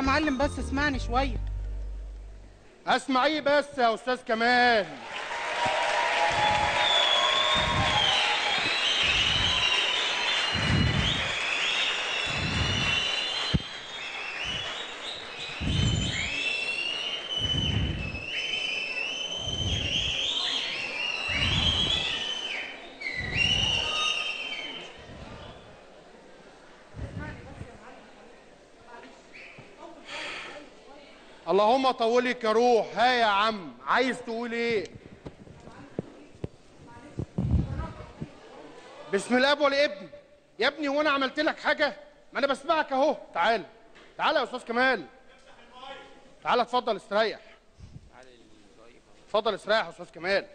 معلم بس اسمعني شويه اسمع ايه بس يا استاذ كمال اللهم طولك يا روح ها يا عم عايز تقول ايه بسم الاب والابن يا ابني هو انا عملت لك حاجه ما انا بسمعك اهو تعال تعال يا استاذ كمال تعال اتفضل استريح اتفضل استريح يا استاذ كمال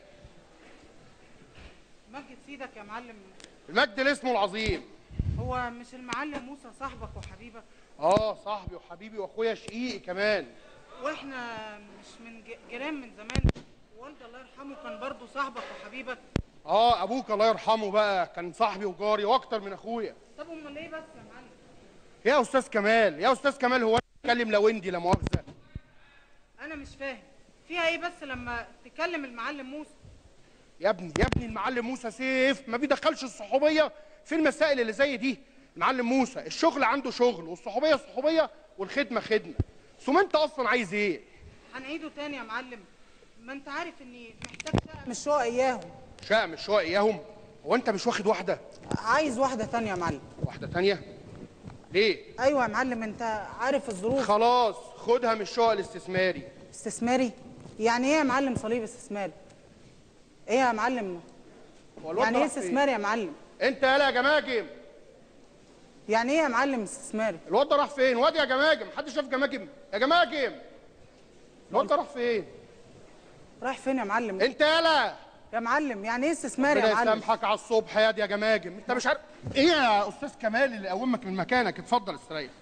مجد سيدك يا معلم المجد لاسمه العظيم هو مش المعلم موسى صاحبك وحبيبك اه صاحبي وحبيبي واخويا شقيقي كمان واحنا مش من ج- جيران من زمان والدي الله يرحمه كان برضه صاحبك وحبيبك اه ابوك الله يرحمه بقى كان صاحبي وجاري واكتر من اخويا طب امال ايه بس يا معلم يا استاذ كمال يا استاذ كمال هو انا بتكلم لوندي لا مؤاخذه انا مش فاهم فيها ايه بس لما تكلم المعلم موسى يا ابني يا ابني المعلم موسى سيف ما بيدخلش الصحوبيه في المسائل اللي زي دي المعلم موسى الشغل عنده شغل والصحوبيه صحوبيه والخدمه خدمه ثم انت اصلا عايز ايه هنعيده تاني يا معلم ما انت عارف اني محتاج شقه مش شقه اياهم شقه مش شقه اياهم هو انت مش واخد واحده عايز واحده تانية يا معلم واحده تانية ليه ايوه يا معلم انت عارف الظروف خلاص خدها من الشقه الاستثماري استثماري يعني ايه يا معلم صليب استثماري ايه يا معلم هو الواد يعني ده ايه راح فين؟ استثماري يا معلم انت يالا يا جماجم يعني ايه يا معلم استثماري الواد ده راح فين واد يا جماجم حد شاف جماجم يا جماجم الواد ده راح فين رايح فين يا معلم انت يالا يا معلم يعني ايه استثماري يا ربنا معلم يسامحك على الصبح يا دي يا جماجم انت مش عارف ايه يا استاذ كمال اللي قومك من مكانك اتفضل استريح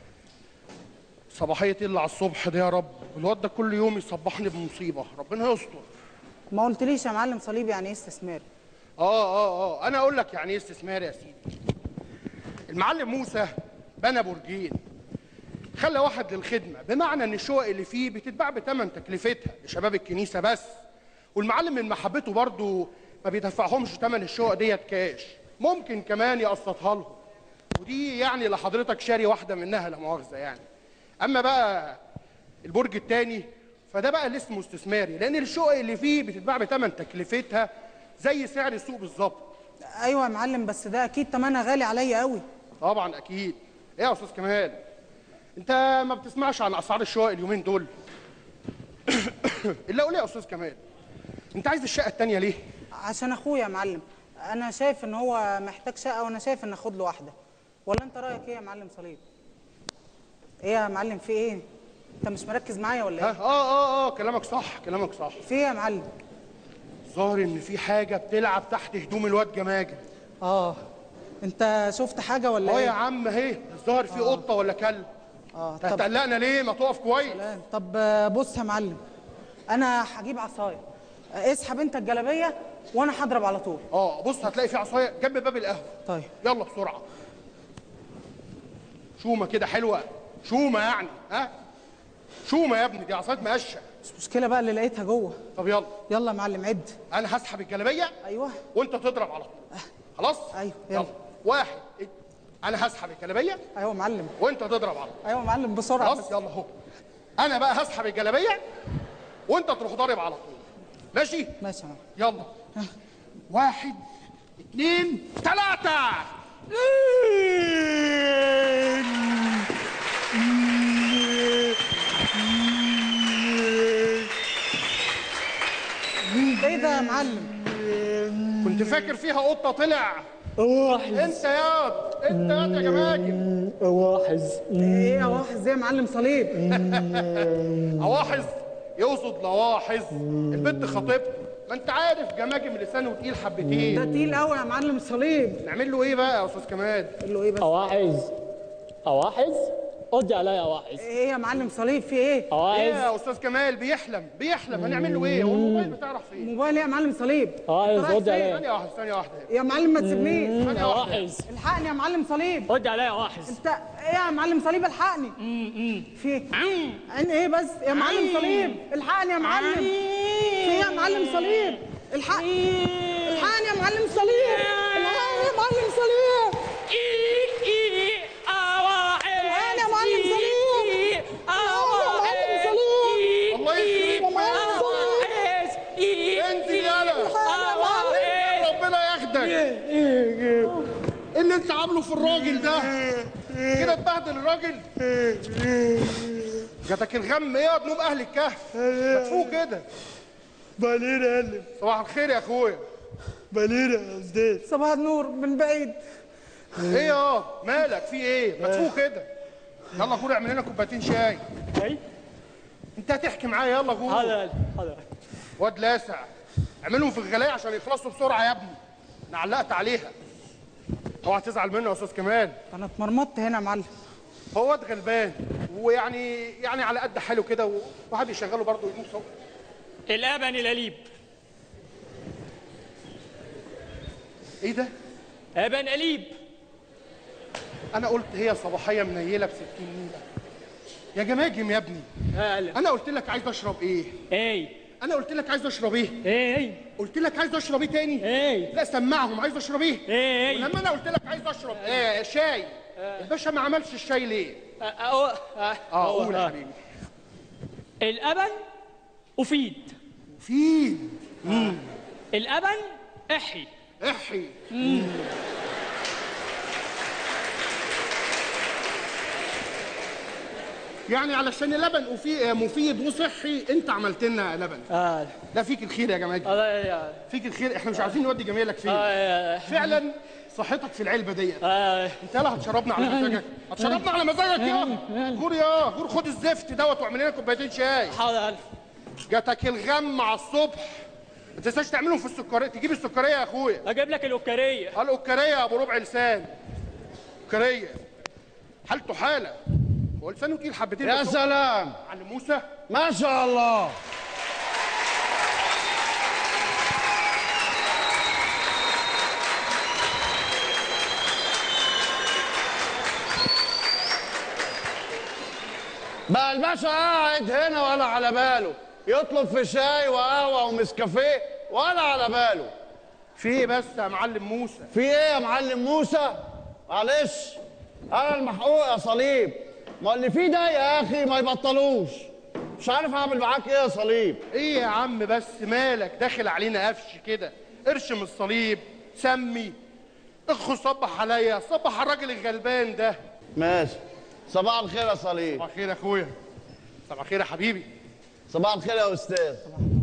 صباحيه ايه اللي على الصبح ده يا رب الواد ده كل يوم يصبحني بمصيبه ربنا يستر ما قلتليش يا معلم صليب يعني ايه استثماري اه اه اه انا اقول لك يعني ايه استثمار يا سيدي المعلم موسى بنى برجين خلى واحد للخدمه بمعنى ان الشقق اللي فيه بتتباع بثمن تكلفتها لشباب الكنيسه بس والمعلم من محبته برضه ما بيدفعهمش ثمن الشقق ديت كاش ممكن كمان يقسطها لهم ودي يعني لحضرتك شاري واحده منها لا مؤاخذه يعني اما بقى البرج الثاني فده بقى اللي اسمه استثماري لان الشقق اللي فيه بتتباع بثمن تكلفتها زي سعر السوق بالظبط ايوه يا معلم بس ده اكيد تمنها غالي عليا قوي طبعا اكيد ايه يا استاذ كمال انت ما بتسمعش عن اسعار الشقق اليومين دول الا قول لي يا استاذ كمال انت عايز الشقه التانية ليه عشان اخويا يا معلم انا شايف ان هو محتاج شقه وانا شايف ان اخد له واحده ولا انت رايك ايه يا معلم صليب ايه يا معلم في ايه انت مش مركز معايا ولا ها ايه اه اه اه كلامك صح كلامك صح في ايه يا معلم ظاهر ان في حاجه بتلعب تحت هدوم الواد جماجم اه انت شفت حاجه ولا اه يا ايه عم اهي الظاهر في قطه ولا كلب اه انت طب هتقلقنا ليه ما تقف كويس سلام. طب آه، بص يا معلم انا هجيب عصايه آه، اسحب انت الجلابيه وانا هضرب على طول اه بص هتلاقي في عصايه جنب باب القهوه طيب يلا بسرعه شومه كده حلوه شومه يعني ها شومه يا ابني دي عصايه مقشه مش مشكله بقى اللي لقيتها جوه طب يلا يلا يا معلم عد انا هسحب الجلابيه ايوه وانت تضرب على طول خلاص أيوة، يلا يلا. واحد ات- انا هسحب الجلابيه ايوه يا معلم وانت تضرب على طول ايوه يا معلم بسرعه خلاص يلا اهو انا بقى هسحب الجلابيه وانت تروح ضارب على طول ماشي ماشي يا معلم يلا واحد اتنين تلاتة ايه ده يا معلم كنت فاكر فيها قطة طلع أواحز انت ياض انت ياض يا جماجم أواحز ايه يا واحد زي معلم صليب اواحظ يقصد لواحظ البنت خطيبته ما انت عارف جماجم لسانه تقيل ده حبتين تقيل قوي يا معلم صليب نعمل له ايه بقى يا استاذ كمال قول له ايه بس أواحز أواحز قضي عليا يا وحش ايه يا معلم صليب في ايه ايه عايز يا استاذ كمال بيحلم بيحلم هنعمل له ايه هو الموبايل بتاعه راح فين موبايل ايه يا معلم صليب عايز أنت رايح قضي فين؟ عليا ثانيه واحده ثانيه واحده يا معلم ما تسيبنيش يا وحش الحقني يا معلم صليب قضي عليا يا وحش انت ايه يا معلم صليب الحقني في ايه عن ايه بس يا معلم صليب الحقني يا معلم في ايه يا معلم صليب الحقني الحقني يا معلم صليب الحقني يا معلم صليب الحقني يا معلم صليب الحقني يا معلم صليب الله يخرب يا معلم صليب انزل يالا ربنا ياخدك ايه اللي انت عامله في الراجل ده كده تبهدل الراجل جاتك الغم ايه يا ذنوب اهل الكهف ما تفوق كده باليرة يا قلب صباح الخير يا اخويا باليرة يا استاذ صباح النور من بعيد ايه يا مالك في ايه ما تفوق كده يلا غور اعمل لنا كوبايتين شاي اي انت هتحكي معايا يلا غور هذا هذا واد لاسع اعملهم في الغلاية عشان يخلصوا بسرعه يا ابني انا علقت عليها اوعى تزعل منه يا استاذ كمال انا اتمرمطت هنا يا معلم هو واد غلبان ويعني يعني على قد حاله كده وواحد يشغله برضه يموت صوت الابن الاليب ايه ده ابن اليب انا قلت هي صباحيه منيله ب 60 نيله يا جماجم يا ابني هلا انا قلت لك عايز اشرب ايه اي انا قلت لك عايز اشرب ايه اي قلت لك عايز اشرب ايه تاني اي لا سمعهم عايز اشرب ايه اي ولما انا قلت لك عايز اشرب ايه شاي الباشا ما عملش الشاي ليه اه قول يا حبيبي الابن افيد فين الابن احي احي يعني علشان اللبن وفي مفيد وصحي انت عملت لنا لبن آه. لا فيك الخير يا جماعه هذا يا فيك الخير احنا مش عايزين نودي جميلك فين آه. فعلا صحتك في العلبه ديت آه. انت لا هتشربنا على مزاجك هتشربنا على مزاجك يا غور يا غور خد الزفت دوت واعمل لنا كوبايتين شاي حاضر جاتك الغم على الصبح ما تنساش تعملهم في السكريه تجيب السكريه يا اخويا اجيب لك الاوكاريه قال اوكاريه يا ابو ربع لسان اوكاريه حالته حاله هو لسانه تقيل حبتين يا بس هو- سلام معلم موسى ما شاء الله بقى الباشا قاعد هنا ولا على باله يطلب في شاي وقهوه ومسكافيه ولا على باله في ايه بس يا معلم موسى في ايه يا معلم موسى معلش انا المحقوق يا صليب ما اللي فيه ده يا اخي ما يبطلوش مش عارف اعمل معاك ايه يا صليب ايه يا عم بس مالك داخل علينا قفش كده ارشم الصليب سمي اخو صبح عليا صبح على الراجل الغلبان ده ماشي صباح الخير يا صليب صباح الخير يا اخويا صباح الخير يا حبيبي صباح الخير يا استاذ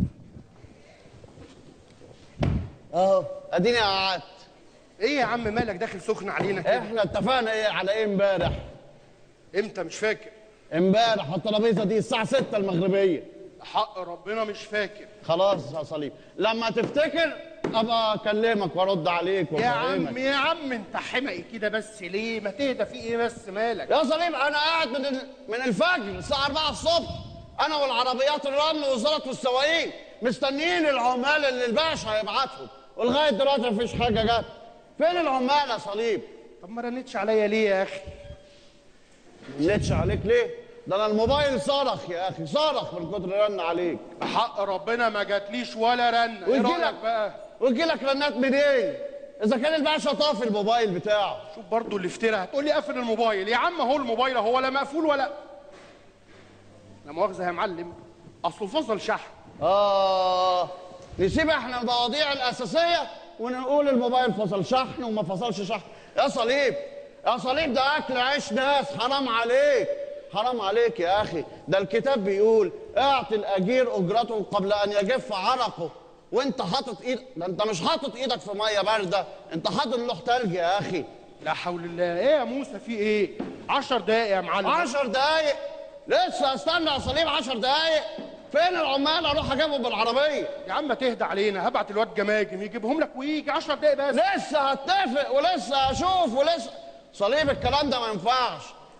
اهو اديني قعدت ايه يا عم مالك داخل سخن علينا كده احنا اتفقنا ايه على ايه امبارح امتى مش فاكر امبارح على الترابيزه دي الساعه 6 المغربيه حق ربنا مش فاكر خلاص يا صليب لما تفتكر ابقى اكلمك وارد عليك يا عم وافهمك يا عم انت حمقي كده بس ليه ما تهدى في ايه بس مالك يا صليب انا قاعد من ال- من الفجر الساعه 4 الصبح انا والعربيات الرمل ووزاره السواقين مستنيين العمال اللي الباشا هيبعتهم ولغايه دلوقتي مفيش حاجه جت فين العمال يا صليب طب ما رنتش عليا ليه يا اخي نتش عليك ليه ده انا الموبايل صرخ يا اخي صرخ من كتر رن عليك حق ربنا ما جاتليش ولا رنه ايه ويجي رايك لك بقى ويجي لك رنات منين اذا كان الباشا طافي الموبايل بتاعه شوف برضو اللي افترى هتقول لي قفل الموبايل يا عم هو الموبايل هو ولا مقفول ولا لا مؤاخذه يا معلم اصله فصل شحن آه نسيب احنا المواضيع الأساسية ونقول الموبايل فصل شحن وما فصلش شحن يا صليب يا صليب ده أكل عيش ناس حرام عليك حرام عليك يا أخي ده الكتاب بيقول اعطي الأجير أجرته قبل أن يجف عرقه وانت حاطط ايد ده انت مش حاطط ايدك في ميه بارده انت حاطط لوح تلج يا اخي لا حول الله ايه يا موسى في ايه عشر دقايق يا معلم عشر دقايق لسه استنى يا صليب عشر دقايق فين العمال اروح اجيبهم بالعربيه يا عم تهدى علينا هبعت الواد جماجم يجيبهم لك ويجي 10 دقايق بس لسه هتفق ولسه هشوف ولسه صليب الكلام ده ما ينفعش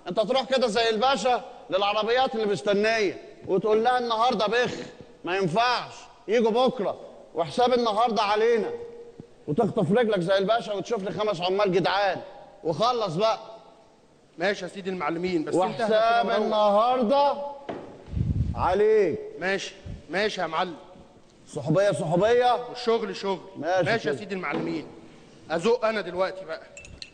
انت تروح كده زي الباشا للعربيات اللي مستنيه وتقول لها النهارده بخ ما ينفعش يجوا بكره وحساب النهارده علينا وتخطف رجلك زي الباشا وتشوف لي خمس عمال جدعان وخلص بقى ماشي يا سيدي المعلمين بس انت وحساب كده مروق. النهارده عليك ماشي ماشي يا معلم صحوبيه صحوبيه والشغل شغل ماشي ماشي يا كده. سيدي المعلمين ازق انا دلوقتي بقى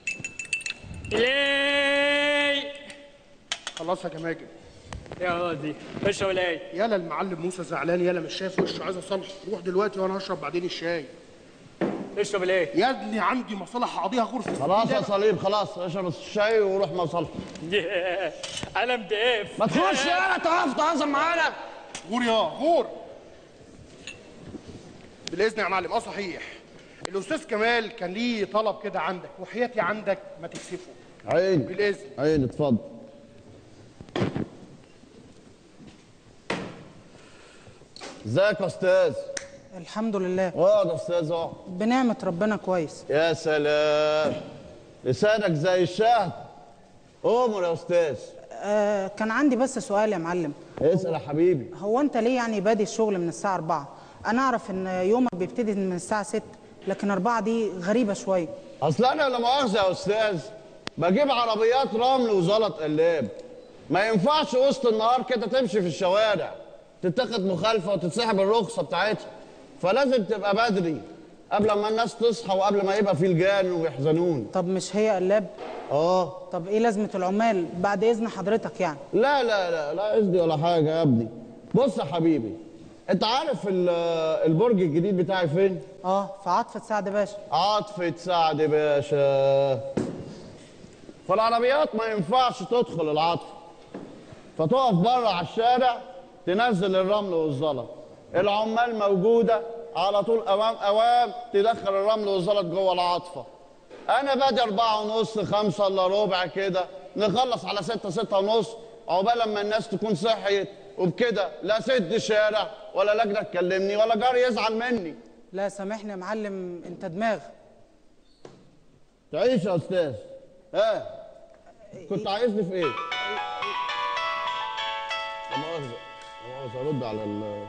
ليه خلاص يا جماجم يا راضي خش يا ولاي يالا المعلم موسى زعلان يالا مش شايف وشه عايز اصالحه روح دلوقتي وانا هشرب بعدين الشاي اشرب الايه يا ابني عندي مصالح اقضيها غرفه خلاص يا صليب خلاص اشرب الشاي وروح مصالحك انا مدقف ما تخش يالا تقف تهزم معانا غور يا غور بالاذن يا معلم اه صحيح الاستاذ كمال كان ليه طلب كده عندك وحياتي عندك ما تكسفه عين بالاذن عين اتفضل ازيك يا استاذ الحمد لله اقعد يا استاذ اقعد بنعمة ربنا كويس يا سلام لسانك زي الشهد امر يا استاذ آه كان عندي بس سؤال يا معلم اسال يا حبيبي هو انت ليه يعني بادي الشغل من الساعة 4 انا اعرف ان يومك بيبتدي من الساعة 6 لكن 4 دي غريبة شوية اصل انا لا مؤاخذه يا استاذ بجيب عربيات رمل وزلط قلاب ما ينفعش وسط النهار كده تمشي في الشوارع تتاخد مخالفه وتتسحب الرخصه بتاعتها فلازم تبقى بدري قبل ما الناس تصحى وقبل ما يبقى في لجان ويحزنون طب مش هي قلاب اه طب ايه لازمة العمال بعد اذن حضرتك يعني لا لا لا لا قصدي ولا حاجه يا ابني بص يا حبيبي انت عارف ال- البرج الجديد بتاعي فين اه في عاطفة سعد باشا عاطفة سعد باشا فالعربيات ما ينفعش تدخل العاطفة فتقف بره على الشارع تنزل الرمل والزلط العمال موجودة على طول أوام أوام تدخل الرمل والزلط جوه العاطفة أنا بادي أربعة ونص خمسة إلا ربع كده نخلص على ستة ستة ونص عقبال لما الناس تكون صحيت وبكده لا سد شارع ولا لجنة تكلمني ولا جاري يزعل مني لا سامحني يا معلم انت دماغ تعيش يا استاذ ها كنت عايزني في ايه لا مؤاخذة لا مؤاخذة رد على ال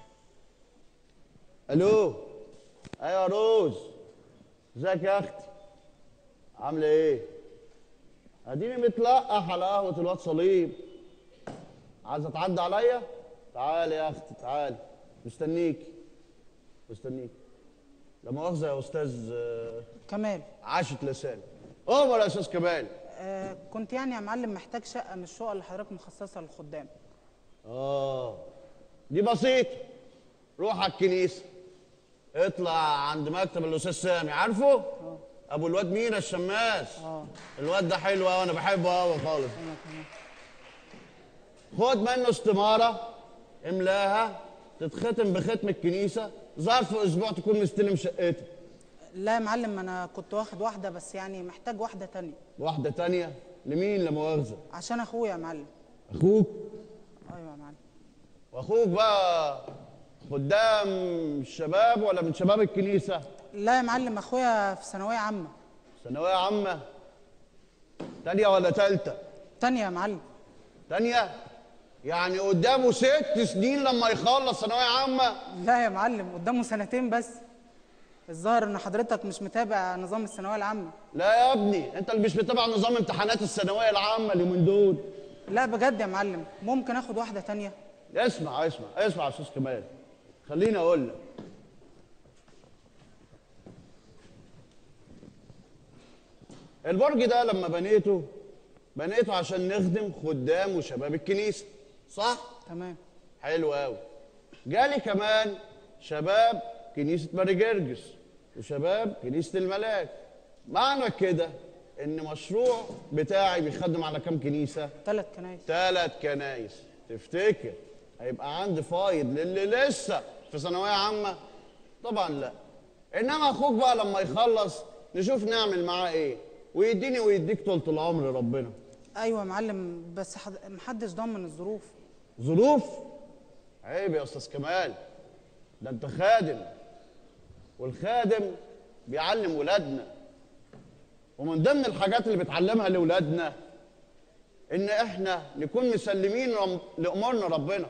الو ايوه يا روز ازيك يا اختي عامله ايه اديني متلقح على قهوه الواد صليب عايزه تعدي عليا تعالي يا اختي تعالي مستنيكي مستنيكي لا مؤاخذه يا استاذ آه، كمال عاشت لسان امر يا استاذ كمال آه كنت يعني يا معلم محتاج شقة من الشقق اللي حضرتك مخصصة للخدام اه دي بسيطه روح على الكنيسه اطلع عند مكتب الاستاذ سامي عارفه ابو الواد مينا الشماس الواد ده حلو قوي انا بحبه قوي خالص خد منه استماره املاها تتختم بختم الكنيسه ظرف اسبوع تكون مستلم شقتك لا يا معلم انا كنت واخد واحدة بس يعني محتاج واحدة تانية واحده تانية لمين لا مؤاخذه عشان اخويا يا معلم اخوك ايوه يا معلم واخوك بقى خدام الشباب ولا من شباب الكنيسه لا يا معلم اخويا في ثانوية عامة ثانويه عامه تانية ولا تالتة تانية يا معلم تانية يعني قدامه ست سنين لما يخلص ثانويه عامه لا يا معلم قدامه سنتين بس الظاهر ان حضرتك مش متابع نظام الثانوية العامة لا يا ابني انت اللي مش متابع نظام امتحانات الثانويه العامه اليومين دول لا بجد يا معلم ممكن اخد واحدة تانية اسمع اسمع اسمع يا استاذ كمال خليني اقول لك البرج ده لما بنيته بنيته عشان نخدم خدام وشباب الكنيسه صح تمام حلو قوي جالي كمان شباب كنيسه ماري جرجس وشباب كنيسه الملاك معنى كده ان مشروع بتاعي بيخدم على كام كنيسه ثلاث كنايس ثلاث كنايس تفتكر هيبقى عندي فايض للي لسه في ثانويه عامه طبعا لا انما اخوك بقى لما يخلص نشوف نعمل معاه ايه ويديني ويديك طولة العمر ربنا ايوه يا معلم بس حد... محدش ضامن الظروف ظروف عيب يا استاذ كمال ده انت خادم والخادم بيعلم ولادنا ومن ضمن الحاجات اللي بتعلمها لاولادنا ان احنا نكون مسلمين رم- لامورنا ربنا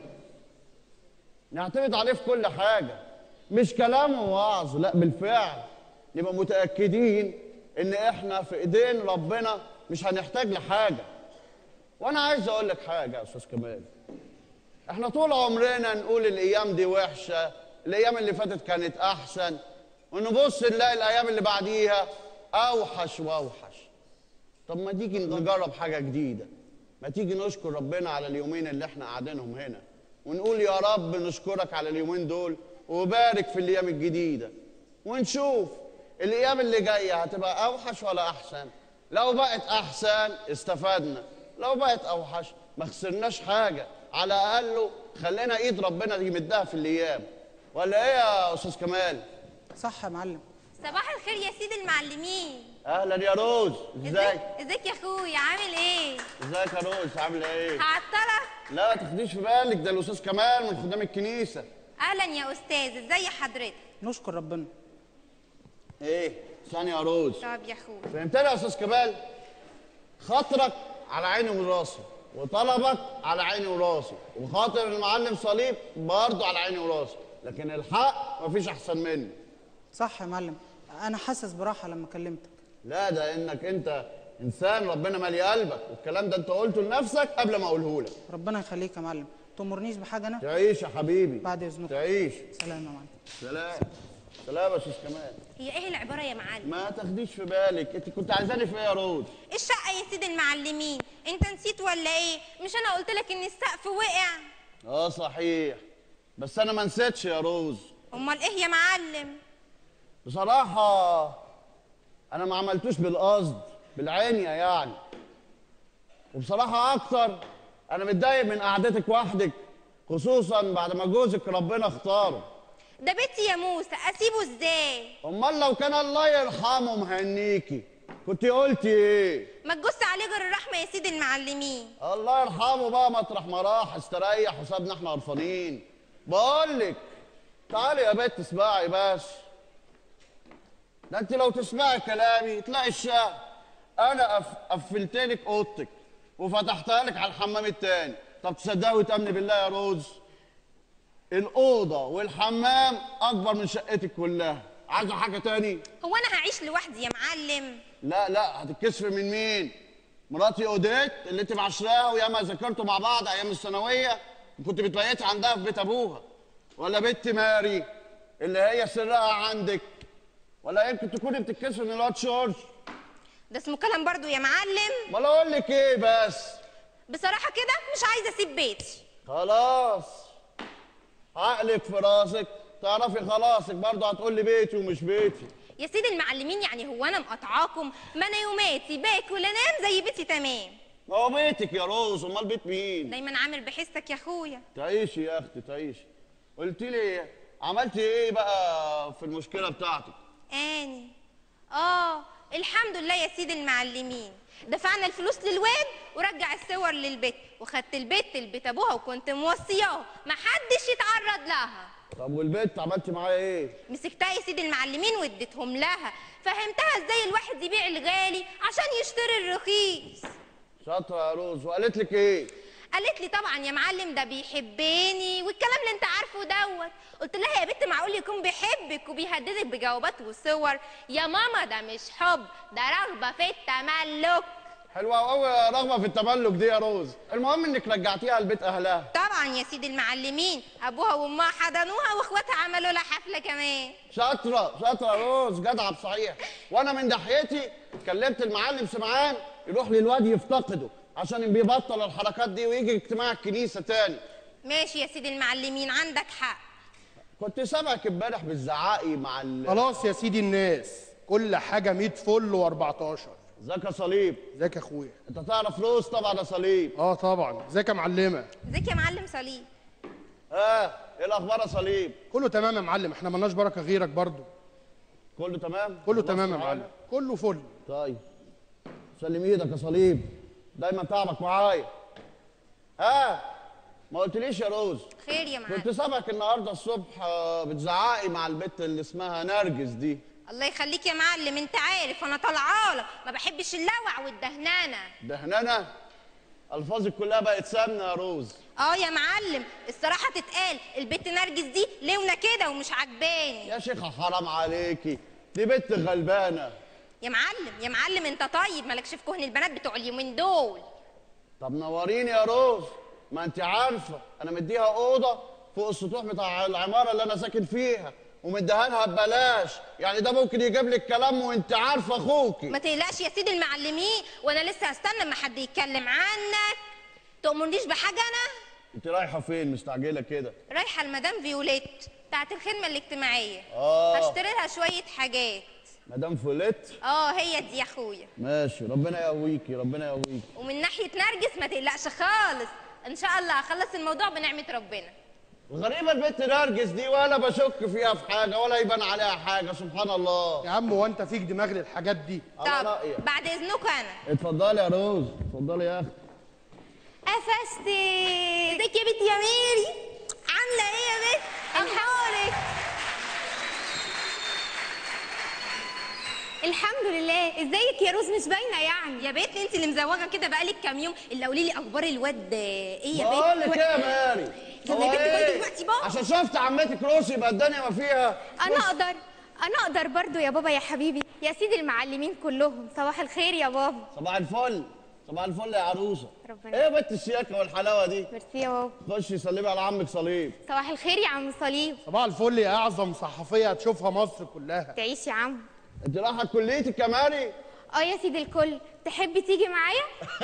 نعتمد عليه في كل حاجه مش كلام ووعظ لا بالفعل نبقى متاكدين ان احنا في ايدين ربنا مش هنحتاج لحاجه وانا عايز اقول لك حاجه يا استاذ كمال احنا طول عمرنا نقول الايام دي وحشه الايام اللي فاتت كانت احسن ونبص نلاقي الايام اللي بعديها اوحش واوحش طب ما تيجي نجرب حاجه جديده ما تيجي نشكر ربنا على اليومين اللي احنا قاعدينهم هنا ونقول يا رب نشكرك على اليومين دول وبارك في الايام الجديده ونشوف الايام اللي جايه هتبقى اوحش ولا احسن لو بقت احسن استفدنا لو بقت اوحش ما خسرناش حاجه على الاقل خلينا ايد ربنا يمدها في الايام ولا ايه يا استاذ كمال صح يا معلم صباح الخير يا سيدي المعلمين اهلا يا روز ازيك ازيك يا اخويا عامل ايه ازيك يا روز عامله ايه هعطلك لا ما تاخديش في بالك ده الاستاذ كمال من خدام الكنيسه اهلا يا استاذ ازي حضرتك نشكر ربنا ايه ثانيه يا روز طب يا اخويا فهمتني يا استاذ كمال خاطرك على عيني وراسي وطلبك على عيني وراسي وخاطر المعلم صليب برضه على عيني وراسي لكن الحق مفيش احسن منه صح يا معلم انا حاسس براحه لما كلمتك لا ده انك انت انسان ربنا مالي قلبك والكلام ده انت قلته لنفسك قبل ما اقوله لك ربنا يخليك يا معلم تمرنيش بحاجه انا تعيش يا حبيبي بعد اذنك تعيش سلام يا معلم سلام سلام يا استاذ كمال هي ايه العباره يا معلم ما تاخديش في بالك انت كنت عايزاني في ايه يا روز الشقه يا سيدي المعلمين انت نسيت ولا ايه مش انا قلت لك ان السقف وقع اه صحيح بس انا ما نسيتش يا روز امال ايه يا معلم بصراحة أنا ما عملتوش بالقصد بالعينية يعني وبصراحة أكتر أنا متضايق من قعدتك وحدك خصوصا بعد ما جوزك ربنا اختاره ده بيتي يا موسى اسيبه ازاي أمال لو كان الله يرحمه مهنيكي كنت قلتي إيه؟ ما تجوز عليه غير الرحمه يا سيدي المعلمين الله يرحمه بقى مطرح ما راح استريح وسابنا احنا قرفانين بقول لك تعالي يا بنت اسمعي بس ده انت لو تسمعي كلامي تلاقي الشقه انا قف- قفلت لك اوضتك وفتحتها لك على الحمام التاني طب تصدقي وتامني بالله يا روز الاوضه والحمام اكبر من شقتك كلها عايزه حاجه تاني هو انا هعيش لوحدي يا معلم لا لا هتتكسفي من مين؟ مراتي اوديت اللي انت معاشراها وياما ذاكرتوا مع بعض ايام الثانويه وكنت بتبيتي عندها في بيت ابوها ولا بنت ماري اللي هي سرها عندك ولا يمكن تكوني بتتكسفي من الواد جورج ده اسمه كلام برضو يا معلم امال اقول لك ايه بس بصراحه كده مش عايزه اسيب بيتي خلاص عقلك في راسك تعرفي خلاصك برضه هتقول لي بيتي ومش بيتي يا سيدي المعلمين يعني هو انا مقطعاكم ما انا يوماتي باكل انام زي بيتي تمام ما هو بيتك يا روز امال بيت مين؟ دايما عامل بحسك يا اخويا تعيشي يا اختي تعيشي قلت لي عملتي ايه بقى في المشكله بتاعتك اني اه الحمد لله يا سيدي المعلمين دفعنا الفلوس للواد ورجع الصور للبيت وخدت البيت لبيت ابوها وكنت موصياه محدش يتعرض لها طب والبنت عملتي معايا ايه مسكتها يا سيدي المعلمين واديتهم لها فهمتها ازاي الواحد يبيع الغالي عشان يشتري الرخيص شاطره يا روز وقالت لك ايه قالت لي طبعا يا معلم ده بيحبني والكلام اللي انت عارفه دوت قلت لها يا بنت معقول يكون بيحبك وبيهددك بجوابات وصور يا ماما ده مش حب ده رغبه في التملك حلوه قوي رغبه في التملك دي يا روز المهم انك رجعتيها لبيت اهلها طبعا يا سيدي المعلمين ابوها وامها حضنوها واخواتها عملوا لها حفله كمان شاطره شاطره يا روز جدعه بصحيح وانا من ناحيتي كلمت المعلم سمعان يروح للواد يفتقده عشان بيبطل الحركات دي ويجي اجتماع الكنيسه تاني ماشي يا سيدي المعلمين عندك حق كنت سامعك امبارح بالزعاقي مع ال خلاص يا سيدي الناس كل حاجه 100 فل و14 ازيك يا صليب ازيك يا اخويا انت تعرف روز طبعا يا صليب اه طبعا ازيك يا معلمه ازيك يا معلم صليب ها ايه الاخبار يا صليب كله تمام يا معلم احنا ملناش بركه غيرك برضو كله تمام كله الله تمام يا سبحانه. معلم كله فل طيب سلم ايدك يا صليب دايما تعبك معايا ها ما قلتليش يا روز خير يا معلم كنت سامعك النهارده الصبح آه، بتزعقي مع البت اللي اسمها نرجس دي الله يخليك يا معلم انت عارف انا طالعه لك ما بحبش اللوع والدهنانه دهنانه الفاظك كلها بقت سمنه يا روز اه يا معلم الصراحه تتقال البت نرجس دي لونة كده ومش عجباني يا شيخه حرام عليكي دي بنت غلبانه يا معلم يا معلم انت طيب مالكش في كهن البنات بتوع اليومين دول طب نوريني يا روز ما انت عارفه انا مديها اوضه فوق السطوح بتاع العماره اللي انا ساكن فيها ومديها لها ببلاش يعني ده ممكن يجيب لك كلام وانت عارفه اخوكي ما تقلقش يا سيدي المعلمين وانا لسه هستنى اما حد يتكلم عنك تأمرنيش بحاجه انا انت رايحه فين مستعجله كده رايحه لمدام فيوليت بتاعت الخدمه الاجتماعيه آه. هشتري لها شويه حاجات مدام فوليت اه هي دي يا اخويا ماشي ربنا يقويكي ربنا يقويكي ومن ناحيه نرجس ما تقلقش خالص ان شاء الله هخلص الموضوع بنعمه ربنا غريبه البنت نرجس دي ولا بشك فيها في حاجه ولا يبان عليها حاجه سبحان الله يا عم هو انت فيك دماغ للحاجات دي على طب رأيك. بعد اذنكم انا اتفضلي يا روز اتفضلي يا اختي قفشتك ازيك يا بنت يا ميري عامله ايه يا بنت اخبارك الحمد لله ازيك يا روز مش باينه يعني يا بنت انت اللي مزوجه كده بقالك كام يوم الا قولي لي اخبار الواد ايه يا بنت بقول لك ايه يا ماري يلا هو يا بنت بقى إيه؟ دلوقتي بقى. عشان شفت عمتك روسي يبقى الدنيا ما فيها انا اقدر انا اقدر برضو يا بابا يا حبيبي يا سيدي المعلمين كلهم صباح الخير يا بابا صباح الفل صباح الفل يا عروسه ربنا ايه يا بنت الشياكه والحلاوه دي ميرسي يا بابا خشي سلمي على عمك صليب صباح الخير يا عم صليب صباح الفل يا اعظم صحفيه هتشوفها مصر كلها تعيش يا عم انت رايحه كليتك يا ماري اه يا سيدي الكل تحبي تيجي معايا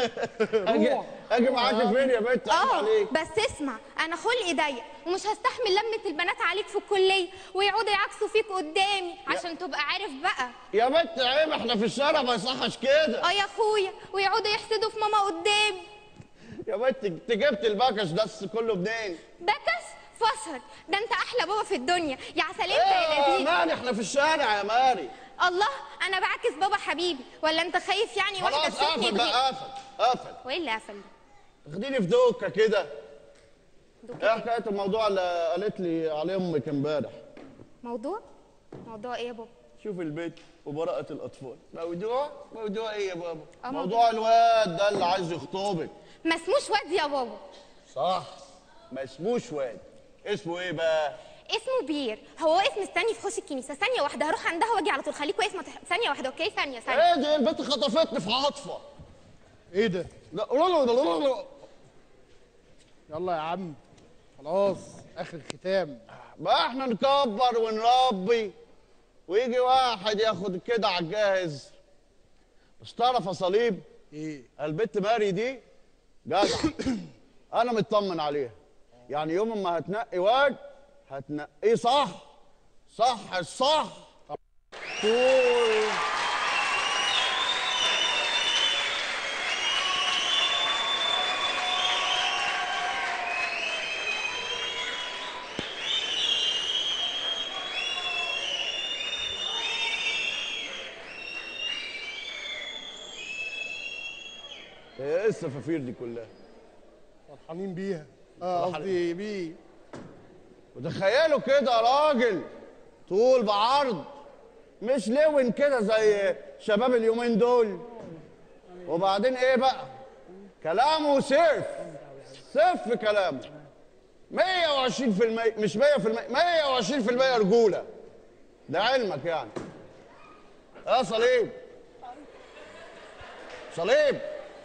اجي اجي معاكي فين يا بنت عيب اه عليك بس اسمع انا خلقي ضيق ومش هستحمل لمه البنات عليك في الكليه ويقعدوا يعكسوا فيك قدامي عشان تبقى عارف بقى يا بنت عيب احنا في الشارع ما يصحش كده اه يا اخويا ويقعدوا يحسدوا في ماما قدامي يا بنت انت جبت الباكش ده كله منين بكس فشر ده انت احلى بابا في الدنيا يا عسلين ايه يا يا لذيذ ماري احنا في الشارع يا ماري الله انا بعكس بابا حبيبي ولا انت خايف يعني واحده خلاص تشوفني قفل بغير بقى قفل قفل وايه اللي قفل ده خديني في دوكه كده دوكة ايه إيه؟ حكايه الموضوع اللي قالت لي عليه امك امبارح موضوع موضوع ايه يا بابا شوف البيت وبراءة الأطفال موضوع موضوع إيه يا بابا؟ آه، موضوع الواد ده اللي عايز يخطبك ما اسموش واد يا بابا صح ما اسموش واد اسمه إيه بقى؟ اسمه بير هو واقف مستني في حوش الكنيسه ثانيه واحده هروح عندها واجي على طول خليك واقف مت... ثانيه واحده اوكي ثانيه ثانيه إيه دي البنت خطفتني في عاطفة ايه ده لا لا لا لا لا لا يلا يا عم خلاص اخر الختام بقى احنا نكبر ونربي ويجي واحد ياخد كده على الجاهز بس تعرف يا صليب ايه البت ماري دي جدع انا مطمن عليها يعني يوم ما هتنقي واد هتنقيه صح صح الصح طول ايه السفافير دي كلها فرحانين بيها اه قصدي بيه وتخيلوا كده راجل طول بعرض مش لون كده زي شباب اليومين دول وبعدين ايه بقى كلامه سيف سيف في كلامه 120% مش 100% 120% رجوله ده علمك يعني يا صليب صليب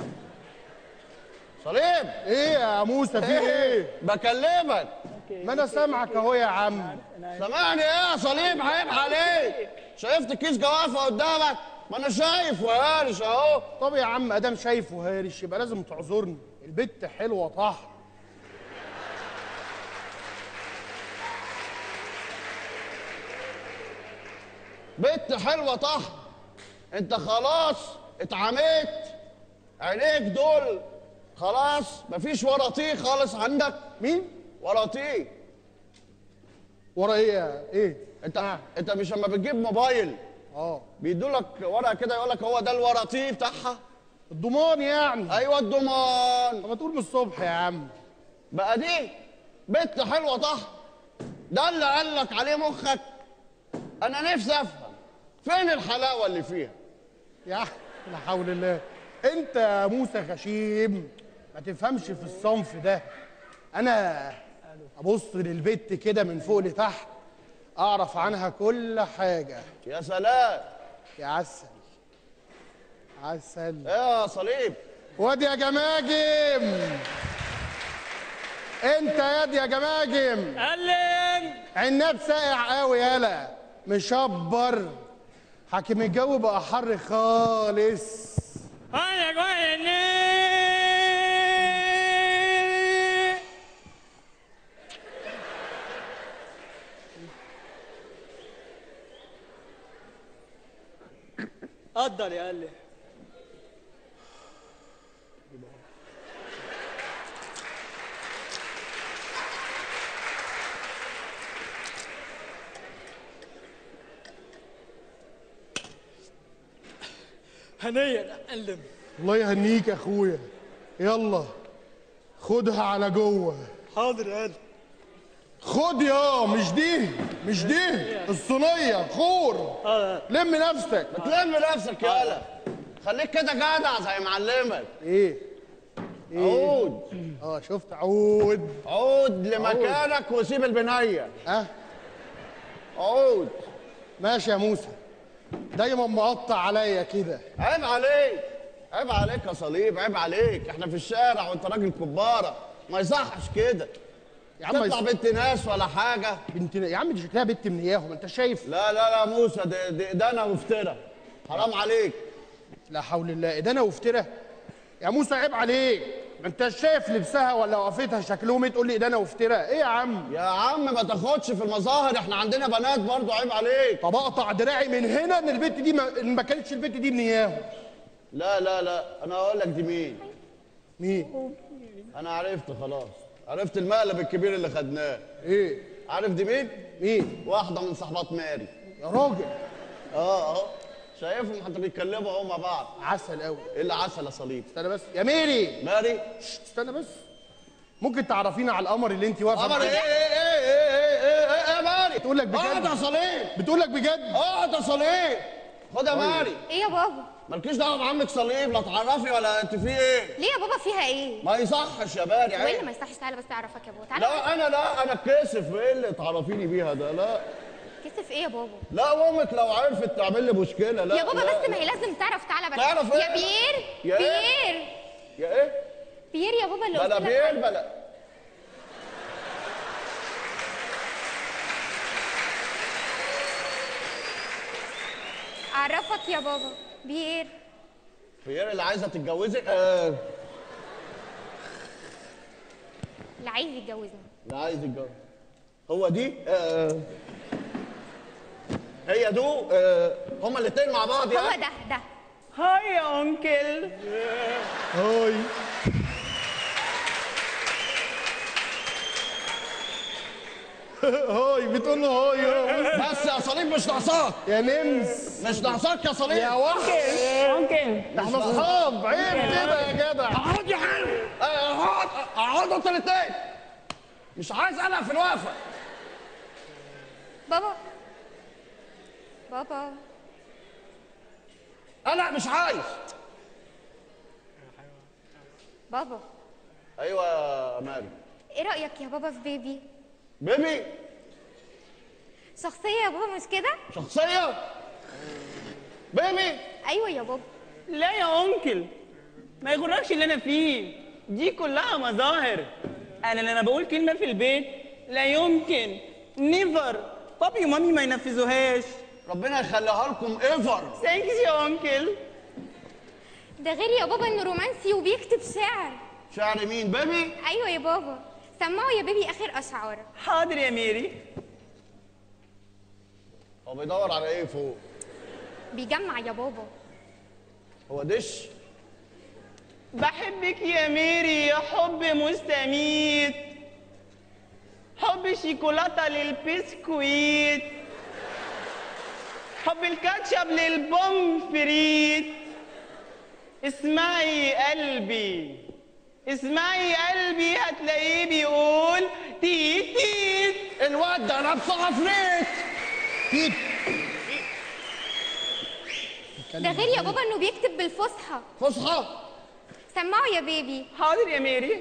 صليب ايه يا موسى في ايه بكلمك ما انا سامعك اهو يا عم سامعني ايه يا صليب عيب عليك شايفت كيس جوافه قدامك ما انا شايف وهارش اهو طب يا عم ادام شايف وهارش يبقى لازم تعذرني البت حلوه طحن بنت حلوه طه انت خلاص اتعميت عينيك دول خلاص مفيش ورطيه خالص عندك مين ورطيه ورا ايه يا ايه انت انت مش لما بتجيب موبايل اه بيدوا لك ورقه كده يقول لك هو ده الورطيه بتاعها الضمان يعني ايوه الضمان طب ما تقول من الصبح يا عم بقى دي بنت حلوه طه ده اللي قال لك عليه مخك انا نفسي افهم فين الحلاوه اللي فيها يا لا حول الله انت يا موسى غشيم ما تفهمش في الصنف ده انا ابص للبت كده من فوق لتحت اعرف عنها كل حاجه يا سلام يا عسل عسل ايه يا صليب واد يا جماجم انت ياد يا جماجم علم عناب ساقع قوي يالا مشبر حاكم الجو بقى حر خالص انا جوعني قدر يا قلي هنيا يا معلم الله يهنيك يا اخويا يلا خدها على جوه حاضر يا قلي خد يا مش دي مش دي الصينيه خور لم نفسك تلم نفسك يالا خليك كده جدع زي معلمك ايه عود اه شفت عود عود لمكانك وسيب البنيه اه عود ماشي يا موسى دايما مقطع عليا كده عيب عليك عيب عليك يا صليب عيب عليك احنا في الشارع وانت راجل كباره ما يصحش كده يا عم تطلع يس- بنت ناس ولا حاجه بنت يا عم دي شكلها بنت من اياهم انت شايف لا لا لا موسى ده ده, ده انا مفترى حرام عليك لا حول الله ده انا وفتره يا موسى عيب عليك ما انت شايف لبسها ولا وقفتها شكلهم ايه تقول لي ده انا وفتره ايه يا عم يا عم ما تاخدش في المظاهر احنا عندنا بنات برضو عيب عليك طب اقطع دراعي من هنا ان البنت دي ما, إن ما كانتش البنت دي من اياهم لا لا لا انا اقول لك دي مين مين انا عرفت خلاص عرفت المقلب الكبير اللي خدناه ايه عارف دي مين مين واحده من صحبات ماري يا راجل اه اهو شايفهم حتى بيتكلموا اهو مع بعض عسل قوي ايه اللي عسل يا صليب استنى بس يا ميري ماري شت، استنى بس ممكن تعرفينا على القمر اللي انت واقفه قمر معاه؟ ايه ايه ايه ايه ايه ايه ايه ماري تقول لك بجد؟ اقعد يا صليب بتقول لك بجد اقعد يا صليب خد يا ماري ايه يا بابا مالكيش دعوه بعمك صليب لا تعرفي ولا انت في ايه ليه يا بابا فيها ايه ما يصحش يا ماري وايه اللي عيب ما يصحش تعالى بس اعرفك يا بابا تعالى لا انا لا انا اتكسف ايه اللي تعرفيني بيها ده لا كسف ايه يا بابا لا امك لو عرفت تعمل لي مشكله لا يا بابا لا بس ما هي لازم تعرف تعالى بس تعرف يا إيه؟ بيير يا إيه؟ بيير يا ايه بيير يا بابا اللي بلا قلت لك بير عليه. بلا اعرفك يا بابا بيير بير اللي عايزه تتجوزك آه. اللي عايز يتجوزني اللي عايز يتجوز هو دي آه. هي دو آه. هما الاتنين مع بعض هو يعني ده ده هاي يا انكل هاي هاي بتقول له هاي يا بس يا صليب مش ناقصاك يا نمس مش ناقصاك يا صليب يا وحش انكل ده احنا اصحاب عيب كده يا جدع اقعد يا حلو اقعد اقعد انت الاتنين مش عايز انا في الوقفه بابا بابا انا مش عايز بابا ايوه يا ماري ايه رايك يا بابا في بيبي بيبي شخصيه يا بابا مش كده شخصيه بيبي ايوه يا بابا لا يا انكل ما يغركش اللي انا فيه دي كلها مظاهر انا لما بقول كلمه في البيت لا يمكن نيفر بابي ومامي ما ينفذوهاش ربنا يخليها لكم ايفر ثانكس يا انكل ده غير يا بابا انه رومانسي وبيكتب شعر شعر مين بيبي ايوه يا بابا سمعوا يا بيبي اخر اشعار حاضر يا ميري هو بيدور على ايه فوق بيجمع يا بابا هو دش بحبك يا ميري يا حب مستميت حب شيكولاتة للبسكويت حب الكاتشب للبوم فريت اسمعي قلبي اسمعي قلبي هتلاقيه بيقول تيت تيت الواد ده نفسه عفريت تيت ده غير يا بابا انه بيكتب بالفصحى فصحى سمعوا يا بيبي حاضر يا ميري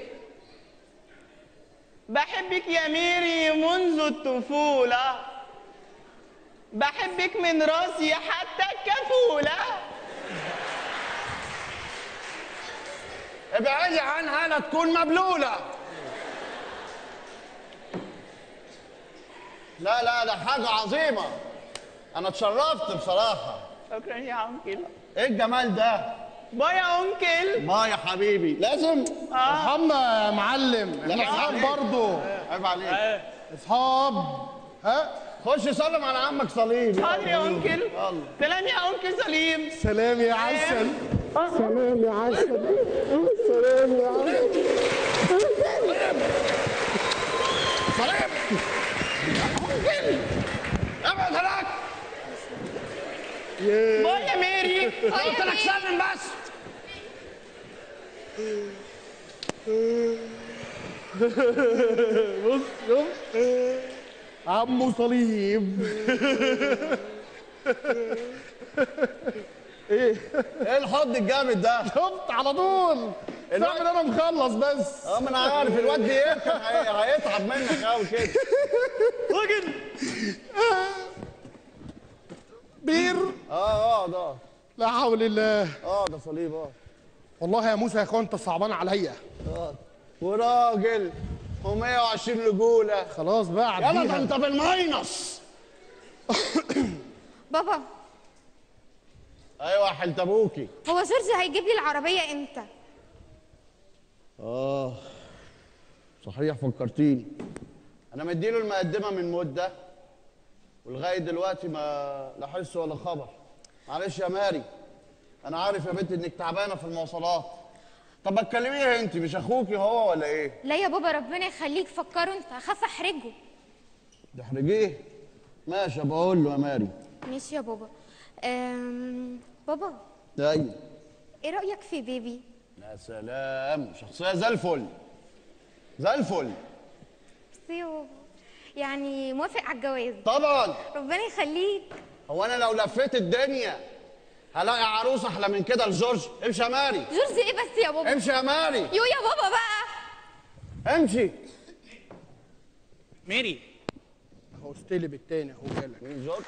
بحبك يا ميري منذ الطفولة بحبك من راسي حتى الكفولة ابعدي عنها لا تكون مبلولة لا لا ده حاجة عظيمة أنا اتشرفت بصراحة شكرا يا أنكل إيه الجمال ده؟ باي يا أنكل ما يا حبيبي لازم ارحمنا يا معلم احنا لا، اصحاب عليك. برضه عيب عليك اصحاب ها خش سلم على عمك صليب حاضر يا أنكل يلا سلام يا أنكل سليم سلام يا عسل سلام يا عسل سلام يا عسل صليب ابعد هناك باي يا ميري قلت لك سلم بس بص شوف عمو صليب ايه الحض الجامد ده شفت على طول تعمل انا مخلص بس اه ما انا عارف الواد بيركب هي- هيتعب منك قوي كده راجل بير اه اه ده لا حول الله اه ده صليب اه والله يا موسى يا اخوان انت صعبان عليا اه وراجل و120 رجوله خلاص بقى يلا ده عديها انت بالماينص بابا ايوه حلت ابوكي هو جورج هيجيب لي العربية امتى اه صحيح فكرتيني انا مديله المقدمه من مده ولغايه دلوقتي ما لا حس ولا خبر معلش يا ماري انا عارف يا بنت انك تعبانه في المواصلات طب ما تكلميها انت مش اخوكي هو ولا ايه لا يا بابا ربنا يخليك فكروا انت اخاف احرجه تحرجيه ماشي بقول له يا ماري ماشي يا بابا أم... بابا ايوه ايه رأيك في بيبي يا سلام شخصيه زي الفل زي الفل بس يا بابا يعني موافق على الجواز طبعا ربنا يخليك هو انا لو لفيت الدنيا هلاقي عروس احلى من كده لجورج امشي يا ماري جورج ايه بس يا بابا امشي يا ماري يو يا بابا بقى امشي ميري اهو استلب التاني اهو جالك مين جورج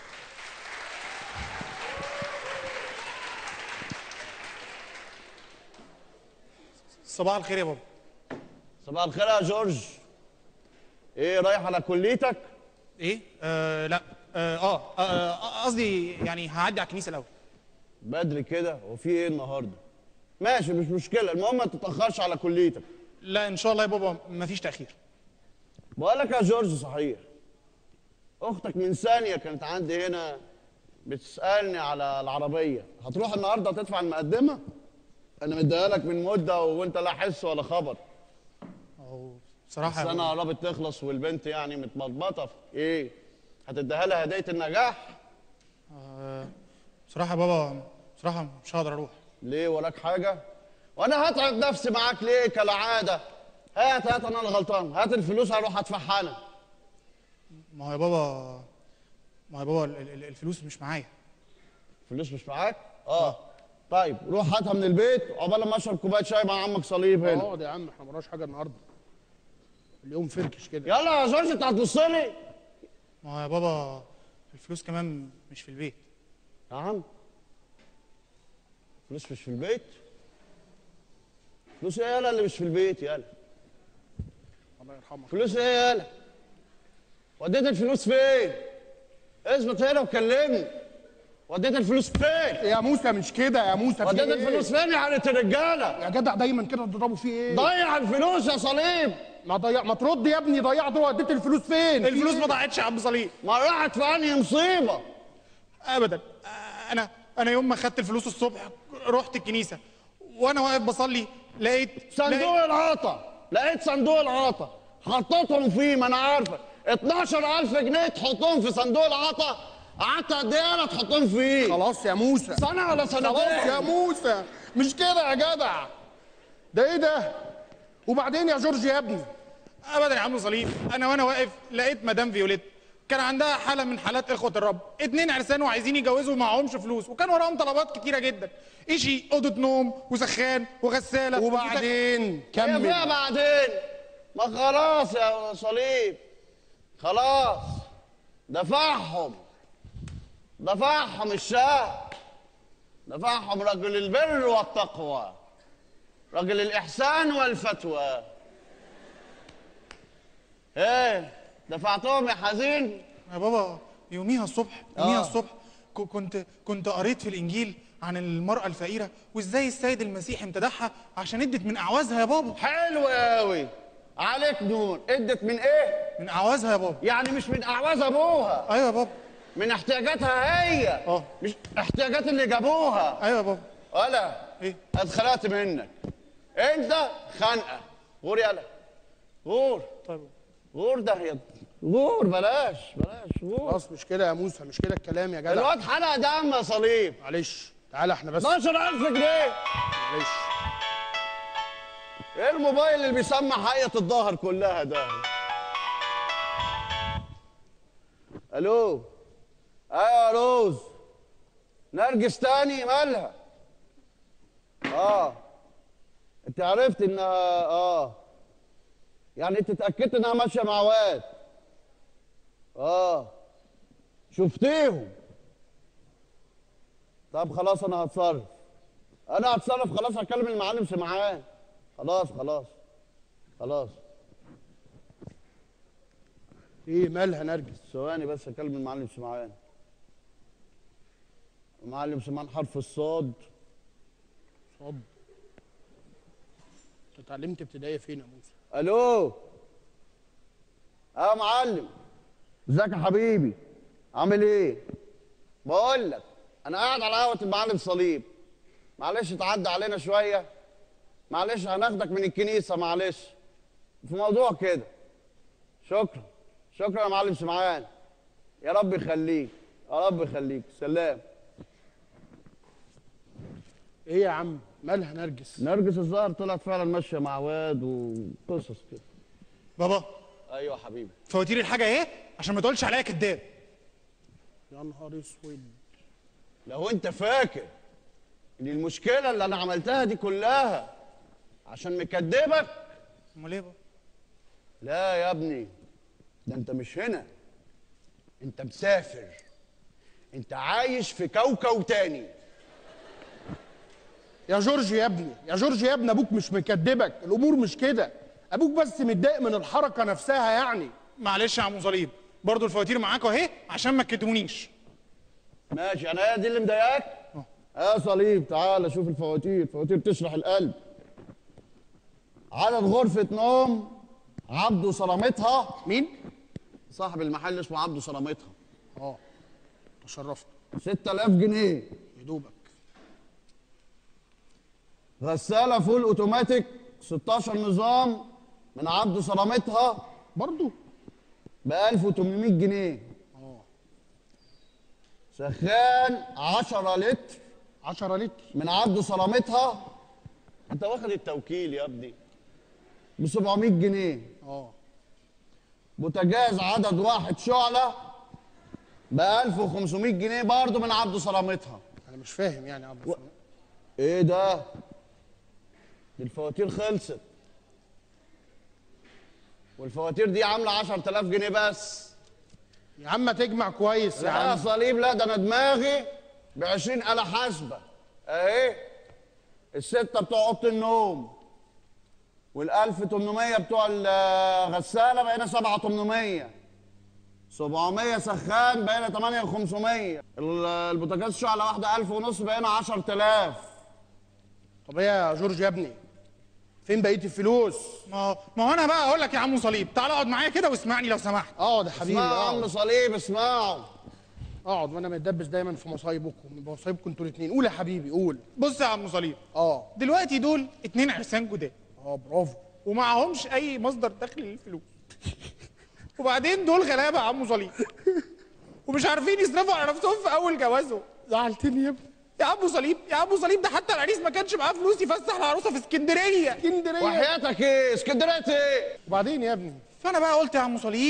صباح الخير يا بابا صباح الخير يا جورج ايه رايح على كليتك ايه آه لا اه اه آه، قصدي يعني هعدي على الكنيسه الاول بدري كده هو في ايه النهارده ماشي مش مشكله المهم ما تتاخرش على كليتك لا ان شاء الله يا بابا مفيش تاخير بقول لك يا جورج صحيح اختك من ثانيه كانت عندي هنا بتسالني على العربيه هتروح النهارده تدفع المقدمه انا مديها لك من مده وانت لا حس ولا خبر أو بصراحه يا السنه بابا، قربت تخلص والبنت يعني متمطبطه في ايه هتديها لها هديه النجاح آه، بصراحه يا بابا بصراحه مش هقدر اروح ليه وراك حاجه وانا هتعب نفسي معاك ليه كالعاده هات هات انا اللي غلطان هات الفلوس هروح ادفعها انا ما هو يا بابا ما هو يا بابا ال- ال- الفلوس مش معايا فلوس مش معاك اه طيب روح هاتها من البيت عقبال ما اشرب كوبايه شاي مع عمك صليب هنا اقعد يا عم احنا مراش حاجه النهارده اليوم فركش كده يلا يا جورج انت هتبص لي ما هو يا بابا الفلوس كمان مش في البيت نعم فلوس مش في البيت فلوس ايه يالا اللي مش في البيت يالا الله يرحمك فلوس ايه يالا وديت الفلوس فين اثبت هنا وكلمني وديت الفلوس فين يا موسى مش كده يا موسى في وديت إيه؟ الفلوس فين يا حالة الرجاله يا جدع دايما كده تضربوا فيه ايه ضيع الفلوس يا صليب ما ضيع ما ترد يا ابني ضيعت هو اديت الفلوس فين الفلوس في ما ضاعتش يا عم صليب ما راحت في انهي مصيبه ابدا آه، انا انا يوم ما خدت الفلوس الصبح رحت الكنيسه وانا واقف بصلي لقيت صندوق العطا لقيت صندوق العطا حطيتهم فيه ما انا عارفه 12000 جنيه تحطهم في صندوق العطا قعدت قد ايه انا تحطهم فيه خلاص يا موسى سنه ولا خلاص يا سنتين موسى مش كده يا جدع ده ايه ده وبعدين يا جورج يا ابني ابدا يا عم صليب انا وانا واقف لقيت مدام فيوليت كان عندها حاله من حالات اخوه الرب اتنين عرسان وعايزين يجوزوا ومعهمش فلوس وكان وراهم طلبات كتيره جدا إشي اوضه نوم وسخان وغساله وبعدين هي كمل فيها بعدين ما خلاص يا صليب خلاص دفعهم دفعهم الشاه دفعهم رجل البر والتقوى رجل الإحسان والفتوى ايه دفعتهم يا حزين يا بابا يوميها الصبح يوميها آه. الصبح ك- كنت كنت قريت في الانجيل عن المراه الفقيره وازاي السيد المسيح امتدحها عشان ادت من اعوازها يا بابا حلو قوي عليك نور ادت من ايه من اعوازها يا بابا يعني مش من اعواز ابوها ايوه يا بابا من احتياجاتها هي اه. مش احتياجات اللي جابوها ايوه يا بابا ولا ايه اتخلقت منك انت خنقه غور يلا غور طيب غور ده يا غور بلاش بلاش غور خلاص مش كده يا موسى مش كده الكلام يا جدع الواد حلق دم يا صليب معلش تعالى احنا بس 12000 جنيه معلش ايه الموبايل اللي بيسمع حية الظهر كلها ده الو ايوه يا روز نرجس تاني مالها اه انت عرفت انها اه يعني انت اتاكدت انها ماشيه مع واد اه شفتيهم طب خلاص انا هتصرف انا هتصرف خلاص هكلم المعلم سمعان خلاص خلاص خلاص ايه مالها نرجس ثواني بس اكلم المعلم سمعان المعلم سمعان حرف الصاد صد انت اتعلمت ابتدائيه فين يا موسى الو اه معلم ازيك يا حبيبي عامل ايه بقول لك انا قاعد على قهوه المعلم صليب معلش تعدي علينا شويه معلش هناخدك من الكنيسه معلش في موضوع كده شكرا شكرا يا معلم سمعان يا رب يخليك يا رب يخليك سلام ايه يا عم مالها نرجس نرجس الظاهر طلعت فعلا ماشيه مع واد وقصص كده بابا ايوه يا حبيبي فواتير الحاجه ايه عشان ما تقولش عليا كداب يا نهار اسود لو انت فاكر ان المشكله اللي انا عملتها دي كلها عشان مكدبك امال ايه بابا لا يا ابني ده انت مش هنا انت مسافر انت عايش في كوكب تاني يا جورج يا ابني يا جورج يا ابني ابوك مش مكدبك الامور مش كده ابوك بس متضايق من الحركه نفسها يعني معلش يا عم صليب برضو الفواتير معاك اهي عشان ما تكدبونيش ماشي انا هي دي اللي مضايقاك يا صليب تعالى شوف الفواتير الفواتير تشرح القلب عدد غرفه نوم عبده صرامتها مين صاحب المحل اسمه عبده صرامتها اه تشرفت 6000 جنيه يا دوبك غسالة فول اوتوماتيك 16 نظام من عبده صرامتها برضو ب 1800 جنيه سخان 10 لتر 10 لتر من عبده صرامتها انت واخد التوكيل يا ابني ب 700 جنيه اه بوتاجاز عدد واحد شعلة ب 1500 جنيه برضه من عبده صرامتها انا مش فاهم يعني يا عبد ايه ده؟ دي الفواتير خلصت والفواتير دي عامله 10000 جنيه بس يا عم تجمع كويس يا لا يا عم صليب لا ده انا دماغي ب 20 آلة حاسبة اهي الستة بتوع أوضة النوم وال 1800 بتوع الغسالة بقينا 7800 700 سخان بقينا 8500 ال- البوتاجاز شعلة واحدة 1000 ونص بقينا 10000 طب ايه يا جورج يا ابني فين بقيه الفلوس ما ما هو انا بقى اقول لك يا عم صليب تعال اقعد معايا كده واسمعني لو سمحت اقعد يا حبيبي اسمعوا يا عم اقعد صليب اسمعوا اقعد وانا متدبس دايما في مصايبكم مصايبكم انتوا الاثنين قول يا حبيبي قول بص يا عم صليب اه دلوقتي دول اتنين عرسان جداد اه برافو ومعهمش اي مصدر دخل للفلوس وبعدين دول غلابه يا عم صليب ومش عارفين يصرفوا على نفسهم في اول جوازهم زعلتني يا ابني يا عم صليب يا عم صليب ده حتى العريس ما كانش معاه فلوس يفسح العروسه في اسكندريه اسكندريه وحياتك ايه اسكندريه ايه وبعدين يا ابني فانا بقى قلت يا عم صليب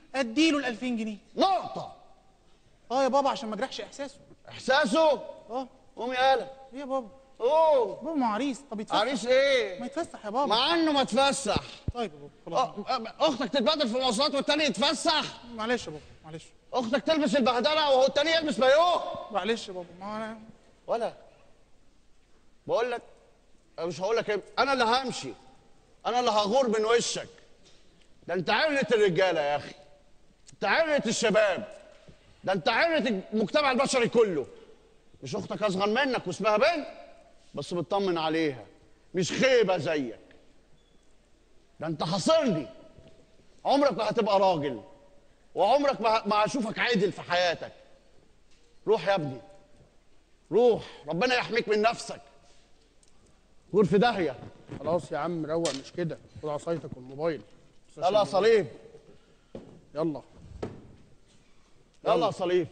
اديله ال 2000 جنيه نقطه اه يا بابا عشان ما اجرحش احساسه احساسه اه قوم يالا ايه يا بابا اوه بابا ما عريس طب يتفسح عريس ايه ما يتفسح يا بابا مع انه ما تفسح طيب يا بابا خلاص أ- اختك تتبدل في المواصلات والتاني يتفسح معلش يا بابا معلش اختك تلبس البهدله وهو التاني يلبس مايوه معلش يا بابا ما انا ولا بقول لك أنا مش هقول لك ايه انا اللي همشي انا اللي هغور من وشك ده انت عرة الرجاله يا اخي انت عرة الشباب ده انت عرة المجتمع البشري كله مش اختك اصغر منك واسمها بنت بس بتطمن عليها مش خيبه زيك ده انت حاصرني عمرك ما هتبقى راجل وعمرك ما ما هشوفك عادل في حياتك روح يا ابني روح ربنا يحميك من نفسك غور في داهيه خلاص يا عم روق مش كده خد عصايتك والموبايل يلا يا صليب يلا يلا يا صليب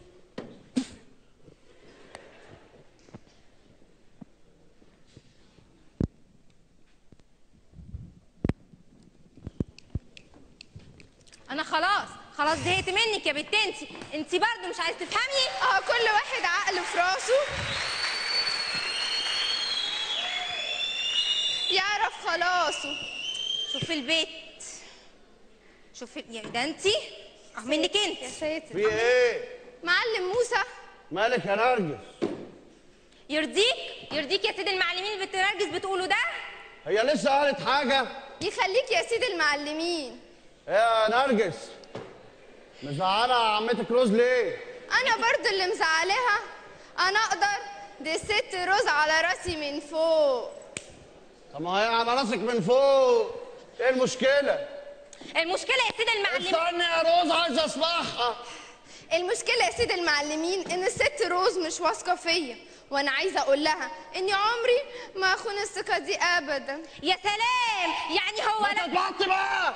انا خلاص خلاص زهقت منك يا بنت انت انت برضه مش عايز تفهمي اه كل واحد عقل في راسه يعرف خلاصه شوف البيت شوف ال- يعني ده انت اه منك انت يا ساتر في ايه معلم موسى مالك يا نرجس يرضيك يرضيك يا سيد المعلمين اللي بنت نرجس بتقوله ده هي لسه قالت حاجه يخليك يا سيد المعلمين يا نرجس مزعله عمتك روز ليه انا برضو اللي مزعلاها انا اقدر دي الست روز على راسي من فوق طب ما هي على راسك من فوق ايه المشكله المشكله يا سيد المعلمين استني يا روز عايز اسمعها المشكلة يا سيد المعلمين ان الست روز مش واثقة فيا وانا عايزة اقول لها اني عمري ما اخون الثقة دي ابدا يا سلام يعني هو ما انا تتبطي بقى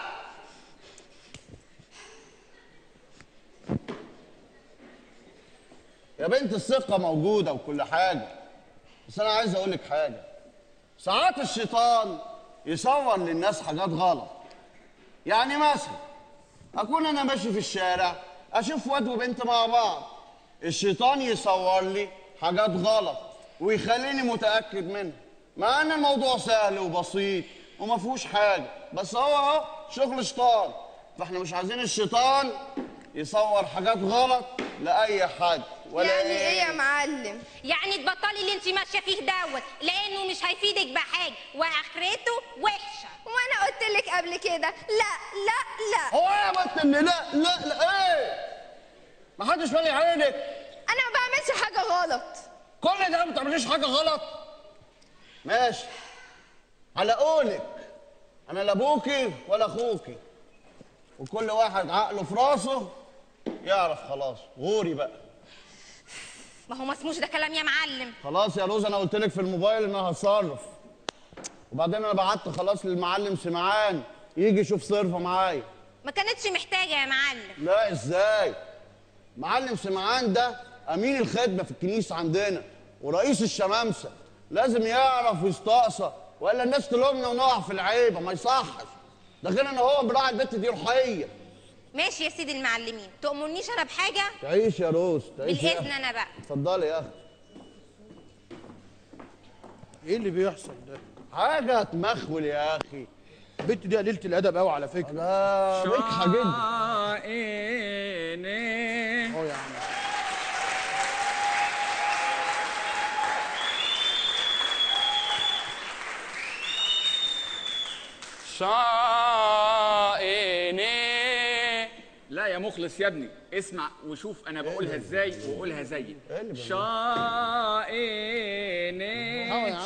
يا بنت الثقة موجودة وكل حاجة بس أنا عايز أقول لك حاجة ساعات الشيطان يصور للناس حاجات غلط يعني مثلا أكون أنا ماشي في الشارع أشوف واد وبنت مع بعض الشيطان يصور لي حاجات غلط ويخليني متأكد منها مع إن الموضوع سهل وبسيط وما فيهوش حاجة بس هو أهو شغل شيطان فإحنا مش عايزين الشيطان يصور حاجات غلط لأي حد ولا يعني ايه يا معلم يعني تبطلي اللي انت ماشيه فيه دوت لانه مش هيفيدك بحاجه واخرته وحشه وانا قلت لك قبل كده لا لا لا هو إيه يا بنت اللي لا لا لا إيه ما حدش مالي عينك انا ما بعملش حاجة غلط كل ده ما بتعمليش حاجه غلط ماشي على قولك انا لا ابوكي ولا اخوكي وكل واحد عقله في راسه يعرف خلاص غوري بقى ما هو ما اسموش ده كلام يا معلم خلاص يا روز انا قلت لك في الموبايل ان انا هتصرف وبعدين انا بعت خلاص للمعلم سمعان يجي يشوف صرفه معايا ما كانتش محتاجه يا معلم لا ازاي معلم سمعان ده امين الخدمه في الكنيسه عندنا ورئيس الشمامسه لازم يعرف ويستقصى والا الناس تلومنا ونقع في العيبه ما يصحش ده غير ان هو براعي البت دي روحيه ماشي يا سيدي المعلمين تأمرنيش انا بحاجه تعيش يا روز تعيش يا بالاذن أخي. انا بقى اتفضلي يا اخي ايه اللي بيحصل ده حاجه تمخول يا اخي البت دي قليله الادب قوي على فكره ده ركحه جدا عيني اه يا عم شائني لا يا مخلص يا ابني اسمع وشوف انا بقولها ازاي وقولها زيي شائني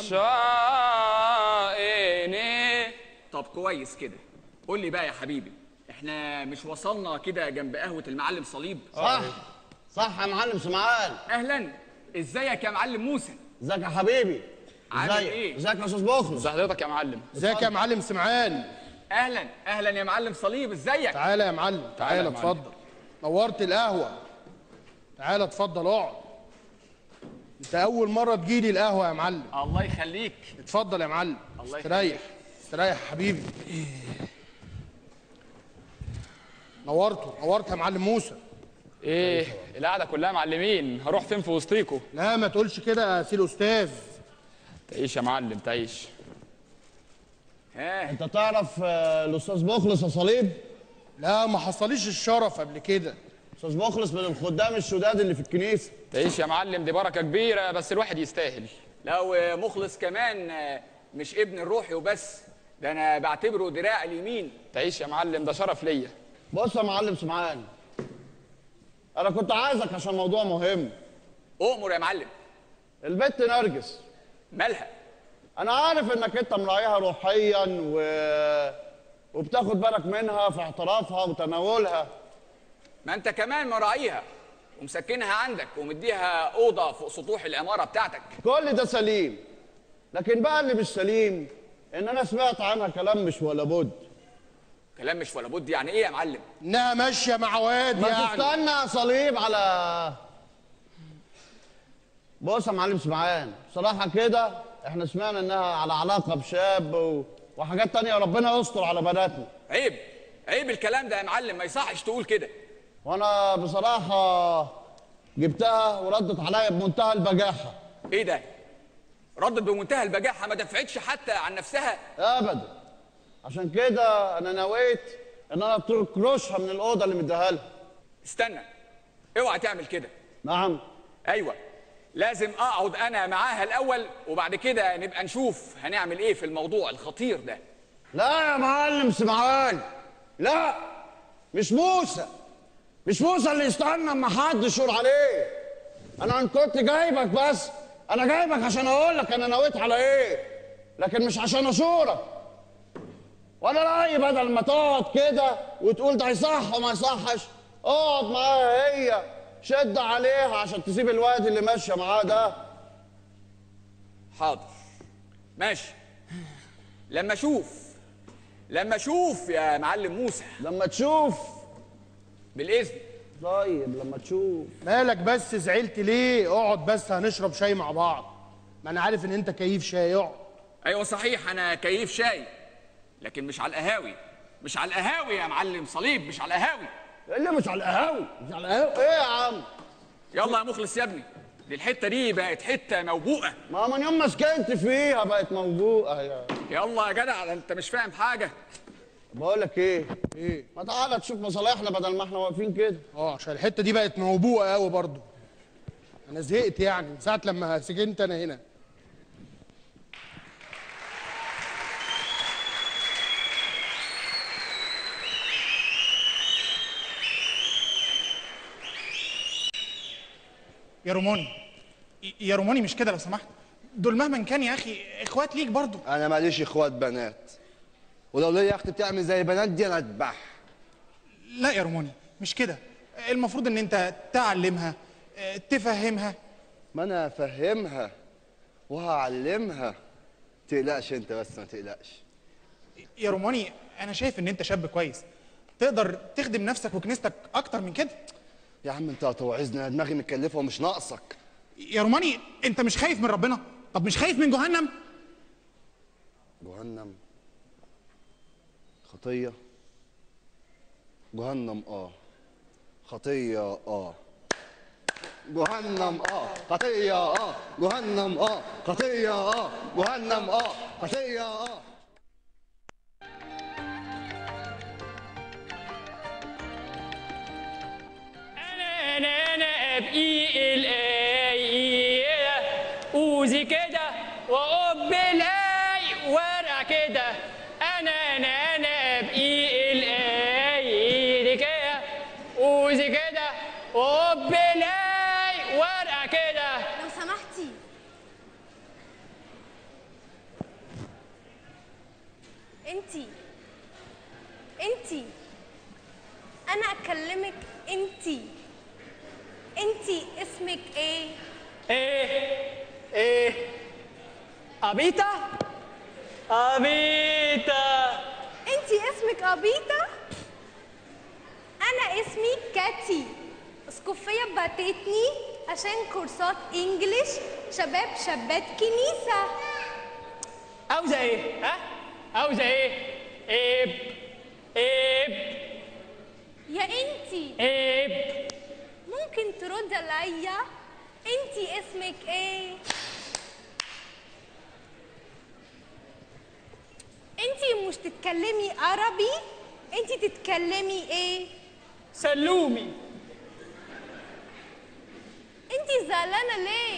شائني طب كويس كده قول لي بقى يا حبيبي احنا مش وصلنا كده جنب قهوة المعلم صليب صح صح يا معلم سمعان اهلا ازيك يا معلم موسى ازيك يا حبيبي عامل ازيك إيه؟ ازيك يا استاذ بخلص ازي حضرتك يا معلم ازيك يا معلم سمعان اهلا اهلا يا معلم صليب ازيك تعالى يا معلم تعالى يا تعالى معلم. اتفضل نورت القهوه تعالى اتفضل اقعد انت اول مره تجيلي القهوه يا معلم الله يخليك اتفضل يا معلم الله استريح استريح يا حبيبي نورته نورت يا معلم موسى ايه القعده كلها معلمين هروح فين في وسطيكوا لا ما تقولش كده يا سي الاستاذ تعيش يا معلم تعيش ها انت تعرف آه، الاستاذ مخلص يا صليب لا ما حصليش الشرف قبل كده استاذ مخلص من الخدام الشداد اللي في الكنيسه تعيش يا معلم دي بركه كبيره بس الواحد يستاهل لا ومخلص كمان آه، مش ابن الروحي وبس ده انا بعتبره دراع اليمين تعيش يا معلم ده شرف ليا بص يا معلم سمعان انا كنت عايزك عشان موضوع مهم اؤمر يا معلم البت نرجس مالها انا عارف انك انت مراعيها روحيا و... وبتاخد بالك منها في اعترافها وتناولها ما انت كمان مراعيها ومسكنها عندك ومديها اوضه فوق سطوح العماره بتاعتك كل ده سليم لكن بقى اللي مش سليم ان انا سمعت عنها كلام مش ولا بد كلام مش ولا بد يعني ايه يا معلم انها ماشيه مع واد ما يعني تستنى يا صليب على بص يا معلم سمعان بصراحة كده احنا سمعنا انها على علاقة بشاب و... وحاجات تانية ربنا يستر على بناتنا عيب عيب الكلام ده يا معلم ما يصحش تقول كده وانا بصراحة جبتها وردت عليا بمنتهى البجاحة ايه ده ردت بمنتهى البجاحه ما دفعتش حتى عن نفسها ابدا عشان كده انا نويت ان انا تكرشها من الأوضة اللي مديها لها استنى اوعى تعمل كده نعم ايوه لازم اقعد انا معاها الاول وبعد كده نبقى نشوف هنعمل ايه في الموضوع الخطير ده لا يا معلم سمعان لا مش موسى مش موسى اللي يستنى اما حد يشور عليه انا ان كنت جايبك بس انا جايبك عشان اقول لك انا نويت على ايه لكن مش عشان اشورك وانا رايي بدل ما تقعد كده وتقول ده يصح وما يصحش اقعد معاها هي شد عليها عشان تسيب الواد اللي ماشيه معاه ده حاضر ماشي لما اشوف لما اشوف يا معلم موسى لما تشوف بالاذن طيب لما تشوف مالك بس زعلت ليه اقعد بس هنشرب شاي مع بعض ما انا عارف ان انت كيف شاي اقعد ايوه صحيح انا كيف شاي لكن مش على القهاوي مش على القهاوي يا معلم صليب مش على القهاوي اللي مش على القهاوي مش على القهاوي ايه يا عم يلا يا مخلص يا ابني دي الحته دي بقت حته موبوءه ما من يوم ما سكنت فيها بقت موبوءه يا يلا يا جدع ده انت مش فاهم حاجه بقول لك ايه ايه ما تعالى تشوف مصالحنا بدل ما احنا واقفين كده اه عشان الحته دي بقت موبوءه قوي برضو انا زهقت يعني من ساعه لما سجنت انا هنا يا روماني يا روماني مش كده لو سمحت دول مهما كان يا اخي اخوات ليك برضو انا ماليش اخوات بنات ولو ليا اخت بتعمل زي البنات دي انا اذبحها لا يا روماني مش كده المفروض ان انت تعلمها اه، تفهمها ما انا افهمها وهعلمها تقلقش انت بس ما تقلقش يا روماني انا شايف ان انت شاب كويس تقدر تخدم نفسك وكنيستك اكتر من كده يا عم انت هتوعظني انا دماغي متكلفه ومش ناقصك يا روماني انت مش خايف من ربنا طب مش خايف من جهنم جهنم خطيه جهنم اه خطيه اه جهنم اه خطيه اه جهنم اه خطيه اه جهنم اه خطيه اه انا انا انا ابقي الاي اوزي كده واقب الاي ورقع كده انا انا انا ابقي الاي دي كده اوزي كده واقب الاي ورقع كده لو سمحتي انتي انتي انا اكلمك انتي انتي اسمك ايه ايه ايه ابيتا ابيتا انتي اسمك ابيتا انا اسمي كاتي اسقفية بعتتني عشان كورسات انجليش شباب شابات كنيسة عاوزه ايه ها عاوزه ايه ايه ايه يا انتي عيب ممكن ترد عليا انتي اسمك ايه انتي مش تتكلمي عربي انتي تتكلمي ايه سلومي انتي زعلانه ليه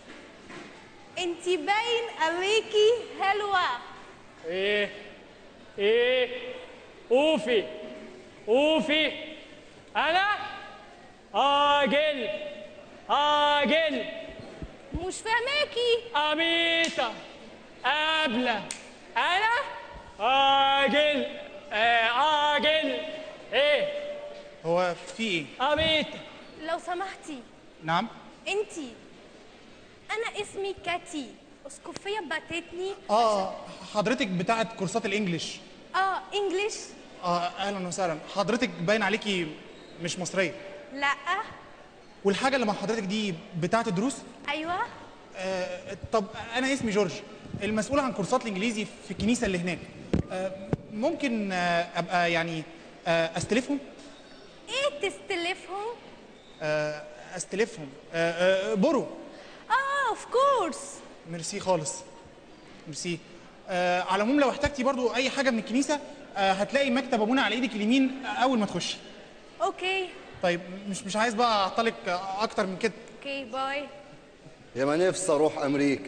انتي باين عليكي حلوه ايه ايه اوفي اوفي انا اجل اجل مش فاهماكي اميتا قابلة انا اجل آه، اجل ايه هو في ايه اميتا لو سمحتي نعم انتي انا اسمي كاتي اسقفيه بعتتني اه حضرتك بتاعت كورسات الانجليش اه انجلش اه اهلا وسهلا حضرتك باين عليكي مش مصريه لا والحاجه اللي مع حضرتك دي بتاعت الدروس ايوه آه طب انا اسمي جورج المسؤول عن كورسات الانجليزي في الكنيسه اللي هناك آه ممكن آه ابقى يعني آه استلفهم ايه تستلفهم آه استلفهم آه آه برو اه اوف كورس ميرسي خالص ميرسي آه على العموم لو احتجتي برضو اي حاجه من الكنيسه آه هتلاقي مكتب ابونا على ايدك اليمين اول ما تخشي اوكي طيب مش مش عايز بقى اعطلك آه، اكتر من كده اوكي باي يا ما نفسي اروح امريكا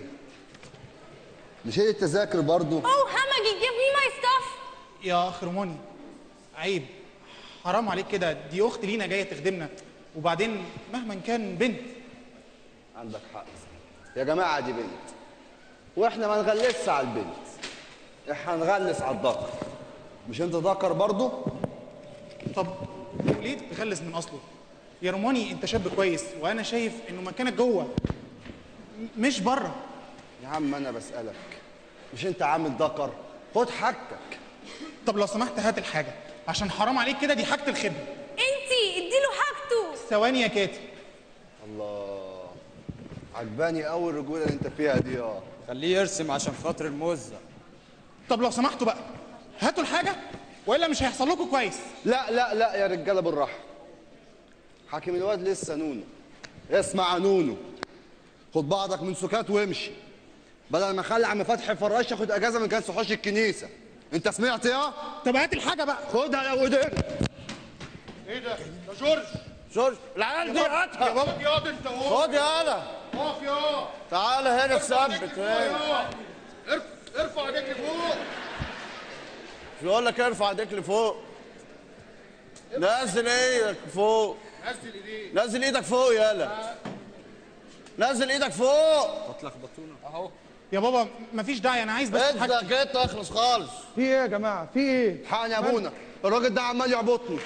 مش هي التذاكر برضو اوه همجي give me my stuff يا اخ روماني عيب حرام عليك كده دي اخت لينا جايه تخدمنا وبعدين مهما كان بنت عندك حق يا جماعه دي بنت واحنا ما نغلسش على البنت احنا نغلس على الذكر مش انت ذكر برضو طب ليه تغلس من اصله يا روماني انت شاب كويس وانا شايف انه مكانك جوه م- مش بره يا عم انا بسالك مش انت عامل ذكر خد حاجتك طب لو سمحت هات الحاجه عشان حرام عليك كده دي حاجه الخدمه انتي اديله حاجته ثواني يا كاتي الله عجباني قوي الرجوله اللي انت فيها دي اه خليه يرسم عشان خاطر الموزة طب لو سمحتوا بقى هاتوا الحاجه والا مش هيحصل لكم كويس لا لا لا يا رجاله بالراحه حاكم الواد لسه نونو اسمع يا نونو خد بعضك من سكات وامشي بدل ما اخلي عم فتحي فراش ياخد اجازه من كان سحوش الكنيسه انت سمعت يا طب هات الحاجه بقى خدها يا وديك ايه ده؟ ده جورج جورج العيال دي يا هاتها بابا ياض انت اهو خد يالا اقف يا تعالى هنا تثبت يا ارفع ارفع ايديك لفوق مش بقول لك ارفع ايديك لفوق نزل ايدك فوق نزل ايديك نزل ايدك فوق يالا نزل ايدك فوق اهو يا بابا مفيش داعي انا عايز بس حاجه انت كده اخلص خالص في ايه يا جماعه في ايه حقني يا ابونا الراجل ده عمال يعبطني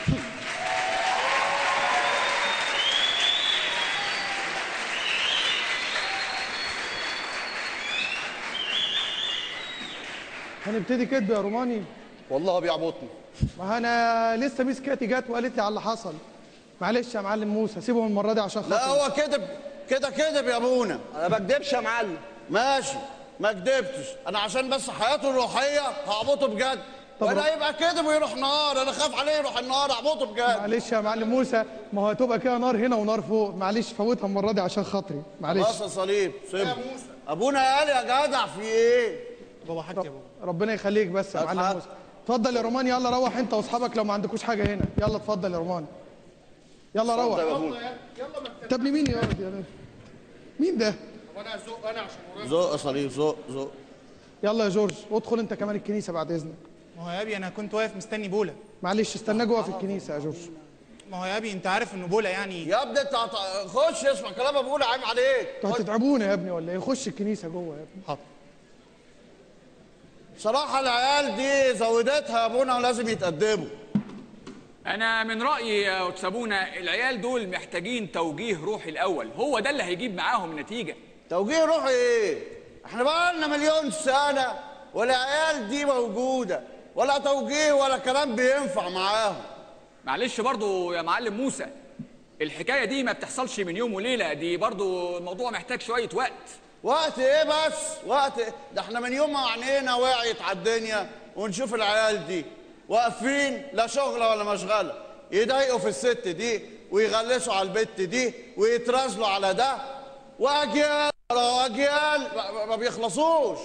هنبتدي كدب يا روماني والله بيعبطني ما انا لسه ميس كاتي جت وقالت لي على اللي حصل معلش يا معلم موسى سيبهم المره دي عشان لا خاطري هو كذب كده كذب يا ابونا انا ما بكدبش يا معلم ماشي ما كدبتش انا عشان بس حياته الروحيه هعبطه بجد طب وانا رو- يبقى كذب ويروح نار انا خاف عليه يروح النار اعبطه بجد معلش يا معلم موسى ما هو هتبقى كده نار هنا ونار فوق معلش فوتها المره دي عشان خاطري معلش خلاص يا صليب سيبه ابونا قال يا جدع في ايه بابا حاجتي يا بابا ربنا يخليك بس يا معلم أضحك. موسى اتفضل يا رومان يلا روح انت واصحابك لو ما عندكوش حاجه هنا يلا اتفضل يا رومان يلا طب يا روح ابونا يلا ما انت طب مين يا ولد يا باشا؟ مين ده وانا ازق انا عشان ورايا زق يا صليب زق زق يلا يا جورج ادخل انت كمان الكنيسه بعد اذنك ما هو يا ابي انا كنت واقف مستني بولا معلش استنى جوه في الكنيسه يا جورج ما هو يا ابي انت عارف انه بولا يعني يا ابني انت هت- خش اسمع كلام ابونا عيب عليك انتوا هتتعبونا يا ابني ولا ايه خش الكنيسه جوه يا ابني حاضر صراحه العيال دي زودتها يا ابونا ولازم يتقدموا انا من رايي يا سابونا العيال دول محتاجين توجيه روحي الاول هو ده اللي هيجيب معاهم نتيجه توجيه روحي ايه احنا بقى لنا مليون سنه والعيال دي موجوده ولا توجيه ولا كلام بينفع معاهم معلش برضو يا معلم موسى الحكايه دي ما بتحصلش من يوم وليله دي برضو الموضوع محتاج شويه وقت وقت ايه بس وقت إيه؟ ده احنا من يوم ما عينينا وعيت على الدنيا ونشوف العيال دي واقفين لا شغله ولا مشغله يضايقوا في الست دي ويغلسوا على البت دي ويترازلوا على ده واجيال ورا اجيال ما- ما بيخلصوش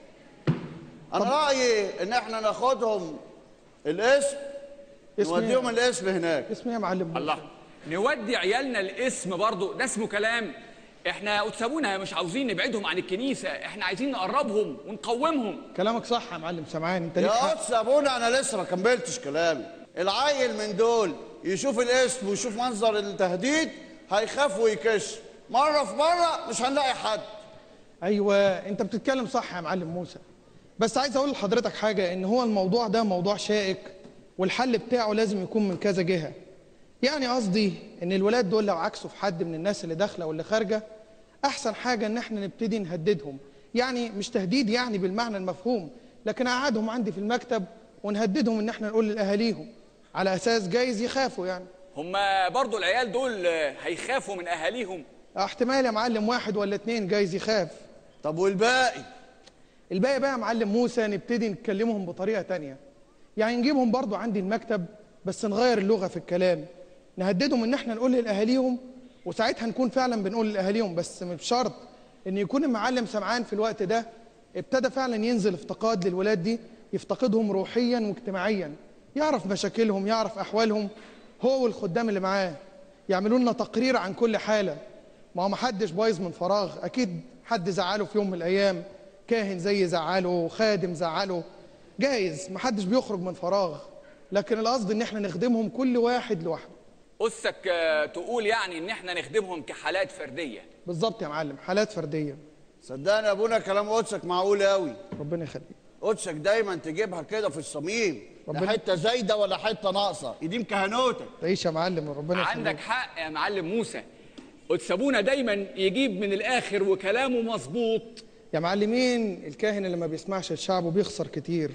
انا رايي ان احنا ناخدهم الاسم اسم إيه؟ نوديهم الاسم هناك اسمه ايه يا معلم موسى؟ الله نودي عيالنا الاسم برضه ده اسمه كلام احنا قدسابونا مش عاوزين نبعدهم عن الكنيسه احنا عايزين نقربهم ونقومهم كلامك صح يا معلم سمعان انت ليك يا حق قدس ابونا انا لسه ما كملتش كلامي العيل من دول يشوف الاسم ويشوف منظر التهديد هيخاف ويكش مره في مره مش هنلاقي حد ايوه انت بتتكلم صح يا معلم موسى بس عايز اقول لحضرتك حاجه ان هو الموضوع ده موضوع شائك والحل بتاعه لازم يكون من كذا جهه يعني قصدي ان الولاد دول لو عكسوا في حد من الناس اللي داخله واللي خارجه احسن حاجه ان احنا نبتدي نهددهم يعني مش تهديد يعني بالمعنى المفهوم لكن اقعدهم عندي في المكتب ونهددهم ان احنا نقول لاهاليهم على اساس جايز يخافوا يعني هما برضه العيال دول آه، هيخافوا من اهاليهم احتمال يا معلم واحد ولا اتنين جايز يخاف طب والباقي الباقي بقى يا معلم موسى نبتدي نكلمهم بطريقة تانية يعني نجيبهم برضو عندي المكتب بس نغير اللغة في الكلام نهددهم ان احنا نقول لأهاليهم وساعتها نكون فعلا بنقول لأهاليهم بس بشرط ان يكون المعلم سمعان في الوقت ده ابتدى فعلا ينزل افتقاد للولاد دي يفتقدهم روحيا واجتماعيا يعرف مشاكلهم يعرف أحوالهم هو والخدام اللي معاه يعملوا لنا تقرير عن كل حالة ما هو محدش بايظ من فراغ اكيد حد زعله في يوم من الايام كاهن زي زعله خادم زعله جايز محدش بيخرج من فراغ لكن القصد ان احنا نخدمهم كل واحد لوحده أسك آه، تقول يعني ان احنا نخدمهم كحالات فرديه بالظبط يا معلم حالات فرديه صدقني يا ابونا كلام قدسك معقول قوي ربنا يخليك قدسك دايما تجيبها كده في الصميم لا ربنا- حته زايده ولا حته ناقصه يديم كهنوتك تعيش يا معلم ربنا يخليك عندك حق يا معلم موسى قدسابونا دايما يجيب من الاخر وكلامه مظبوط يا معلمين الكاهن اللي ما بيسمعش الشعب وبيخسر كتير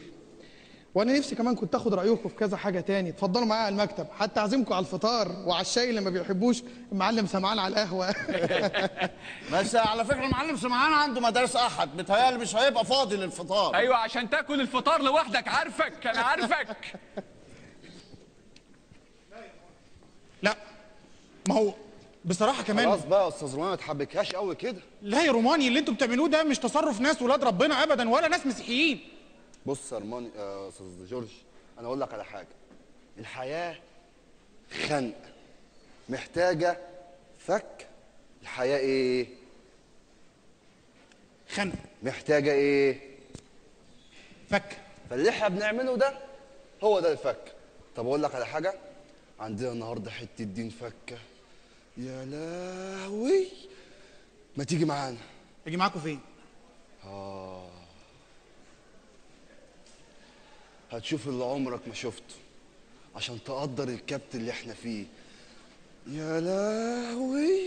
وانا نفسي كمان كنت اخد رايكم في كذا حاجه تاني اتفضلوا معايا على المكتب حتى اعزمكم على الفطار وعلى الشاي اللي ما بيحبوش المعلم سمعان على القهوه بس على فكره المعلم سمعان عنده مدارس احد بيتهيألي مش هيبقى فاضي للفطار ايوه عشان تاكل الفطار لوحدك عارفك انا عارفك لا ما هو بصراحه كمان خلاص بقى يا استاذ رومان ما تحبكهاش قوي كده لا يا روماني اللي انتوا بتعملوه ده مش تصرف ناس ولاد ربنا ابدا ولا ناس مسيحيين بص يا روماني يا استاذ جورج انا اقول لك على حاجه الحياه خنق محتاجه فك الحياه ايه خنق محتاجه ايه فك فاللي احنا بنعمله ده هو ده الفك طب اقول لك على حاجه عندنا النهارده حته دين فكه يا لهوي ما تيجي معانا اجي معاكم فين آه هتشوف اللي عمرك ما شفته عشان تقدر الكبت اللي احنا فيه يا لهوي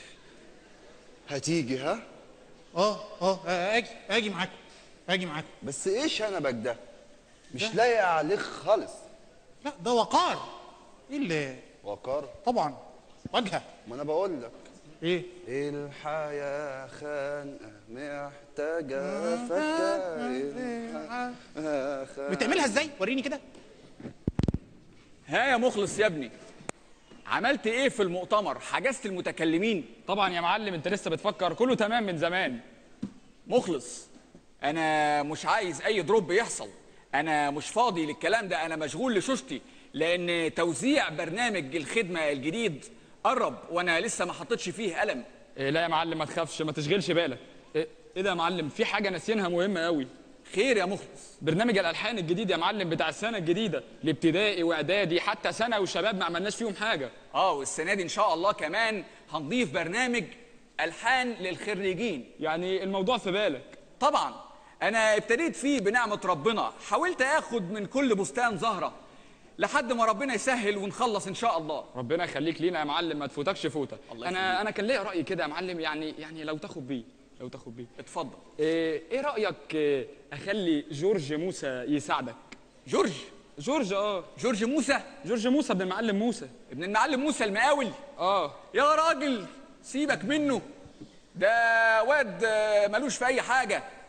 هتيجي ها اه اه آه، اجي اجي معاكم اجي معاكم بس ايه شنبك ده مش لايق عليك خالص لا ده وقار ايه اللي وقار طبعا واجهه ما انا بقول لك ايه الحياة خانقة محتاجة فكة الحياة خانقة بتعملها ازاي وريني كده ها يا مخلص يا ابني عملت ايه في المؤتمر حجزت المتكلمين طبعا يا معلم انت لسه بتفكر كله تمام من زمان مخلص انا مش عايز اي دروب يحصل انا مش فاضي للكلام ده انا مشغول لشوشتي لان توزيع برنامج الخدمه الجديد قرب وانا لسه ما حطيتش فيه قلم إيه لا يا معلم ما تخافش ما تشغلش بالك ايه إيه ده يا معلم في حاجه ناسيينها مهمه قوي خير يا مخلص برنامج الالحان الجديد يا معلم بتاع السنه الجديده الابتدائي واعدادي حتى ثانوي وشباب ما عملناش فيهم حاجه اه والسنه دي ان شاء الله كمان هنضيف برنامج الحان للخريجين يعني الموضوع في بالك طبعا انا ابتديت فيه بنعمه ربنا حاولت اخد من كل بستان زهره لحد ما ربنا يسهل ونخلص ان شاء الله ربنا يخليك لينا يا معلم ما تفوتكش فوته الله انا يخليك. انا كان ليا راي كده يا معلم يعني يعني لو تاخد بيه لو تاخد بيه اتفضل ايه, إيه رايك إيه، اخلي جورج موسى يساعدك جورج جورج اه جورج موسى جورج موسى ابن المعلم موسى ابن المعلم موسى المقاول اه يا راجل سيبك منه ده واد آه، ملوش في اي حاجه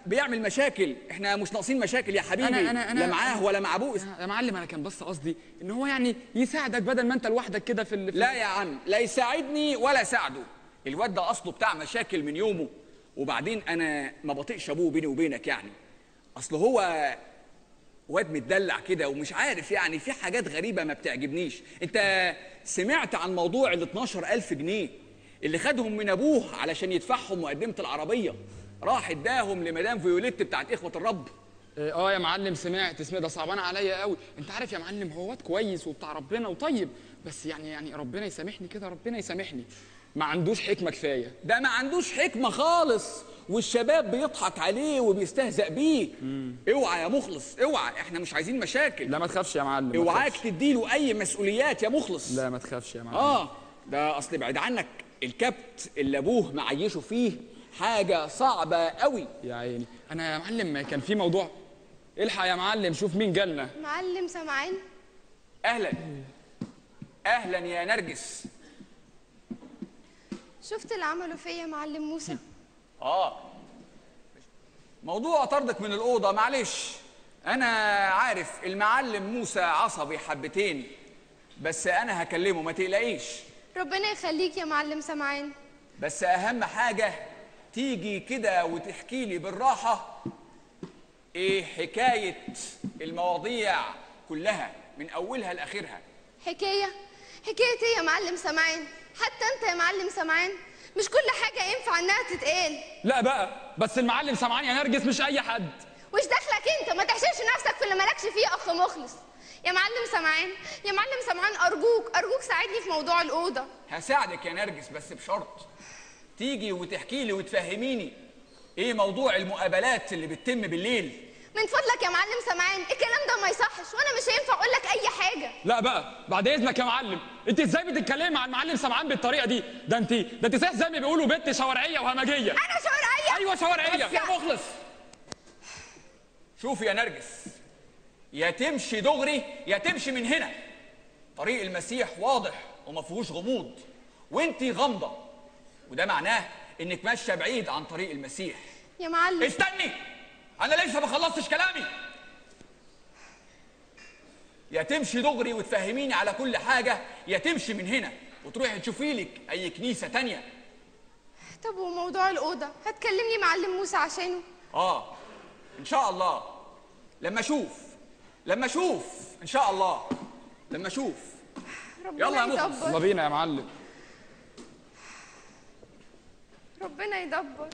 بيعمل مشاكل احنا مش ناقصين مشاكل يا حبيبي أنا- أنا- أنا- لا معاه ولا مع ابوه يا معلم انا كان بس قصدي ان هو يعني يساعدك بدل ما انت لوحدك كده في ال... في لا يا عم لا يساعدني ولا اساعده الواد ده اصله بتاع مشاكل من يومه وبعدين انا ما بطيقش ابوه بيني وبينك يعني اصل هو واد متدلع كده ومش عارف يعني في حاجات غريبه ما بتعجبنيش انت سمعت عن موضوع ال 12000 جنيه اللي خدهم من ابوه علشان يدفعهم مقدمه العربيه راح اداهم لمدام فيوليت بتاعت اخوه الرب اه يا معلم سمعت سمعت ده صعبان عليا قوي انت عارف يا معلم هو واد كويس وبتاع ربنا وطيب بس يعني يعني ربنا يسامحني كده ربنا يسامحني ما عندوش حكمه كفايه ده ما عندوش حكمة خالص والشباب بيضحك عليه وبيستهزأ بيه اوعى يا مخلص اوعى احنا مش عايزين مشاكل لا ما تخافش يا معلم ما اوعاك تخافش. تديله اي مسؤوليات يا مخلص لا ما تخافش يا معلم اه ده اصل بعيد عنك الكبت اللي ابوه معيشه فيه حاجة صعبة قوي يا عيني انا يا معلم كان في موضوع الحق يا معلم شوف مين جالنا معلم سامعين اهلا اهلا يا نرجس شفت اللي عمله فيا يا معلم موسى اه موضوع طردك من الأوضة معلش أنا عارف المعلم موسى عصبي حبتين بس أنا هكلمه ما تقلقيش ربنا يخليك يا معلم سامعين بس أهم حاجة تيجي كده وتحكي لي بالراحة إيه حكاية المواضيع كلها من أولها لآخرها حكاية حكاية ايه يا معلم سامعين حتى انت يا معلم سامعين مش كل حاجة ينفع انها تتقال لا بقى بس المعلم سمعان يا نرجس مش اي حد وش دخلك انت ما تحشرش نفسك في اللي مالكش فيه اخ مخلص يا معلم سامعين يا معلم سامعين ارجوك ارجوك ساعدني في موضوع الاوضه هساعدك يا نرجس بس بشرط تيجي وتحكي لي وتفهميني إيه موضوع المقابلات اللي بتتم بالليل من فضلك يا معلم سامعين الكلام ده ما يصحش وانا مش هينفع اقول لك اي حاجه لا بقى بعد اذنك يا معلم انت ازاي بتتكلمي مع المعلم سمعان بالطريقه دي ده انت ده انت زي ما بيقولوا بنت شوارعيه وهمجيه انا شوارعيه ايوه شوارعيه بس يا مخلص شوف يا نرجس يا تمشي دغري يا تمشي من هنا طريق المسيح واضح وما فيهوش غموض وانتي غامضه وده معناه انك ماشيه بعيد عن طريق المسيح يا معلم استني انا لسه ما خلصتش كلامي يا تمشي دغري وتفهميني على كل حاجه يا تمشي من هنا وتروحي تشوفي لك اي كنيسه تانية طب وموضوع الاوضه هتكلمني معلم موسى عشانه اه ان شاء الله لما اشوف لما اشوف ان شاء الله لما اشوف ربنا يلا يا مخلص. يدبر يلا بينا يا معلم ربنا يدبر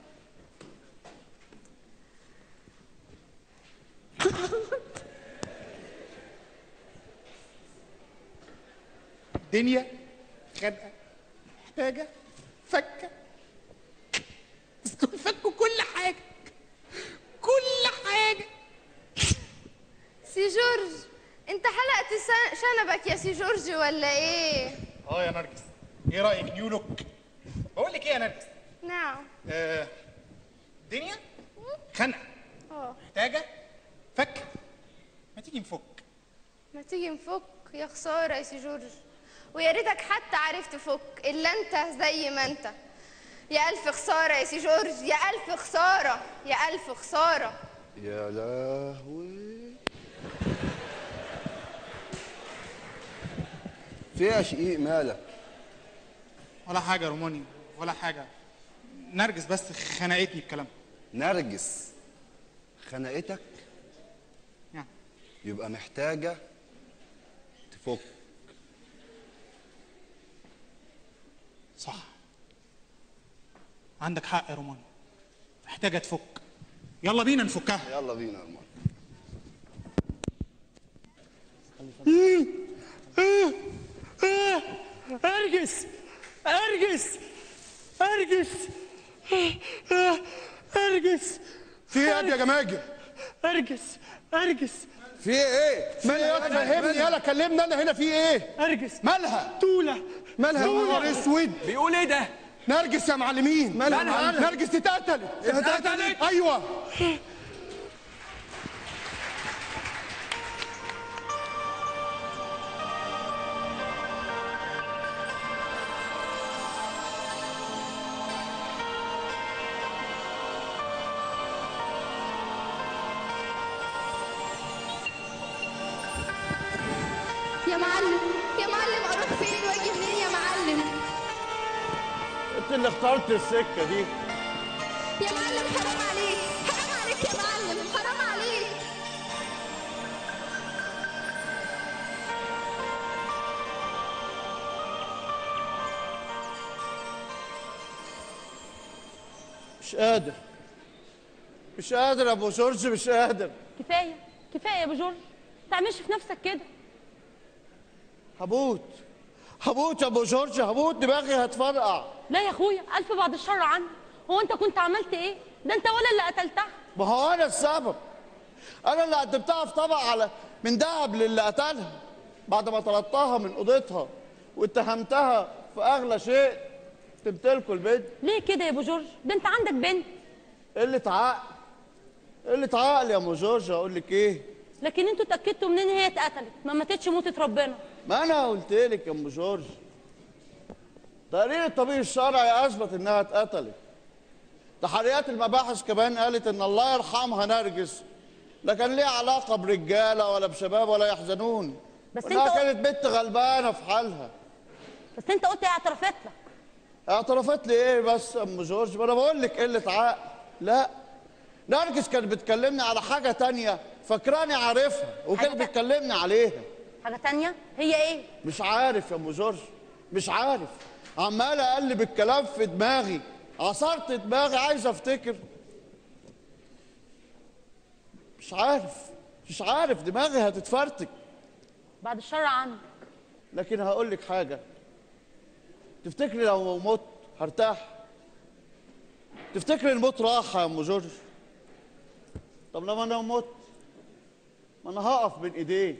الدنيا خانقه محتاجه فكه بس دول فكوا كل حاجه كل حاجه سي جورج انت حلقت سن- شنبك يا سي جورج ولا ايه اه يا نرجس ايه رايك نيو لوك بقول لك ايه يا نرجس نعم آه الدنيا خنقه اه محتاجه فك ما تيجي نفك ما تيجي نفك يا خساره يا سي جورج ويا ريتك حتى عرفت تفك الا انت زي ما انت يا الف خساره يا سي جورج يا الف خساره يا الف خساره يا لهوي في إيه يا شقيق مالك ولا حاجه يا روماني ولا حاجه نرجس بس خنقتني بكلامها نرجس خنقتك نعم. يبقى محتاجة تفك صح عندك حق يا روماني محتاجه تفك يلا بينا نفكها يلا بينا يا مان ارجس ارجس ارجس ارجس في ايه يا جماجم ارجس ارجس في ايه؟ مالها يا فهمني يلا كلمنا انا هنا في ايه ارجس مالها طولة مالها يا نهار اسود بيقول ايه ده نرجس يا معلمين مالها يا معلم؟ نرجس اتقتلت اتقتلت؟ ايوه يا معلم يا معلم اروح فين واجي منين يا معلم انت اللي اخترت السكه دي يا معلم حرام عليك حرام عليك يا معلم حرام عليك مش قادر مش قادر يا ابو جورج مش قادر كفايه كفايه يا ابو جورج ما تعملش في نفسك كده هموت هموت يا ابو جورج هموت دماغي هتفرقع لا يا اخويا الف بعد الشر عنك هو انت كنت عملت ايه ده انت ولا اللي قتلتها ما هو انا السبب انا اللي قدمتها في طبق على من دهب للي قتلها بعد ما طردتها من اوضتها واتهمتها في اغلى شيء تمتلكوا البيت ليه كده يا ابو جورج ده انت عندك بنت قله عقل قله عقل يا ام جورج اقول لك ايه لكن انتوا اتاكدتوا منين هي اتقتلت ما ماتتش موتة ربنا ما انا قلت لك يا ام جورج تقرير الطبيب الشرعي اثبت انها اتقتلت تحريات المباحث كمان قالت ان الله يرحمها نرجس لا كان ليها علاقه برجاله ولا بشباب ولا يحزنون بس وانها انت- كانت بنت غلبانه في حالها بس انت قلت هي اعترفت لك اعترفت لي ايه بس يا ام جورج ما انا بقول لك قله عقل لا نرجس كانت بتكلمني على حاجه تانية فاكراني عارفها وكانت بتكلمني عليها حاجه تانية هي ايه مش عارف يا ام جورج مش عارف عمال اقلب الكلام في دماغي عصرت دماغي عايز افتكر مش عارف مش عارف دماغي هتتفرتك بعد الشر عنك لكن هقول لك حاجه تفتكري لو مت هرتاح تفتكري الموت راحه يا ام جورج طب لما انا مت ما انا هقف بين ايديه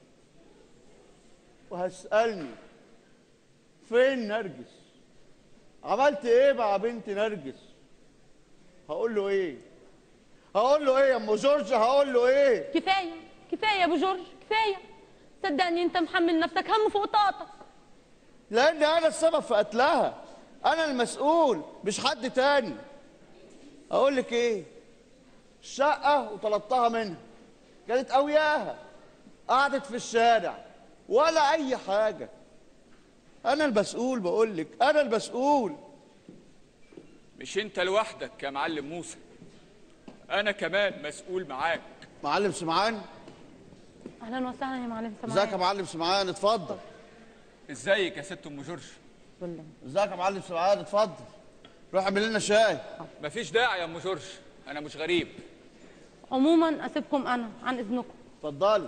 وهسالني فين نرجس عملت ايه مع بنت نرجس هقول له ايه هقول له ايه يا ام جورج هقول له ايه كفايه كفايه يا ابو جورج كفايه صدقني انت محمل نفسك هم فوق طاقتك لان انا السبب في قتلها انا المسؤول مش حد تاني اقول لك ايه الشقه وطلبتها منها كانت قوياها قعدت في الشارع ولا اي حاجه انا المسؤول بقول لك انا المسؤول مش انت لوحدك يا معلم موسى انا كمان مسؤول معاك معلم سمعان اهلا وسهلا يا معلم سماعي ازيك يا معلم سمعان اتفضل ازيك يا ست ام جورج ازيك يا معلم سمعان اتفضل روح اعمل لنا شاي مفيش داعي يا ام جورج انا مش غريب عموما اسيبكم انا عن اذنكم اتفضلي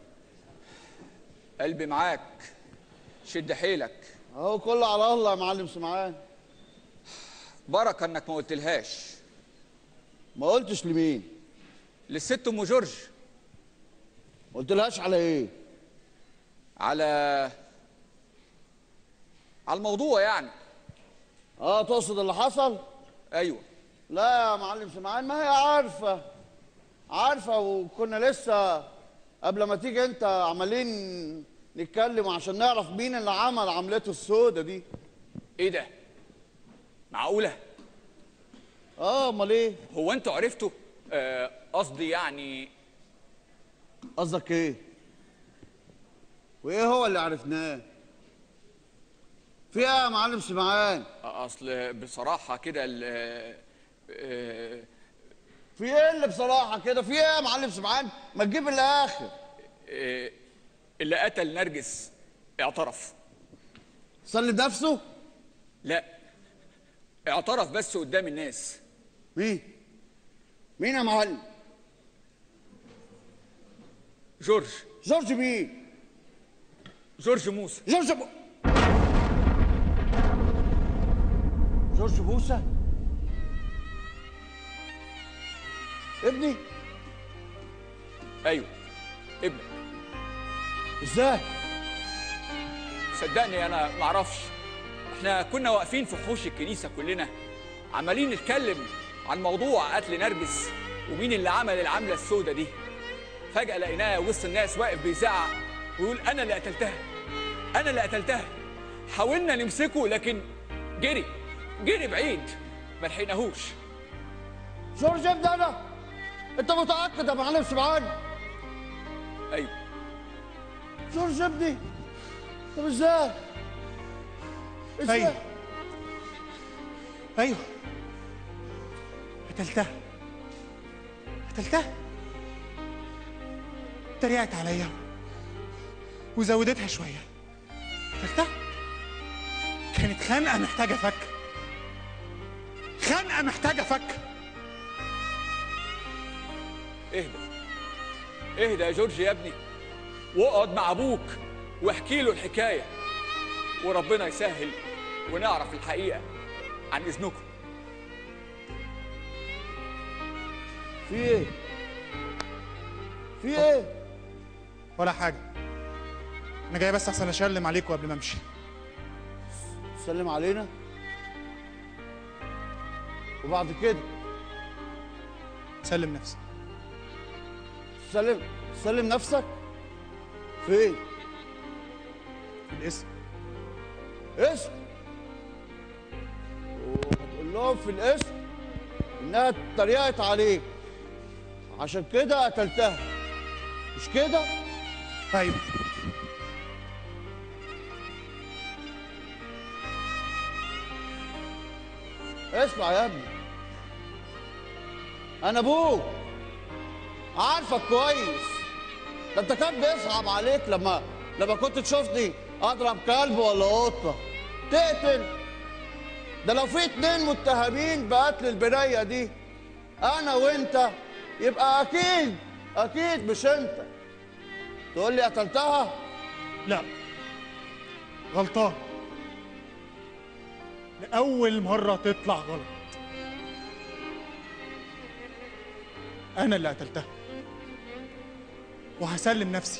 قلبي معاك شد حيلك اهو كله على الله يا معلم سمعان بركه انك ما قلتلهاش ما قلتش لمين للست ام جورج ما قلتلهاش على ايه على على الموضوع يعني اه تقصد اللي حصل ايوه لا يا معلم سمعان ما هي عارفه عارفه وكنا لسه قبل ما تيجي انت عمالين نتكلم عشان نعرف مين اللي عمل عملته السودة دي ايه ده معقوله اه امال ايه هو انتوا عرفتوا آه، قصدي يعني قصدك ايه وايه هو اللي عرفناه في ايه يا معلم سمعان اصل بصراحه كده ال- آه، في ايه اللي بصراحه كده في ايه يا معلم سمعان ما تجيب الاخر آه، اللي قتل نرجس اعترف سلم نفسه لا اعترف بس قدام الناس مين مين يا معلم جورج جورج مين جورج موسى جورج ب... جورج موسى ابني ايوه ابنك ازاي صدقني انا معرفش احنا كنا واقفين في حوش الكنيسه كلنا عمالين نتكلم عن موضوع قتل نرجس ومين اللي عمل العمله السوداء دي فجاه لقيناه وسط الناس واقف بيزعق ويقول انا اللي قتلتها انا اللي قتلتها حاولنا نمسكه لكن جري جري بعيد ما لحقناهوش جورج ابني انا انت متاكد يا معلم سمعان ايوه جورج ابني طب ازاي؟ ازاي؟ ايوه ايوه قتلتها قتلتها اتريقت عليا وزودتها شويه قتلتها كانت خانقه محتاجه فك خانقه محتاجه فك اهدى اهدى يا جورج يا ابني واقعد مع ابوك واحكي له الحكايه وربنا يسهل ونعرف الحقيقه عن اذنكم في ايه؟ في ايه؟ ولا حاجه انا جاي بس عشان اسلم عليكم قبل ما امشي سلم علينا وبعد كده سلم نفسك سلم سلم نفسك فين؟ في الاسم اسم وهتقول لهم في الاسم انها اتريقت عليك عشان كده قتلتها مش كده؟ ايوه اسمع يا ابني انا ابوك عارفك كويس ده انت كان بيصعب عليك لما لما كنت تشوفني اضرب كلب ولا قطه تقتل ده لو في اتنين متهمين بقتل البنيه دي انا وانت يبقى اكيد اكيد مش انت تقول لي قتلتها لا غلطان لأول مرة تطلع غلط أنا اللي قتلتها وهسلم نفسي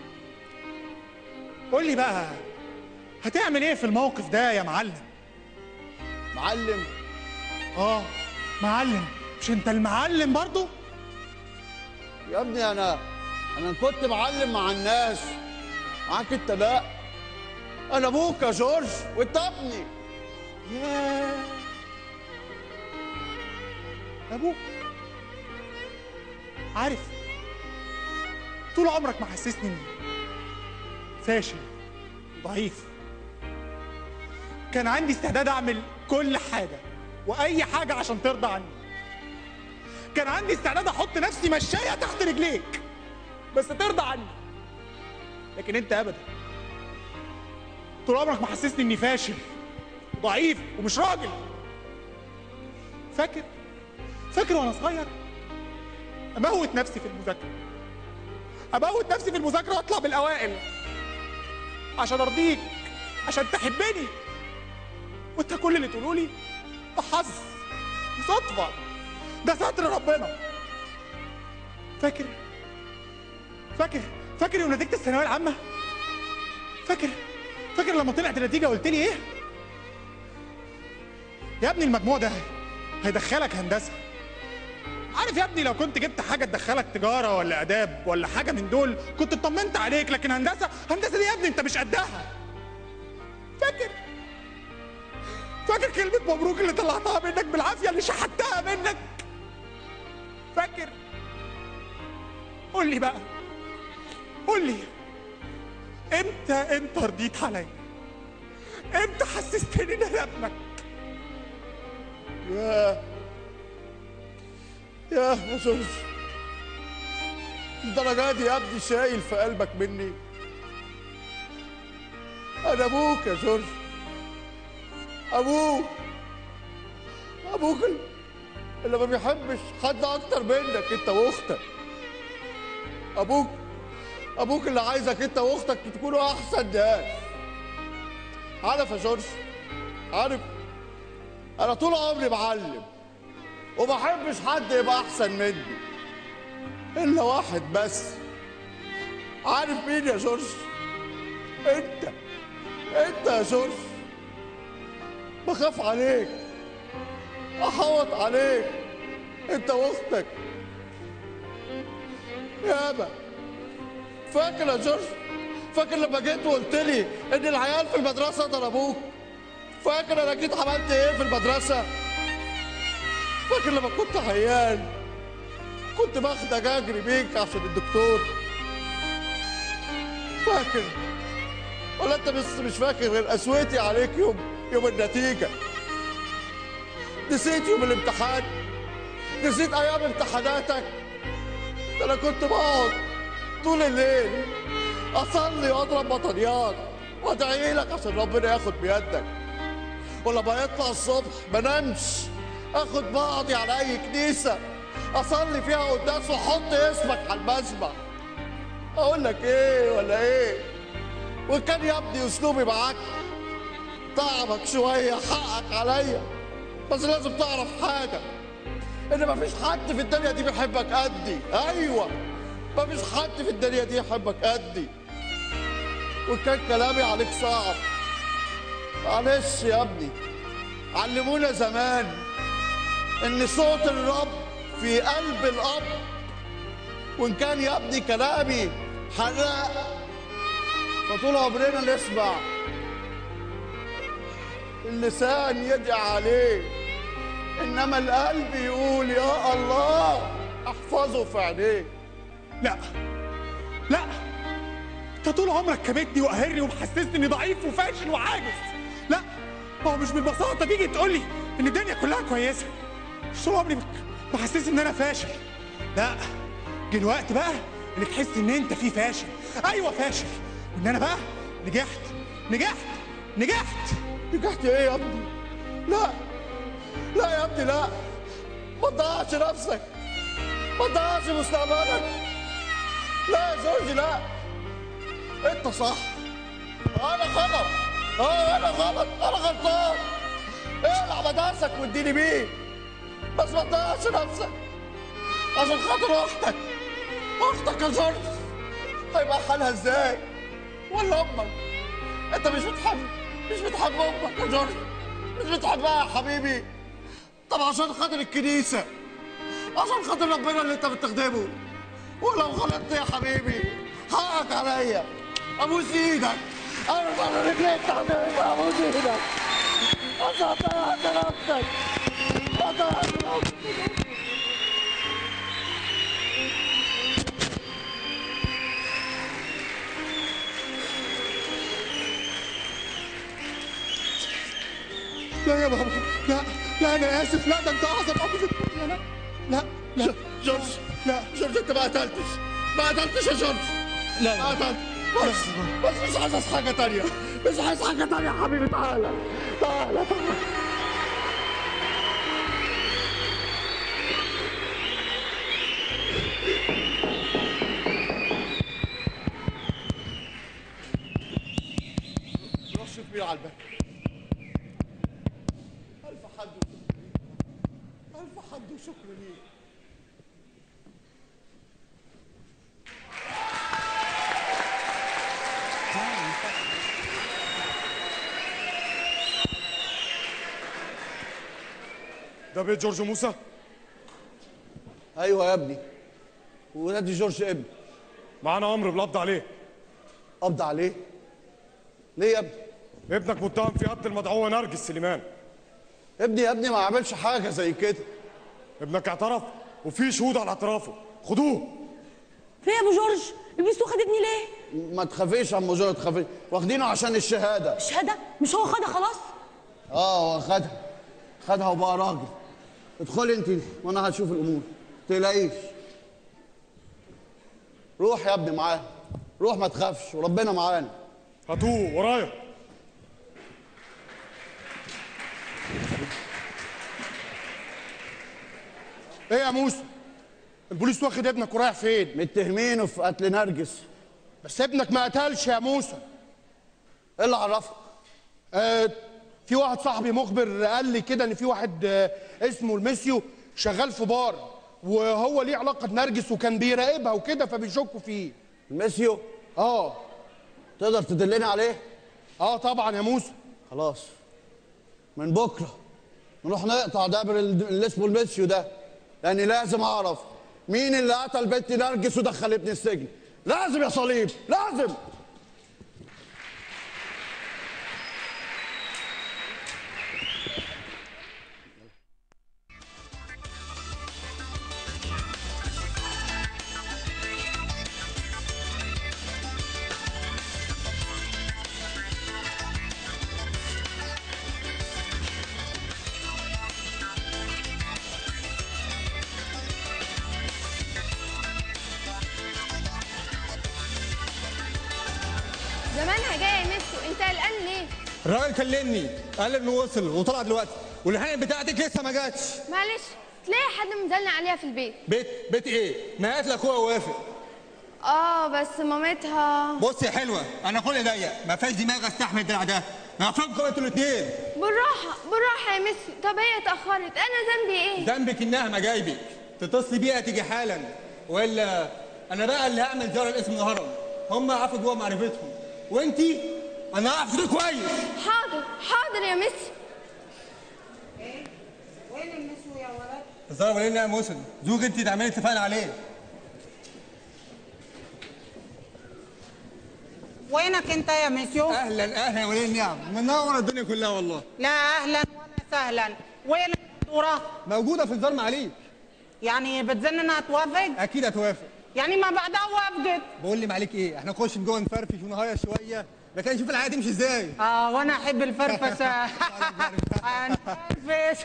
قول لي بقى هتعمل ايه في الموقف ده يا معلم معلم اه معلم مش انت المعلم برضو يا ابني انا انا كنت معلم مع الناس معاك انت لا انا ابوك يا جورج وانت ابني ياه ابوك عارف طول عمرك ما حسسني اني فاشل ضعيف كان عندي استعداد اعمل كل حاجه واي حاجه عشان ترضى عني كان عندي استعداد احط نفسي مشايه تحت رجليك بس ترضى عني لكن انت ابدا طول عمرك ما حسسني اني فاشل ضعيف ومش راجل فاكر فاكر وانا صغير اموت نفسي في المذاكره اموت نفسي في المذاكره واطلع بالاوائل عشان ارضيك عشان تحبني وانت كل اللي تقوله لي ده حظ صدفه ده ستر ربنا فاكر فاكر فاكر يوم نتيجه الثانويه العامه فاكر فاكر لما طلعت النتيجه قلت لي ايه يا ابني المجموع ده هيدخلك هندسه عارف يا ابني لو كنت جبت حاجه تدخلك تجاره ولا اداب ولا حاجه من دول كنت اطمنت عليك لكن هندسه هندسه دي يا ابني انت مش قدها فاكر فاكر كلمه مبروك اللي طلعتها منك بالعافيه اللي شحتها منك فاكر قول لي بقى قول لي امتى انت رضيت عليا امتى حسستني ان انا ابنك يا يا يا جورج الدرجة دي يا ابني شايل في قلبك مني انا ابوك يا جورج ابوك ابوك اللي ما بيحبش حد اكتر منك انت واختك ابوك ابوك اللي عايزك انت واختك تكونوا احسن ناس عارف يا جورج عارف انا طول عمري بعلم وما احبش حد يبقى احسن مني الا واحد بس عارف مين يا جورج انت انت يا جورج بخاف عليك احوط عليك انت واختك يابا فاكر يا جورج فاكر لما جيت وقلت لي ان العيال في المدرسه ضربوك فاكر انا جيت عملت ايه في المدرسه فاكر لما كنت عيان كنت باخدك اجري بيك عشان الدكتور فاكر ولا انت بس مش فاكر غير قسوتي عليك يوم يوم النتيجه نسيت يوم الامتحان نسيت ايام امتحاناتك ده انا كنت بقعد طول الليل اصلي واضرب بطانيات وادعي لك عشان ربنا ياخد بيدك ولما يطلع الصبح ما نامش اخد بعضي على اي كنيسه اصلي فيها قداس واحط اسمك على المسبح اقول لك ايه ولا ايه وكان يا ابني اسلوبي معاك تعبك شويه حقك عليا بس لازم تعرف حاجه ان مفيش حد في الدنيا دي بيحبك قدي ايوه مفيش حد في الدنيا دي يحبك قدي وكان كلامي عليك صعب معلش يا ابني علمونا زمان ان صوت الرب في قلب الاب وان كان يا ابني كلامي حراق فطول عمرنا نسمع اللسان يدعي عليه انما القلب يقول يا الله احفظه في عينيه لا لا انت طول عمرك كبتني وقاهرني ومحسسني اني ضعيف وفاشل وعاجز لا ما هو مش بالبساطه تيجي تقول لي ان الدنيا كلها كويسه مش طول عمري محسسني ان انا فاشل لا جه الوقت بقى اللي تحس ان انت فيه فاشل ايوه فاشل وان انا بقى نجحت نجحت نجحت نجحت ايه يا ابني لا لا يا ابني لا ما تضيعش نفسك ما تضيعش مستقبلك لا يا زوجي لا انت صح انا غلط اه انا غلط انا غلطان اقلع مدارسك واديني بيه بس ما تضيعش نفسك عشان خاطر اختك اختك يا جورج هيبقى حالها ازاي ولا امك انت مش بتحب مش بتحب امك يا جورج مش بتحبها يا حبيبي طب عشان خاطر الكنيسه عشان خاطر ربنا اللي انت بتخدمه ولو غلطت يا حبيبي حقك عليا ابوس ايدك ارفع رجليك حبيبي ابوس ايدك عشان ضيعت نفسك ضيعت نفسك لا يا بابا لا لا انا اسف لا ده انت اعظم اب في الدنيا لا لا لا جورج لا جورج انت ما قتلتش ما قتلتش يا جورج لا ما قتلت بس بس مش عايز حاجه تانية مش عايز حاجه تانية يا حبيبي تعالى تعالى تعالى رش كبير على الباب ألف حد وشكر ليك ألف حد وشكر ليك ده بيت جورج موسى ايوه يا ابني ونادي جورج ابني معانا امر بالقبض عليه قبض عليه ليه يا ابني ابنك متهم في قتل المدعوه نرجس سليمان ابني يا ابني ما عملش حاجه زي كده ابنك اعترف وفي شهود على اعترافه خدوه في يا ابو جورج البسوه خدتني ليه ما تخافيش يا ام جورج تخافيش واخدينه عشان الشهاده الشهاده مش هو خدها خلاص اه هو خدها خدها وبقى راجل ادخلي انت وانا هشوف الامور تقلقيش روح يا ابني معاه روح ما تخافش وربنا معانا هاتوه ورايا ايه يا موسى البوليس واخد ابنك ورايح فين متهمينه في قتل نرجس بس ابنك ما قتلش يا موسى ايه اللي عرفك آه في واحد صاحبي مخبر قال لي كده ان في واحد آه اسمه المسيو شغال في بار وهو ليه علاقه بنرجس وكان بيراقبها وكده فبيشكوا فيه المسيو اه تقدر تدلني عليه اه طبعا يا موسى خلاص من بكره نروح نقطع دابر اللي اسمه المسيو ده لاني لازم اعرف مين اللي قتل بنتي نرجس ودخل ابني السجن لازم يا صليب لازم زمانها جايه يا ميسو انت قلقان ليه الراجل كلمني قال انه وصل وطلع دلوقتي والهانم بتاعتك لسه ما جاتش معلش تلاقي حد مزلنا عليها في البيت بيت بيت ايه؟ ما هات لاخوها وافق اه بس مامتها بص يا حلوه انا خلقي ضيق ما فيهاش دماغ استحمل الدلع ده انا هفهمكم انتوا الاثنين بالراحه بالراحه يا ميسي طب هي اتاخرت انا ذنبي ايه ذنبك انها ما جايبك تتصلي بيها تيجي حالا والا انا بقى اللي هعمل زياره الاسم الهرم هم عارفوا جوه معرفتهم وانتي انا هعرف ده كويس حاضر حاضر يا ميسي وين النسوة يا ولد؟ الظاهر ولي انها موسل زوج انت تعملي اتفقنا عليه وينك انت يا ميسيو؟ اهلا اهلا يا ولي النعم منور الدنيا كلها والله لا اهلا ولا سهلا وين الدكتورة؟ موجوده في الزار معاليك يعني بتظن انها توافق؟ اكيد هتوافق يعني ما بعدها وافقت بقول لي معاليك ايه احنا نخش جوه نفرفش ونهيص شويه لكن نشوف الحياه تمشي ازاي اه وانا احب الفرفشه هنفرفش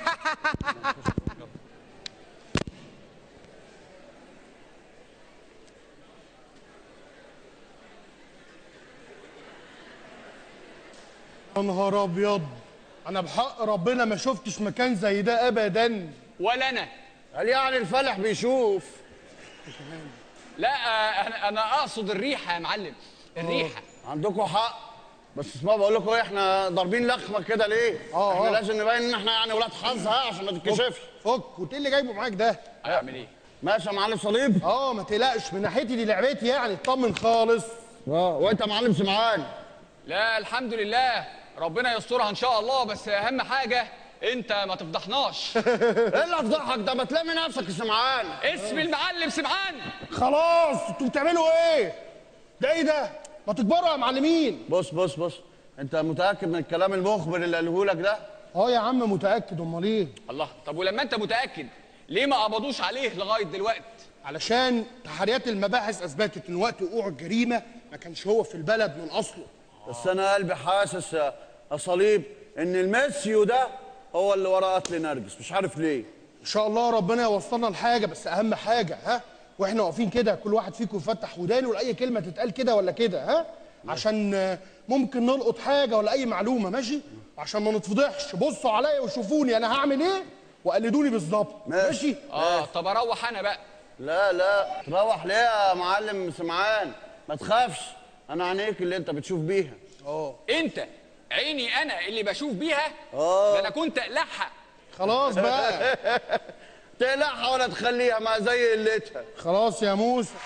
يا نهار ابيض انا بحق ربنا ما شفتش مكان زي ده ابدا ولا انا قال يعني الفالح بيشوف لا آه، انا انا اقصد الريحه يا معلم الريحه عندكم حق بس اسمعوا بقول لكم ايه احنا ضاربين لخمه كده ليه؟ آه، احنا آه. لازم نبين ان احنا يعني ولاد حظ ها عشان ما تتكشفش فك وانت إيه اللي جايبه معاك ده هعمل ايه ماشي يا معلم صليب اه ما تقلقش من ناحيتي دي لعبتي يعني اطمن خالص اه وانت يا معلم سمعان لا الحمد لله ربنا يسترها ان شاء الله بس اهم حاجه انت ما تفضحناش ايه اللي افضحك ده ما تلمي نفسك يا سمعان اسم المعلم سمعان خلاص انتوا بتعملوا ايه ده ايه ده ما تكبروا يا معلمين بص بص بص انت متاكد من الكلام المخبر اللي قاله لك ده اه يا عم متاكد امال ايه الله طب ولما انت متاكد ليه ما قبضوش عليه لغايه دلوقتي علشان تحريات المباحث اثبتت ان وقت وقوع الجريمه ما كانش هو في البلد من اصله بس انا قلبي حاسس يا يا صليب ان الميسيو ده هو اللي ورا قتل نرجس مش عارف ليه ان شاء الله ربنا يوصلنا لحاجه بس اهم حاجه ها واحنا واقفين كده كل واحد فيكم يفتح ودانه لاي كلمه تتقال كده ولا كده ها عشان آه، ممكن نلقط حاجه ولا اي معلومه ماشي عشان ما نتفضحش بصوا عليا وشوفوني انا هعمل ايه وقلدوني بالظبط ماشي اه طب اروح انا بقى لا لا تروح ليه يا معلم سمعان ما تخافش انا عينيك اللي انت بتشوف بيها اه انت عيني انا اللي بشوف بيها اه ده انا كنت اقلعها خلاص بقى تقلعها ولا تخليها ما زي قلتها خلاص يا موسى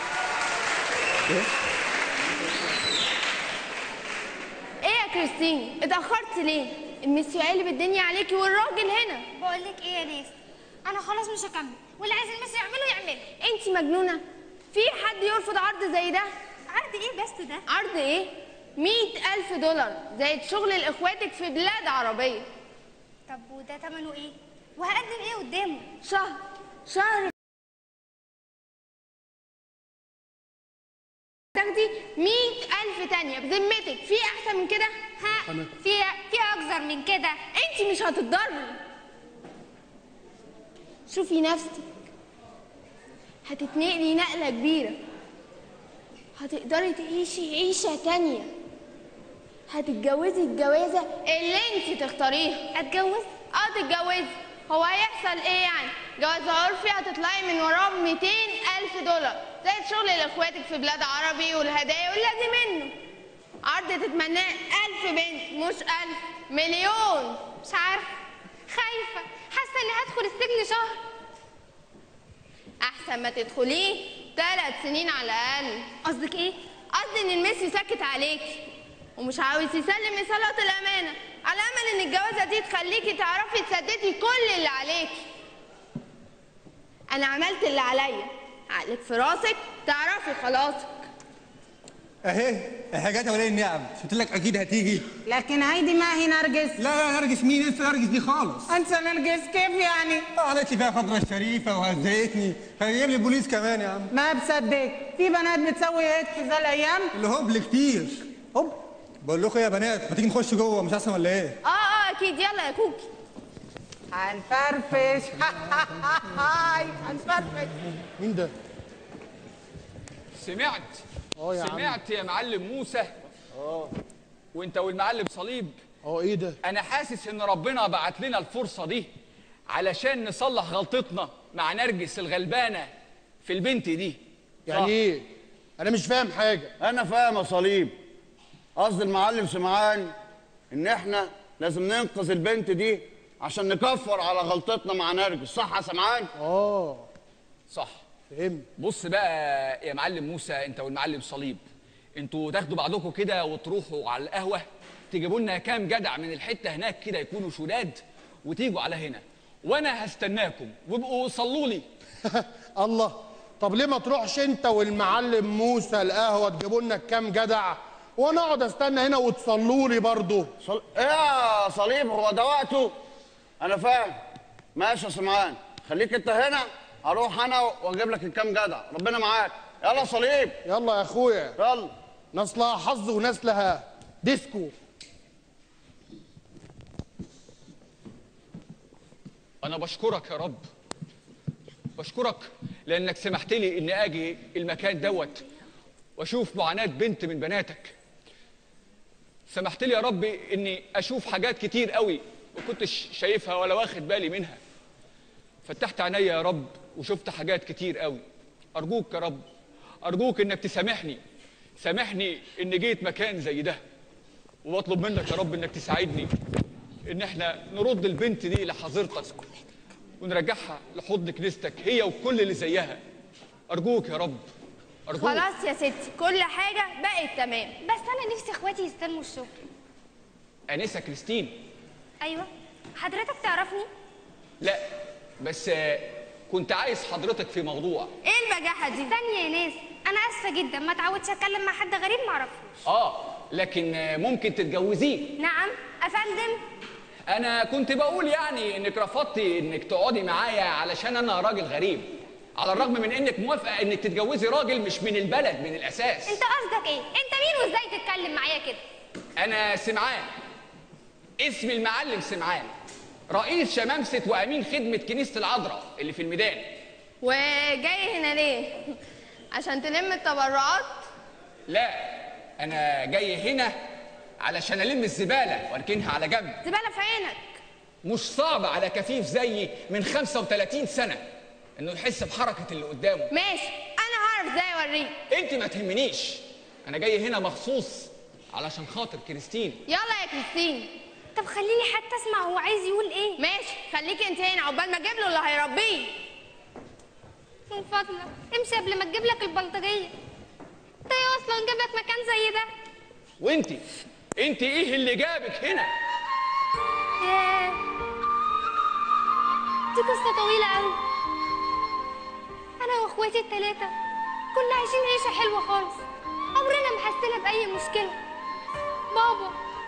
ايه يا كريستين اتاخرت ليه الميسيو قالب الدنيا عليكي والراجل هنا بقول لك ايه يا ناس انا خلاص مش هكمل واللي عايز المس يعمله يعمله انت مجنونه في حد يرفض عرض زي ده عرض ايه بس ده عرض ايه مئة ألف دولار زائد شغل لإخواتك في بلاد عربية طب وده ثمنه ايه وهقدم ايه قدامه شهر شهر تاخدي مئة ألف تانية بذمتك في أحسن من كده؟ ها في في اكتر من كده أنت مش هتتضري شوفي نفسك هتتنقلي نقلة كبيرة هتقدري تعيشي عيشة تانية هتتجوزي الجوازة اللي انت تختاريها اتجوز اه تتجوزي هو هيحصل ايه يعني جواز عرفي هتطلعي من وراه ب 200 الف دولار زائد شغل لاخواتك في بلاد عربي والهدايا والذي منه عرض تتمناه الف بنت مش الف مليون مش عارفه خايفه حاسه اني هدخل السجن شهر احسن ما تدخليه ثلاث سنين على الاقل قصدك ايه قصدي ان الميسي ساكت عليكي ومش عاوز يسلم صلاة الامانه على امل ان الجوازه دي تخليكي تعرفي تسددي كل اللي عليكي انا عملت اللي عليا عقلك في راسك تعرفي خلاصك اهي الحاجات يا ولي النعم مش قلت لك اكيد هتيجي لكن هيدي ما هي نرجس لا لا نرجس مين لسه نرجس دي خالص انسى نرجس كيف يعني قالت لي فيها فتره الشريفه وهزقتني هيجيب لي البوليس كمان يا عم ما بصدق في بنات بتسوي هيك في ذا الايام اللي هبل كتير هب بقول لكم يا بنات ما تيجي نخش جوه مش احسن ولا ايه اه اه اكيد يلا يا كوكي هنفرفش هنفرفش مين ده سمعت اه يا عم سمعت يا معلم موسى اه وانت والمعلم صليب اه ايه ده انا حاسس ان ربنا بعت لنا الفرصه دي علشان نصلح غلطتنا مع نرجس الغلبانه في البنت دي يعني ايه انا مش فاهم حاجه انا فاهم يا صليب قصد المعلم سمعان ان احنا لازم ننقذ البنت دي عشان نكفر على غلطتنا مع نرجس صح يا سمعان اه صح فهمت بص بقى يا معلم موسى انت والمعلم صليب انتوا تاخدوا بعضكم كده وتروحوا على القهوه تجيبوا لنا كام جدع من الحته هناك كده يكونوا شداد وتيجوا على هنا وانا هستناكم وابقوا صلوا لي الله طب ليه ما تروحش انت والمعلم موسى القهوه تجيبوا لنا كام جدع وانا اقعد استنى هنا وتصلوا لي برضه صل... ايه يا صليب هو ده وقته انا فاهم ماشي يا سمعان خليك انت هنا هروح انا واجيب لك الكام جدع ربنا معاك يلا يا صليب يلا يا اخويا يلا ناس لها حظ وناس لها ديسكو انا بشكرك يا رب بشكرك لانك سمحت لي اني اجي المكان دوت واشوف معاناه بنت من بناتك سمحت لي يا رب اني اشوف حاجات كتير قوي ما كنتش شايفها ولا واخد بالي منها فتحت عينيا يا رب وشفت حاجات كتير قوي ارجوك يا رب ارجوك انك تسامحني سامحني اني جيت مكان زي ده وبطلب منك يا رب انك تساعدني ان احنا نرد البنت دي لحظيرتك ونرجعها لحضن كنيستك هي وكل اللي زيها ارجوك يا رب ارجوك خلاص يا ستي كل حاجة بقت تمام بس انا نفسي اخواتي يستلموا الشغل انسه كريستين ايوه حضرتك تعرفني لا بس آه، كنت عايز حضرتك في موضوع ايه البجاحة دي ثانيه يا ناس انا اسفه جدا ما اتعودش اتكلم مع حد غريب معرفوش اه لكن آه، ممكن تتجوزيه نعم افندم انا كنت بقول يعني انك رفضتي انك تقعدي معايا علشان انا راجل غريب على الرغم من انك موافقه انك تتجوزي راجل مش من البلد من الاساس انت قصدك ايه انت مين وازاي تتكلم معايا كده انا سمعان اسمي المعلم سمعان رئيس شمامسة وامين خدمة كنيسة العذراء اللي في الميدان وجاي هنا ليه عشان تلم التبرعات لا انا جاي هنا علشان الم الزبالة واركنها على جنب زبالة في عينك مش صعب على كفيف زيي من 35 سنة انه يحس بحركة اللي قدامه ماشي انا هعرف ازاي اوريك انت ما تهمنيش انا جاي هنا مخصوص علشان خاطر كريستين يلا يا كريستين طب خليني حتى اسمع هو عايز يقول ايه ماشي خليكي انت هنا عقبال ما اجيب له اللي هيربيه من فضلك امشي قبل ما تجيب لك البلطجيه انت ايه اصلا جاب لك مكان زي ده وانت انت ايه اللي جابك هنا ياه دي قصه طويله قوي انا واخواتي التلاته كنا عايشين عيشه حلوه خالص عمرنا ما حسينا باي مشكله بابا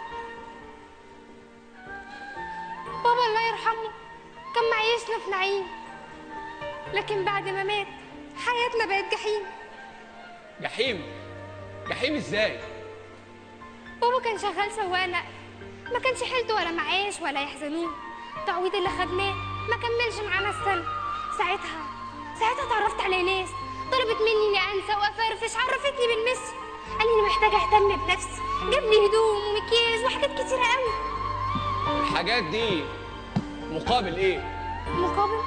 بابا الله يرحمه كان معيشنا في نعيم لكن بعد ما مات حياتنا بقت جحيم جحيم جحيم ازاي بابا كان شغال سواق نقل ما كانش حيلته ولا معاش ولا يحزنون التعويض اللي خدناه ما كملش معانا السنة ساعتها ساعتها اتعرفت على ناس طلبت مني اني انسى وافرفش عرفتني بالمس قال لي انا محتاجه اهتم بنفسي جاب لي هدوم ومكياج وحاجات كتيره قوي الحاجات دي مقابل ايه مقابل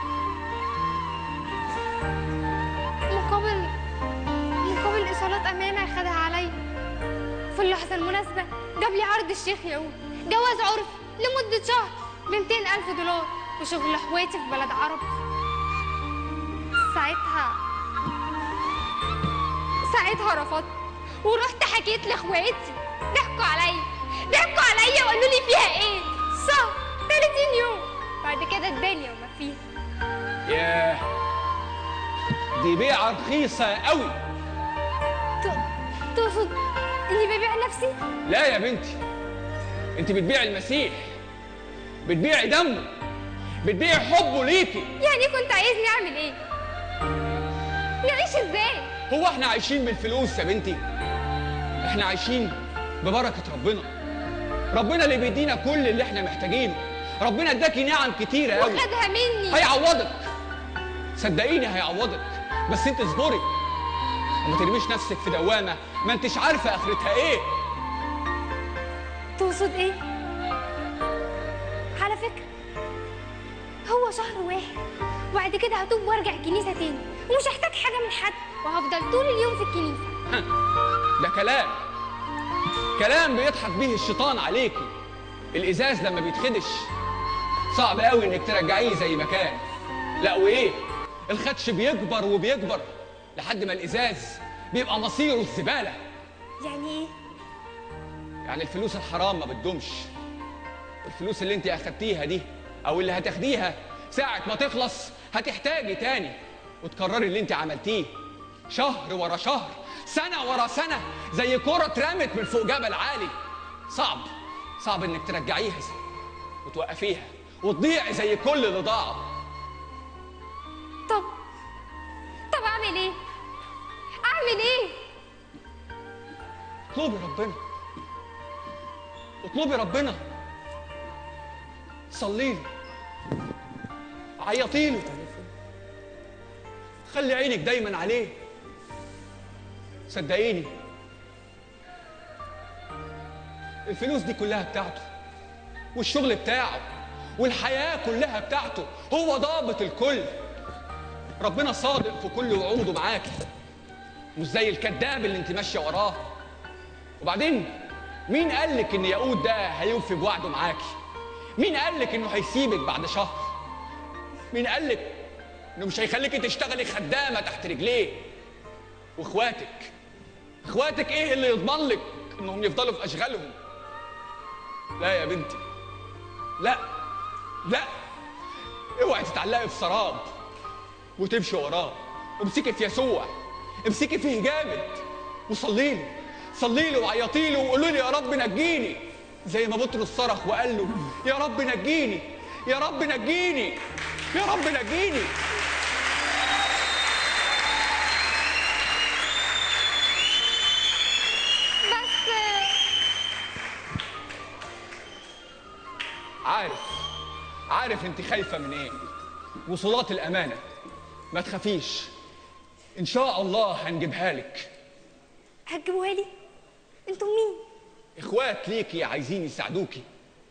مقابل مقابل ايصالات امانه اخدها عليا في اللحظه المناسبه جاب لي عرض الشيخ يعقوب جواز عرف لمده شهر ب ألف دولار وشغل اخواتي في بلد عرب ساعتها ساعتها رفضت ورحت حكيت لاخواتي ضحكوا عليا ضحكوا عليا وقالوا لي فيها ايه شهر 30 يوم بعد كده الدنيا وما فيها ياه دي بيعة رخيصة قوي ت- تقصد اني ببيع نفسي لا يا بنتي انت بتبيع المسيح بتبيعي دمه بتبيعي حبه ليكي يعني كنت عايزني اعمل ايه نعيش ازاي هو احنا عايشين بالفلوس يا بنتي احنا عايشين ببركة ربنا ربنا اللي بيدينا كل اللي احنا محتاجينه ربنا اداكي نعم كتيرة قوي وخدها مني هيعوضك صدقيني هيعوضك بس انت اصبري وما ترميش نفسك في دوامة ما انتش عارفة اخرتها ايه تقصد ايه على فكرة هو شهر واحد وبعد كده هتوب وارجع الكنيسة تاني ومش هحتاج حاجة من حد وهفضل طول اليوم في الكنيسة ده كلام كلام بيضحك بيه الشيطان عليكي الازاز لما بيتخدش صعب قوي انك ترجعيه زي ما كان لا وايه الخدش بيكبر وبيكبر لحد ما الازاز بيبقى مصيره الزباله يعني ايه يعني الفلوس الحرام ما بتدومش الفلوس اللي انت اخدتيها دي او اللي هتاخديها ساعة ما تخلص هتحتاجي تاني وتكرري اللي انت عملتيه شهر ورا شهر سنة ورا سنة زي كرة اترمت من فوق جبل عالي صعب صعب انك ترجعيها وتوقفيها وتضيعي زي كل اللي ضاعوا طب طب اعمل ايه اعمل ايه اطلبي ربنا اطلبي ربنا صلي له عيطي له خلي عينك دايما عليه صدقيني الفلوس دي كلها بتاعته والشغل بتاعه والحياة كلها بتاعته هو ضابط الكل ربنا صادق في كل وعوده معاكي مش زي الكذاب اللي انت ماشيه وراه وبعدين مين قال لك ان ياقوت ده هيوفي بوعده معاكي مين قال لك انه هيسيبك بعد شهر مين قال لك انه مش هيخليكي تشتغلي خدامه تحت رجليه واخواتك اخواتك ايه اللي يضمن لك انهم يفضلوا في اشغالهم لا يا بنتي لا لا اوعي تتعلقي في سراب وتمشي وراه امسكي في يسوع امسكي فيه جامد وصلي له صلي له وعيطي له وقولوا له يا رب نجيني زي ما بطرس صرخ وقال له يا رب نجيني يا رب نجيني يا رب نجيني بس عارف عارف انت خايفه من ايه وصلات الامانه ما تخافيش ان شاء الله هنجيبها لك هتجيبوها لي انتوا مين اخوات ليكي عايزين يساعدوكي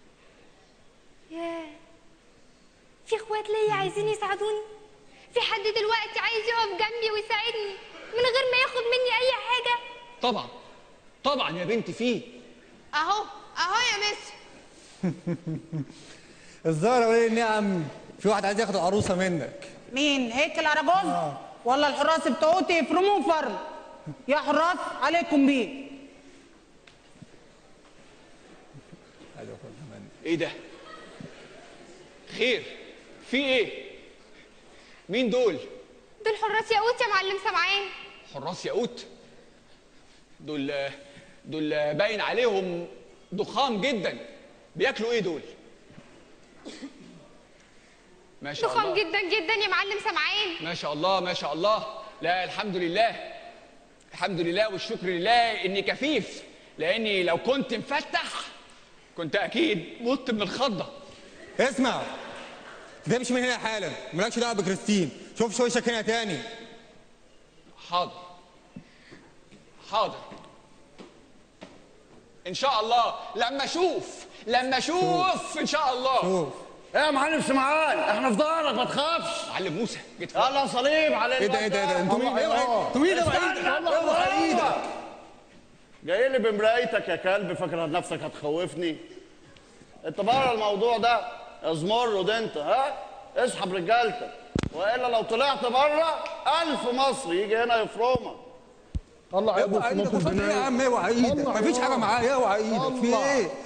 ياه في اخوات ليا عايزين يساعدوني في حد دلوقتي عايز يقف جنبي ويساعدني من غير ما ياخد مني اي حاجه طبعا طبعا يا بنتي فيه اهو اهو يا مس الظاهر ولي النعم في واحد عايز ياخد العروسه منك مين هيك العرجوز ولا الحراس بتوعتي يفرموه فرم يا حراس عليكم بيه ايه ده خير في ايه مين دول دول حراس ياقوت يا معلم سمعان حراس ياقوت دول دول باين عليهم ضخام جدا بياكلوا ايه دول ما شاء ضخم الله جدا جدا يا معلم سمعان ما شاء الله ما شاء الله لا الحمد لله الحمد لله والشكر لله اني كفيف لاني لو كنت مفتح كنت اكيد مت من الخضه اسمع تمشي من هنا حالا مالكش دعوه بكريستين شوف شو وشك هنا تاني حاضر حاضر ان شاء الله لما اشوف لما اشوف ان شاء الله شوف ايه يا معلم سمعان احنا في ظهرك ما تخافش معلم موسى جيت يلا صليب على ايه ده ايه ده ايه ده انتوا مين اوعى انتوا مين اوعى ايدك اوعى ايدك جاي لي بمرايتك يا كلب فاكر نفسك هتخوفني انت بره الموضوع ده ازمرد انت ها اسحب رجالتك والا لو طلعت بره ألف مصري يجي هنا يفرمك طلع ابوك اوعى ايدك موقف وفاكر ايه يا بنات عم اوعى ايدك طلع مفيش يا حاجه عم. معايا اوعى ايدك في طلع. ايه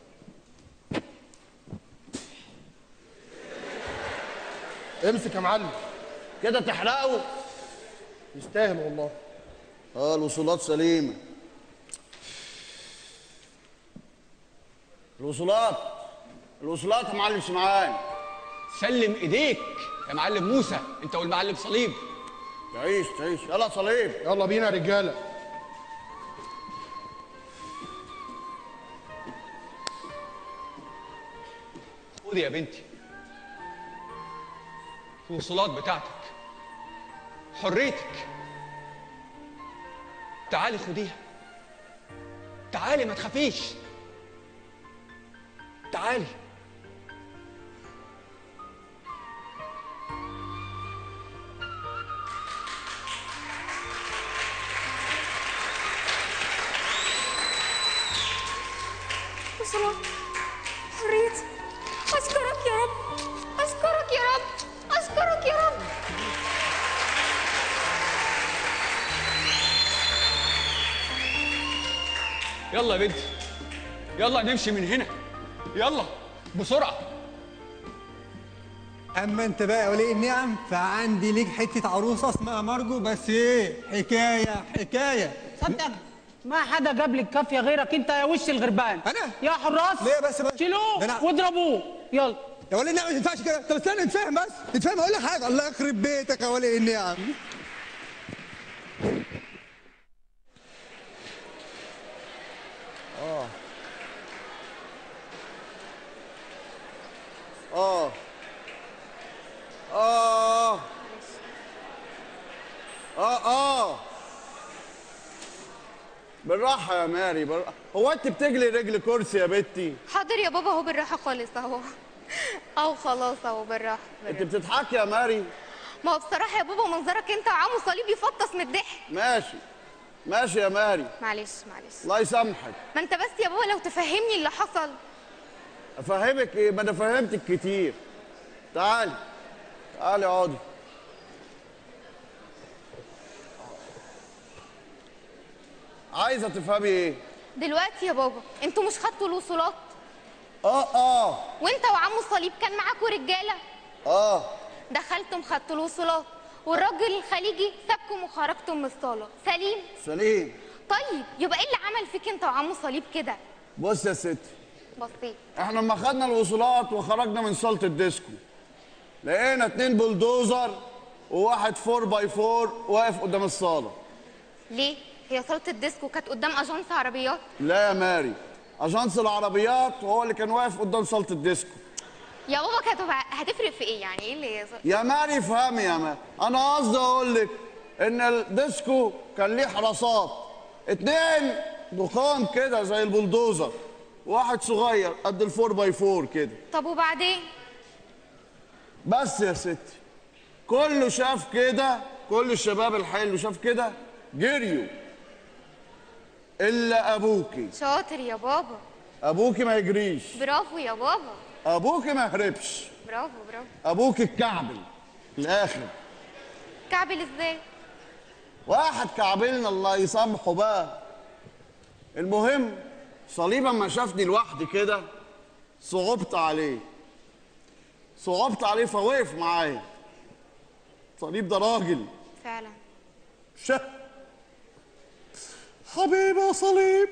امسك يا معلم كده تحرقه يستاهل والله اه الوصولات سليمه الوصولات الوصولات يا معلم سمعان سلم ايديك يا معلم موسى انت والمعلم صليب تعيش تعيش يلا صليب يلا بينا يا رجاله خدي يا بنتي الوصولات بتاعتك حريتك تعالي خديها تعالي ما تخافيش تعالي بسرعة حريتي أشكرك يا رب أشكرك يا رب أشكرك يا رب يلا يا بنتي يلا نمشي من هنا يلا بسرعه اما انت بقى يا ولي النعم فعندي ليك حته عروسه اسمها مارجو بس ايه حكايه حكايه صدق ما حدا جاب لي الكافيه غيرك انت يا وش الغربان انا يا حراس ليه بس بس شيلوه ده أنا- واضربوه يلا يا ولي النعم ما ينفعش كده طب استنى نتفاهم بس نتفاهم اقول لك حاجه الله يخرب بيتك يا ولي النعم اه اه اه اه اه بالراحة يا ماري بالراحة. هو انت بتجلي رجل كرسي يا بنتي حاضر يا بابا اهو بالراحة خالص اهو اهو خلاص اهو بالراحة انت بتضحكي يا ماري ما هو بصراحة يا بابا منظرك انت وعمو صليب يفطس من الضحك ماشي ماشي يا ماري معلش معلش الله يسامحك ما انت بس يا بابا لو تفهمني اللي حصل افهمك ايه ما انا فهمتك كتير تعالي تعالي اقعدي عايزه تفهمي ايه دلوقتي يا بابا انتوا مش خدتوا الوصولات اه اه وانت وعمو صليب كان معاكوا رجالة اه دخلتم خدتوا الوصولات والراجل الخليجي سابكم وخرجتم من الصالة سليم سليم طيب يبقى ايه اللي عمل فيك انت وعمو صليب كده بص يا ستي بسيط احنا لما خدنا الوصولات وخرجنا من صاله الديسكو لقينا اتنين بلدوزر وواحد فور باي فور واقف قدام الصاله ليه هي صالة الديسكو كانت قدام اجنس عربيات لا يا ماري اجانس العربيات هو اللي كان واقف قدام صاله الديسكو يا بابا كانت هتفرق في ايه يعني ايه اللي يا ماري افهمي يا ماري انا قصدي اقول لك ان الديسكو كان ليه حراسات اتنين ضخام كده زي البلدوزر واحد صغير قد الفور باي فور كده طب وبعدين بس يا ستي كله شاف كده كل الشباب الحلو شاف كده جريوا الا ابوكي شاطر يا بابا ابوكي ما يجريش برافو يا بابا ابوكي ما يهربش برافو برافو ابوكي الكعبل الاخر كعبل ازاي واحد كعبلنا الله يسامحه بقى المهم صليب اما شافني لوحدي كده صعبت عليه صعبت عليه فوقف معايا صليب ده راجل فعلا شه حبيبي يا صليب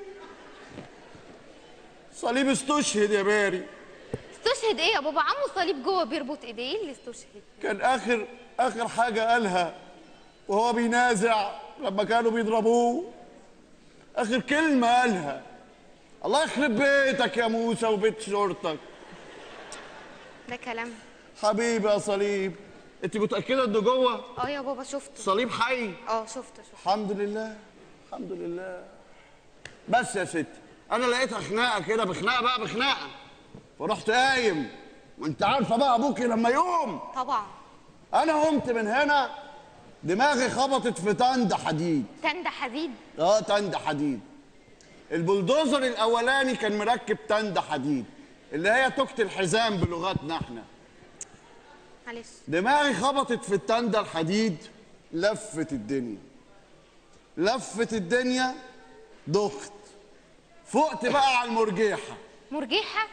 صليب استشهد يا باري استشهد ايه يا بابا عمو صليب جوه بيربط ايديه إيه اللي استشهد كان اخر اخر حاجه قالها وهو بينازع لما كانوا بيضربوه اخر كلمه قالها الله يخرب بيتك يا موسى وبيت شرطك ده كلام حبيبي يا صليب انت متاكده انه جوه اه يا بابا شفته صليب حي اه شفته شفته الحمد لله الحمد لله بس يا ستي انا لقيتها خناقه كده بخناقه بقى بخناقه فرحت قايم وانت عارفه بقى ابوكي لما يقوم طبعا انا قمت من هنا دماغي خبطت في تند حديد تند حديد اه تند حديد البلدوزر الاولاني كان مركب تند حديد اللي هي توكة الحزام بلغتنا احنا معلش دماغي خبطت في التندة الحديد لفت الدنيا لفت الدنيا دخت فقت بقى على المرجيحة مرجيحة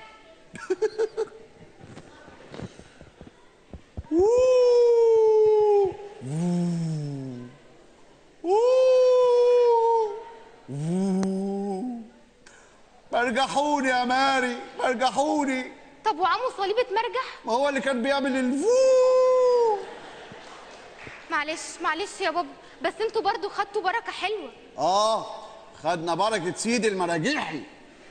مرجحوني يا ماري مرجحوني طب وعمو صليب اتمرجح ما هو اللي كان بيعمل الفو معلش معلش يا بابا بس انتوا برضو خدتوا بركة حلوة اه خدنا بركة سيدي المراجيحي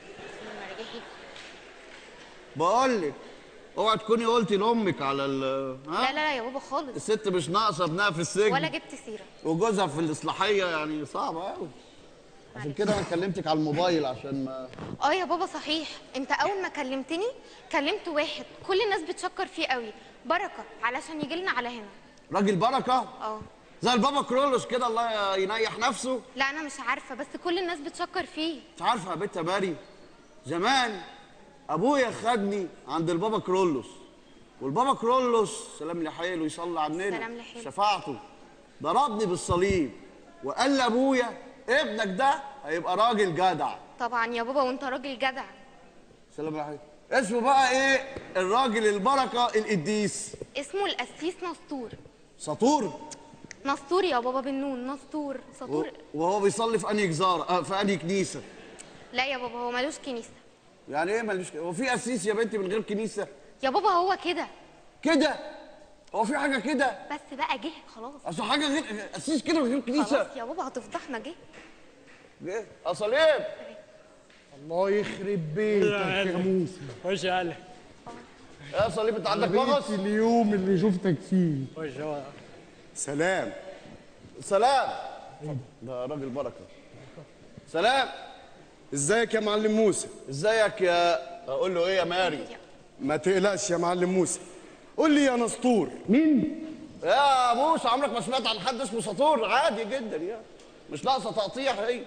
بقول لك اوعى تكوني قلتي لامك على ال لا لا لا يا بابا خالص الست مش ناقصه ابنها في السجن ولا جبت سيرة وجوزها في الاصلاحيه يعني صعبه قوي عشان كده انا كلمتك على الموبايل عشان ما اه يا بابا صحيح انت اول ما كلمتني كلمت واحد كل الناس بتشكر فيه قوي بركه علشان يجي لنا على هنا راجل بركه اه زي البابا كرولوس كده الله ينيح نفسه لا انا مش عارفه بس كل الناس بتشكر فيه انت عارفه يا بنت يا ماري زمان ابويا خدني عند البابا كرولوس والبابا كرولوس سلام لحيله يصلي عننا سلام لحيله. شفاعته ضربني بالصليب وقال لابويا ابنك ده هيبقى راجل جدع طبعا يا بابا وانت راجل جدع سلام لحيله اسمه بقى ايه الراجل البركه القديس اسمه القسيس نسطور سطور نسطور يا بابا بالنون نسطور و- سطور وهو بيصلي في انهي جزاره آه، في انهي كنيسه لا يا بابا هو ملوش كنيسه يعني ايه ملوش هو في قسيس يا بنتي من غير كنيسه يا بابا هو كده كده هو في حاجه كده بس بقى جه خلاص اصل حاجه غير قسيس كده من غير كنيسه خلاص يا بابا هتفضحنا جه جه اصليب الله يخرب بيتك يا موسى خش يلا يا صليب انت عندك بيت مغص اليوم اللي شفتك فيه خش هو سلام سلام ده راجل بركه سلام ازيك يا معلم موسى ازيك يا اقول له ايه يا ماري ما تقلقش يا معلم موسى قول لي يا نسطور مين يا موسى عمرك ما سمعت عن حد اسمه سطور عادي جدا يعني مش ناقصه تقطيع هي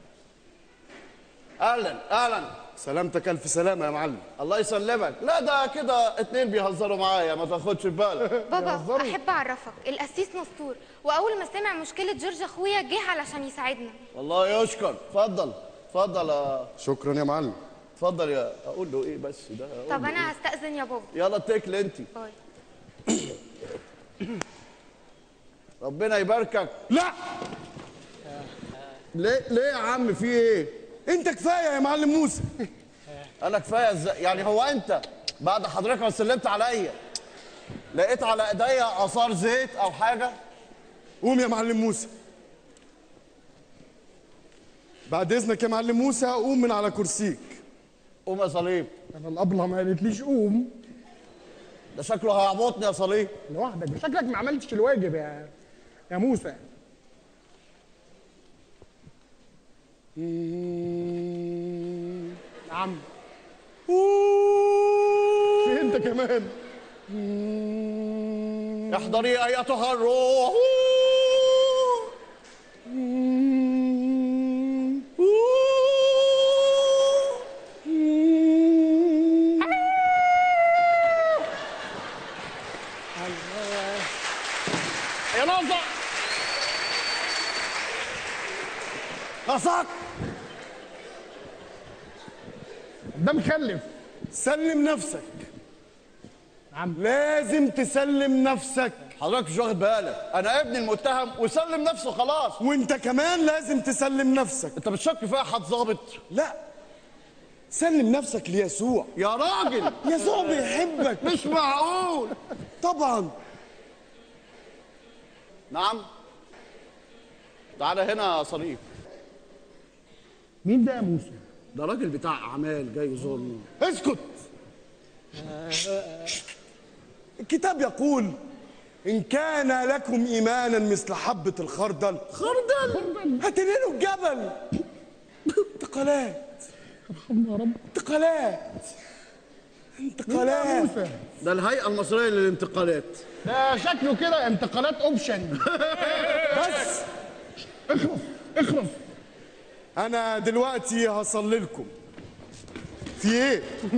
اهلا اهلا سلامتك الف سلامه يا معلم الله يسلمك لا ده كده اتنين بيهزروا معايا ما تاخدش في بالك بابا احب اعرفك القسيس نسطور واول ما سمع مشكله جورج اخويا جه علشان يساعدنا والله يشكر اتفضل اتفضل يا شكرا يا معلم اتفضل يا اقول له ايه بس ده أقول طب له انا هستأذن يا بابا إيه؟ يلا اتكل انت باي ربنا يباركك لا ليه ليه يا عم في ايه انت كفايه يا معلم موسى انا كفايه ازاي يعني هو انت بعد حضرتك ما سلمت عليا لقيت على ايديا اثار زيت او حاجه قوم يا معلم موسى بعد اذنك يا معلم موسى قوم من على كرسيك قوم يا صليب انا الابله ما قالتليش قوم ده شكله هيعبطني يا صليب لوحدك شكلك ما عملتش الواجب يا يا موسى نعم في انت كمان احضري ايتها الروح يا ناظر قصك ده مخلف سلم نفسك عم لازم تسلم نفسك حضرتك مش واخد بالك انا ابني المتهم وسلم نفسه خلاص وانت كمان لازم تسلم نفسك انت بتشك فيها حد ظابط لا سلم نفسك ليسوع يا راجل يسوع بيحبك مش معقول طبعا نعم تعالى هنا يا صليب مين ده يا موسى ده راجل بتاع اعمال جاي يزورني اسكت الكتاب يقول إن كان لكم إيمانا مثل حبة الخردل خردل هتنقلوا الجبل انتقالات يا رب انتقالات انتقالات موسى ده الهيئه المصريه للانتقالات ده شكله كده انتقالات اوبشن بس اخرس اخرس أنا دلوقتي هصلي لكم في إيه؟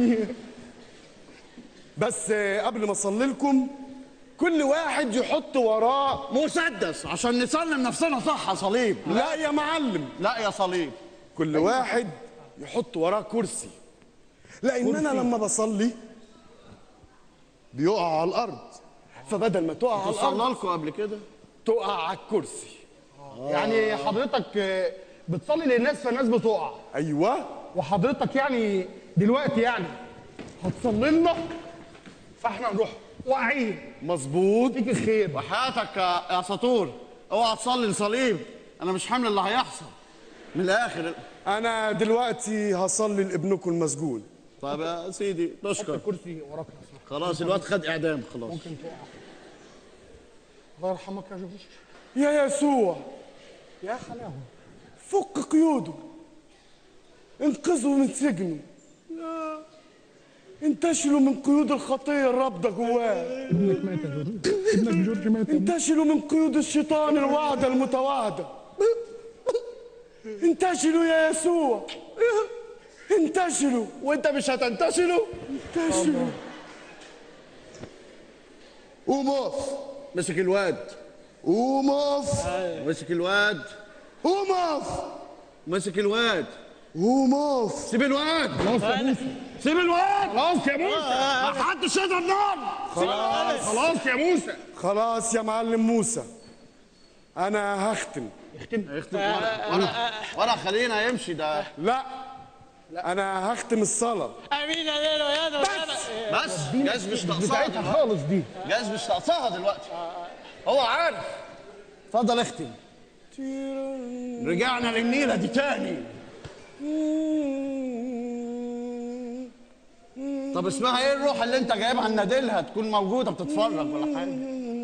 بس آه، قبل ما أصلي لكم كل واحد يحط وراه مسدس عشان نسلم نفسنا صح يا صليب لا يا معلم لا يا صليب كل واحد يحط وراه كرسي لان انا لما بصلي بيقع على الارض فبدل ما تقع على وصلنا الارض لكم قبل كده تقع على الكرسي يعني حضرتك آه، بتصلي للناس فالناس بتقع ايوه وحضرتك يعني دلوقتي يعني هتصلي لنا فاحنا نروح واقعين مظبوط فيك الخير وحياتك يا يا سطور اوعى تصلي لصليب انا مش حامل اللي هيحصل من الاخر انا دلوقتي هصلي لابنكم المسجون طيب يا سيدي حط تشكر الكرسي وراك يا أسطى. خلاص الواد خد اعدام خلاص ممكن تقع الله يرحمك يا جورج يا يسوع يا حلاوه فك قيوده انقذه من سجنه لا. انتشلوا من قيود الخطية الرابضة جواه ابنك مات يا جورج ابنك جورج مات انتشلوا من قيود الشيطان الوعدة المتواعدة انتشلوا يا يسوع انتشلوا وانت مش هتنتشلوا انتشلوا قوم اقف مسك الواد قوم اقف مسك الواد قوم اقف مسك الواد قوم اقف سيب الواد خلاص يا موسى سيب الواد خلاص يا موسى ما حدش يضرب نار خلاص خلاص يا موسى خلاص يا معلم موسى انا هختم اختم ورا ورا ورا خلينا يمشي ده لا انا هختم الصلاة امين يا ليلو يا ده بس جاز مش ناقصاها بتاعتها دلوقتي خالص دي جاز مش ناقصاها دلوقتي هو عارف اتفضل اختم رجعنا للنيلة دي تاني طب اسمها ايه الروح اللي انت جايبها ننادلها تكون موجودة بتتفرج ولا حاجة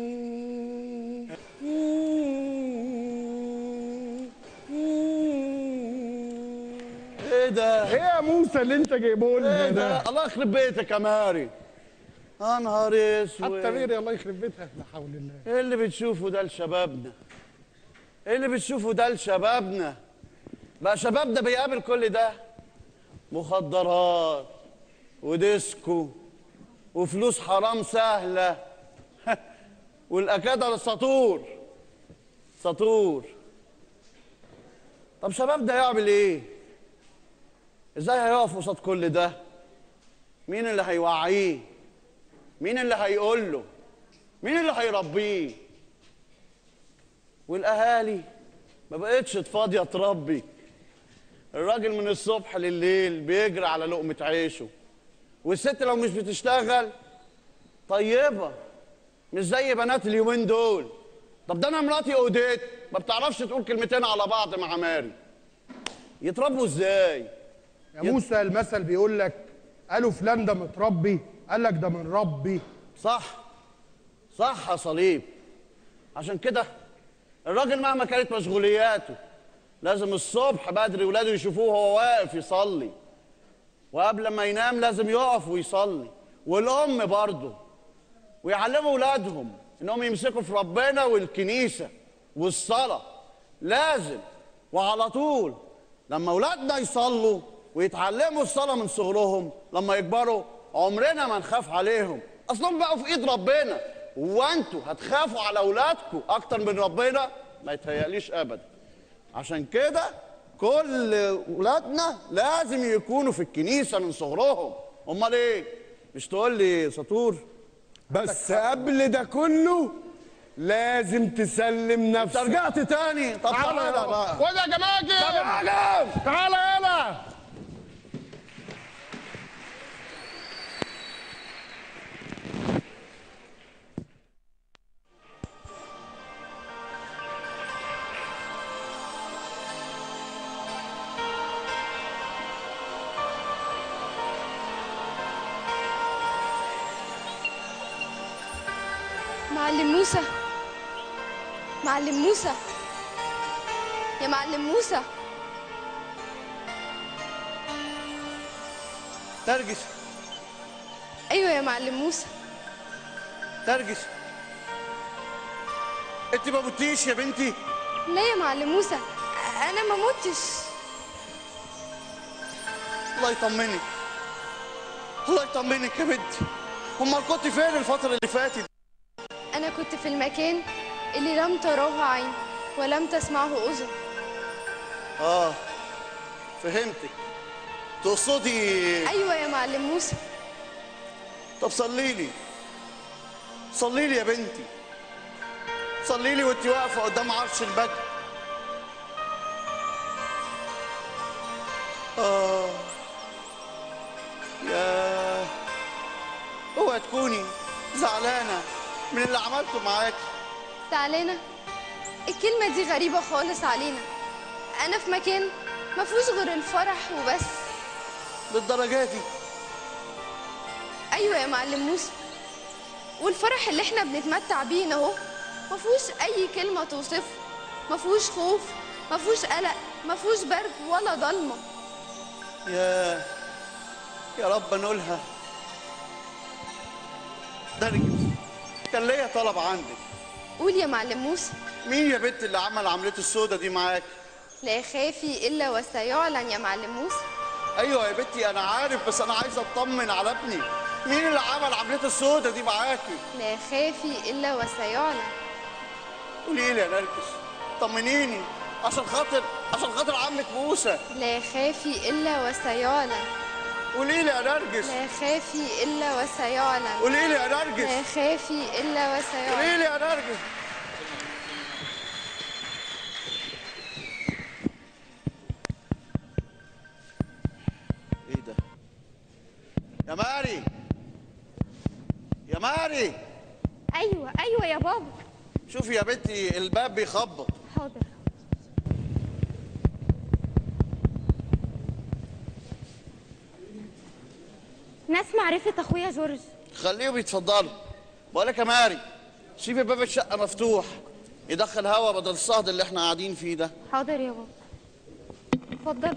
ايه ده؟ ايه يا موسى اللي انت جايبه لنا ايه ده ده؟ الله يخرب بيتك يا ماري يا نهار اسود حتى ميري الله يخرب بيتها لا حول الله ايه اللي بتشوفه ده لشبابنا ايه اللي بتشوفه ده لشبابنا بقى شبابنا بيقابل كل ده مخدرات وديسكو وفلوس حرام سهلة والأكادة للسطور سطور طب شبابنا يعمل ايه ازاي هيقف قصاد كل ده مين اللي هيوعيه مين اللي هيقول له مين اللي هيربيه والاهالي ما بقتش فاضيه تربي الراجل من الصبح لليل بيجري على لقمه عيشه والست لو مش بتشتغل طيبه مش زي بنات اليومين دول طب ده انا مراتي اوديت ما بتعرفش تقول كلمتين على بعض مع ماري يتربوا ازاي يا موسى المثل بيقول لك قالوا فلان ده متربي قال لك ده من ربي صح صح يا صليب عشان كده الراجل مهما كانت مشغولياته لازم الصبح بدري ولاده يشوفوه وهو واقف يصلي وقبل ما ينام لازم يقف ويصلي والام برضه ويعلموا ولادهم انهم يمسكوا في ربنا والكنيسه والصلاه لازم وعلى طول لما اولادنا يصلوا ويتعلموا الصلاه من صغرهم لما يكبروا عمرنا ما نخاف عليهم اصلهم بقوا في ايد ربنا وانتوا هتخافوا على اولادكم اكتر من ربنا ما يتهيأليش ابدا عشان كده كل ولادنا لازم يكونوا في الكنيسه من صغرهم امال ايه مش تقول لي سطور بس قبل ده كله لازم تسلم نفسك انت رجعت تاني طب تعالى بقى خد يا جماجم تعالى تعالى يلا معلم موسى معلم موسى يا معلم موسى ترجس ايوه يا معلم موسى ترجس انت ما متيش يا بنتي لا يا معلم موسى انا ما متش الله يطمنك الله يطمنك يا بنتي امال كنت فين الفتره اللي فاتت انا كنت في المكان اللي لم تراه عين ولم تسمعه اذن اه فهمتك تقصدي ايوه يا معلم موسى طب صلي لي صلي لي يا بنتي صلي لي وانت واقفه قدام عرش البدر اه يا اوعي تكوني زعلانه من اللي عملته معاكي زعلانه الكلمه دي غريبه خالص علينا انا في مكان ما فيهوش غير الفرح وبس للدرجه دي ايوه يا معلم موسى والفرح اللي احنا بنتمتع بيه اهو ما فيهوش اي كلمه توصفه ما فيهوش خوف ما فيهوش قلق ما فيهوش برد ولا ضلمه يا يا رب نقولها نرجس كان ليا طلب عندك قول يا معلم موسى مين يا بنت اللي عمل عمليه السودا دي معاك لا يخافي الا وسيعلن يا معلم موسى ايوه يا بنتي انا عارف بس انا عايز اطمن على ابني مين اللي عمل عمليه السودا دي معاكي لا يخافي الا وسيعلن قولي لي يا نرجس طمنيني عشان خاطر عشان خاطر عمك موسى لا يخافي الا وسيعلن قولي لي يا نرجس لا يخافي الا وسيعلن قولي لي يا لا نرجس يخافي الا قولي وسيعلن لي يا نرجس ايه ده يا ماري يا ماري ايوه ايوه يا بابا شوفي يا بنتي الباب بيخبط حاضر ناس معرفة اخويا جورج خليهم يتفضلوا بقول لك يا ماري سيبي باب الشقه مفتوح يدخل هوا بدل الصهد اللي احنا قاعدين فيه ده حاضر يا بابا اتفضل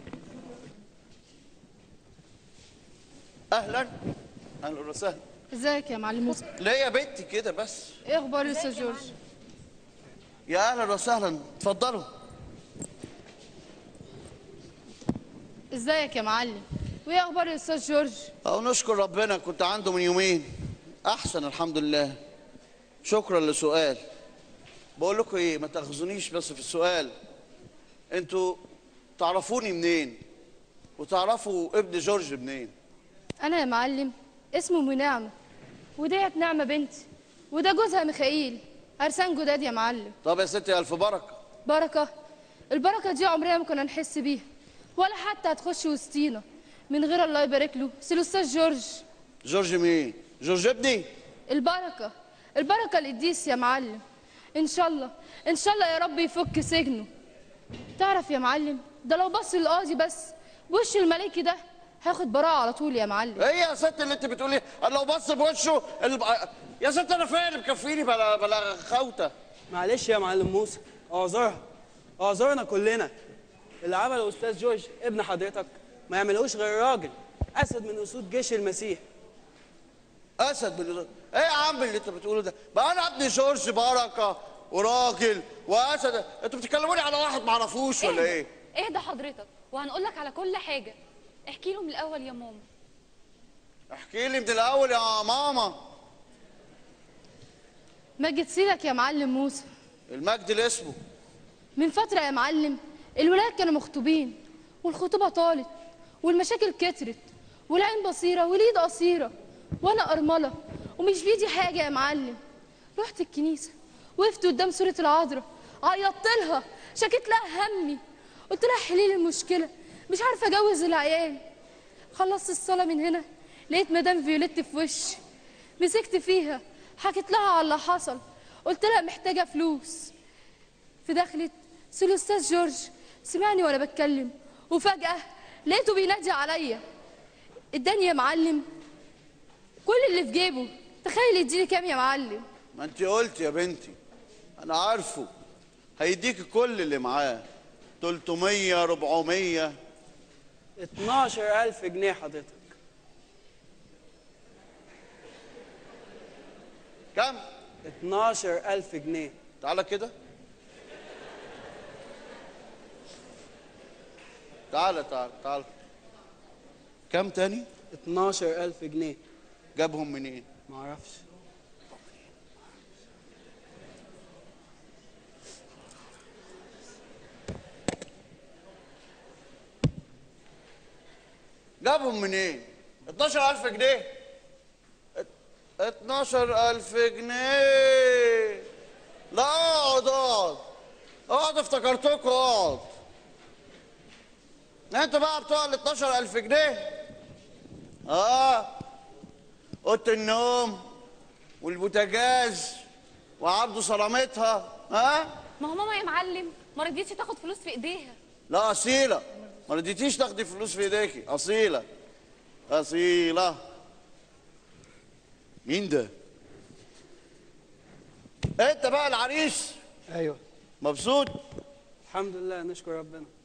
اهلا اهلا وسهلا ازيك يا معلم موسى ليه يا بنتي كده بس ايه اخبار الاستاذ جورج يا اهلا وسهلا اتفضلوا ازيك يا معلم وايه اخبار الاستاذ جورج أو نشكر ربنا كنت عنده من يومين أحسن الحمد لله شكرا لسؤال بقول لكم إيه ما تاخذونيش بس في السؤال أنتوا تعرفوني منين وتعرفوا ابن جورج منين انا يا معلم اسمه منعمه وديت نعمه بنتي وده جوزها ميخائيل عرسان جداد يا معلم طب يا ستي ألف بركة بركه البركه دي عمرنا ما كنا نحس بيها ولا حتى هتخش وسطينا من غير الله يبارك له سي الاستاذ جورج جورج مين جورج ابني البركه البركه القديس يا معلم ان شاء الله ان شاء الله يا رب يفك سجنه تعرف يا معلم ده لو بص للقاضي بس وش الملاكي ده هاخد براءه على طول يا معلم ايه يا ست اللي انت بتقولي أنا لو بص بوشه الب... يا ست انا فين اللي مكفيني بلا بلا خوته معلش يا معلم موسى اعذرها اعذرنا كلنا اللي عمله استاذ جورج ابن حضرتك ما يعملهوش غير راجل اسد من اسود جيش المسيح اسد من ايه يا عم اللي انت بتقوله ده بقى انا ابني جورج بركه وراجل واسد انتوا بتتكلموني على واحد ما اعرفوش ولا ايه اهدى حضرتك وهنقول لك على كل حاجه احكي له من الاول يا ماما احكي لي من الاول يا ماما مجد سيدك يا معلم موسى المجد اللي اسمه من فترة يا معلم الولاد كانوا مخطوبين والخطوبة طالت والمشاكل كترت والعين بصيرة واليد قصيرة وأنا أرملة ومش بيدي حاجة يا معلم رحت الكنيسة وقفت قدام سورة العذراء عيطت لها شكيت لها همي قلت لها حلي لي المشكلة مش عارفة أجوز العيال خلصت الصلاة من هنا لقيت مدام فيوليت في وشي مسكت فيها حكيت لها على اللي حصل قلت لها محتاجة فلوس في دخلت سي الاستاذ جورج سمعني وانا بتكلم وفجأة لقيته بينادي عليا اداني يا معلم كل اللي في جيبه تخيل يديني كام يا معلم ما انت قلت يا بنتي انا عارفه هيديك كل اللي معاه 300 400 12000 جنيه حضرتك كم 12000 جنيه تعالى كده تعالى تعالى تعالى كم تاني 12000 جنيه جابهم منين معرفش جابهم منين 12000 جنيه ات- 12000 جنيه لا اقعد اقعد اقعد افتكرتكوا اقعد انتوا بقى بتوع ال 12000 جنيه اه اوضه النوم والبوتاجاز وعبده صرامتها ها ما هو ماما يا معلم ما رضيتش تاخد فلوس في ايديها لا اصيله ما رضيتيش تاخدي فلوس في ايديكي اصيله اصيله مين ده انت بقى العريس ايوه مبسوط الحمد لله نشكر ربنا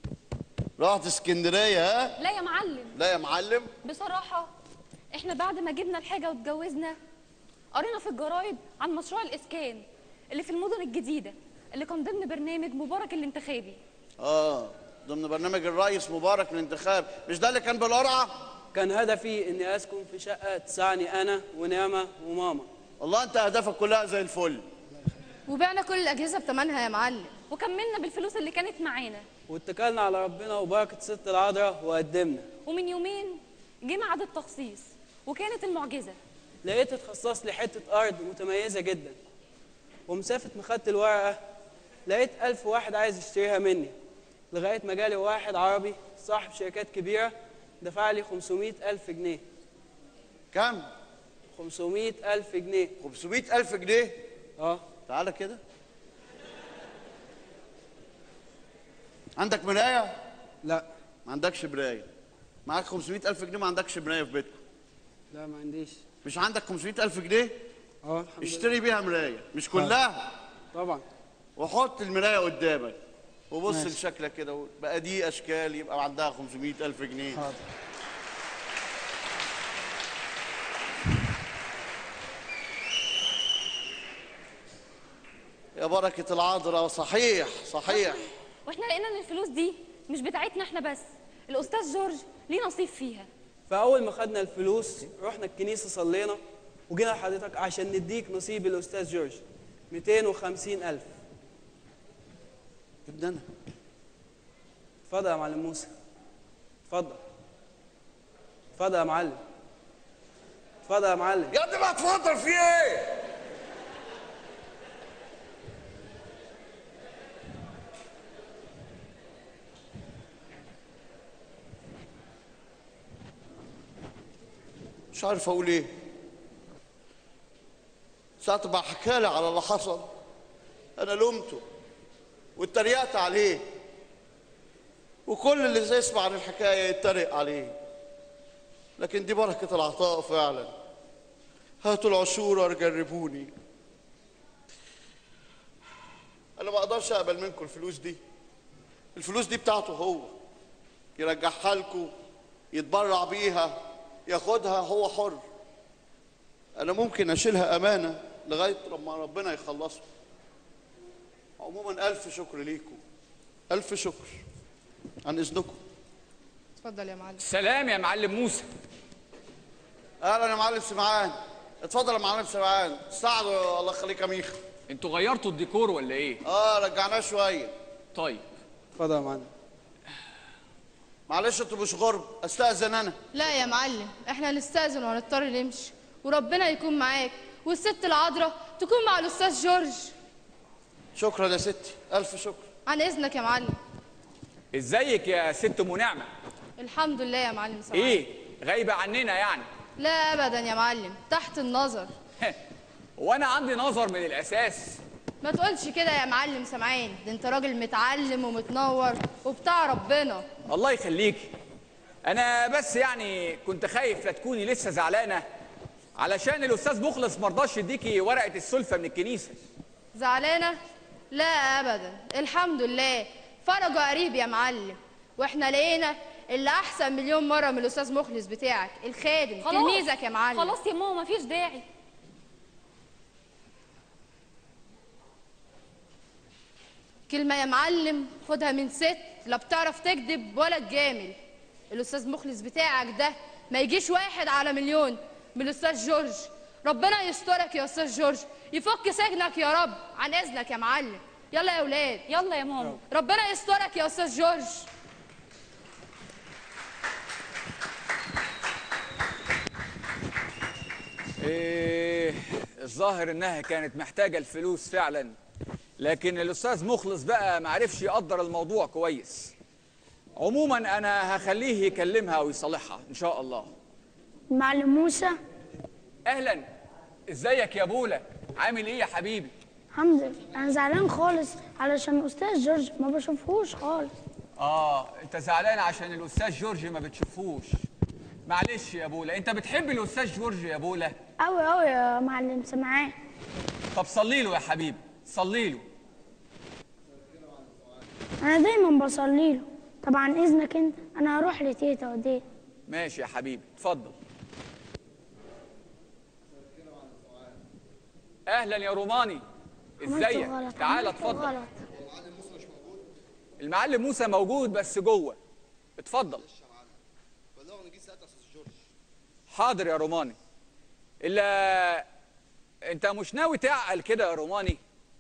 رحت اسكندريه ها لا يا معلم لا يا معلم بصراحة احنا بعد ما جبنا الحاجة واتجوزنا قرينا في الجرايد عن مشروع الإسكان اللي في المدن الجديدة اللي كان ضمن برنامج مبارك الانتخابي اه ضمن برنامج الرئيس مبارك للانتخاب مش ده اللي كان بالقرعه كان هدفي اني اسكن في شقه تسعني انا ونعمه وماما والله انت اهدافك كلها زي الفل وبعنا كل الاجهزه بتمنها يا معلم وكملنا بالفلوس اللي كانت معانا واتكلنا على ربنا وبركه ست العذراء وقدمنا ومن يومين جه ميعاد التخصيص وكانت المعجزة لقيت اتخصص لي حته ارض متميزه جدا ومسافه ما خدت الورقه لقيت ألف واحد عايز يشتريها مني لغايه ما جالي واحد عربي صاحب شركات كبيره دفع لي 500 ألف جنيه كم؟ 500 ألف جنيه 500 ألف جنيه؟ اه تعالى كده عندك مراية؟ لا ما عندكش مراية معاك 500 ألف جنيه ما عندكش مراية في بيتكم لا ما عنديش مش عندك 500 ألف جنيه؟ اه الحمد اشتري بيها مراية مش كلها طبعا وحط المراية قدامك وبص ماشي. لشكلك كده بقى دي أشكال يبقى عندها 500 ألف جنيه حاضر. يا بركة العذراء صحيح صحيح واحنا لقينا ان الفلوس دي مش بتاعتنا احنا بس الاستاذ جورج ليه نصيب فيها فأول ما خدنا الفلوس رحنا الكنيسة صلينا وجينا لحضرتك عشان نديك نصيب الأستاذ جورج 250 ألف ابننا اتفضل يا معلم موسى اتفضل اتفضل يا معلم اتفضل يا معلم يا ابني ما اتفضل في ايه؟ مش عارف اقول ايه ساعة ما حكالي على اللي حصل انا لومته واتريقت عليه وكل اللي يسمع عن الحكايه يتريق عليه لكن دي بركه العطاء فعلا هاتوا العشورة جربوني انا ما اقدرش اقبل منكم الفلوس دي الفلوس دي بتاعته هو يرجعها لكم يتبرع بيها ياخدها هو حر انا ممكن اشيلها امانه لغايه لما ربنا يخلصه عموما الف شكر ليكم الف شكر عن اذنكم اتفضل يا معلم سلام يا معلم موسى اهلا يا معلم سمعان اتفضل يا معلم سمعان ساعده الله يخليك يا ميخا انتوا غيرتوا الديكور ولا ايه اه رجعناه شويه طيب اتفضل يا معلم معلش انتوا مش غرب استاذن انا لا يا معلم احنا نستأذن وهنضطر نمشي وربنا يكون معاك والست العذراء تكون مع الاستاذ جورج شكرا يا ستي الف شكر عن اذنك يا معلم ازيك يا ست ام نعمه الحمد لله يا معلم سمعان ايه غايبه عننا يعني لا ابدا يا معلم تحت النظر وانا عندي نظر من الاساس ما تقولش كده يا معلم سمعان ده انت راجل متعلم ومتنور وبتاع ربنا الله يخليكي انا بس يعني كنت خايف لا تكوني لسه زعلانه علشان الاستاذ مخلص مرضاش يديكي ورقه السلفه من الكنيسه زعلانه لا ابدا الحمد لله فرجه قريب يا معلم واحنا لقينا اللي احسن مليون مره من الاستاذ مخلص بتاعك الخادم خلاص. تلميذك يا معلم خلاص يا ماما مفيش داعي كلمه يا معلم خدها من ست لا بتعرف تكذب ولا تجامل الاستاذ مخلص بتاعك ده ما يجيش واحد على مليون من الاستاذ جورج ربنا يسترك يا استاذ جورج يفك سجنك يا رب عن اذنك يا معلم يلا يا اولاد يلا يا ماما ربنا يسترك يا استاذ جورج إيه الظاهر انها كانت محتاجه الفلوس فعلا لكن الاستاذ مخلص بقى معرفش يقدر الموضوع كويس عموما انا هخليه يكلمها ويصالحها ان شاء الله معلم موسى اهلا ازيك يا بولا عامل ايه يا حبيبي الحمد لله انا زعلان خالص علشان الاستاذ جورج ما بشوفهوش خالص اه انت زعلان عشان الاستاذ جورج ما بتشوفوش معلش يا بولا انت بتحب الاستاذ جورج يا بولا قوي قوي يا معلم سمعان طب صلي له يا حبيبي صلي له انا دايما بصلي له طبعا اذنك انت انا هروح لتيتا ودي ماشي يا حبيبي اتفضل اهلا يا روماني عملت ازيك غلط، تعال عملت اتفضل غلط. المعلم موسى موجود بس جوه اتفضل حاضر يا روماني الا انت مش ناوي تعقل كده يا روماني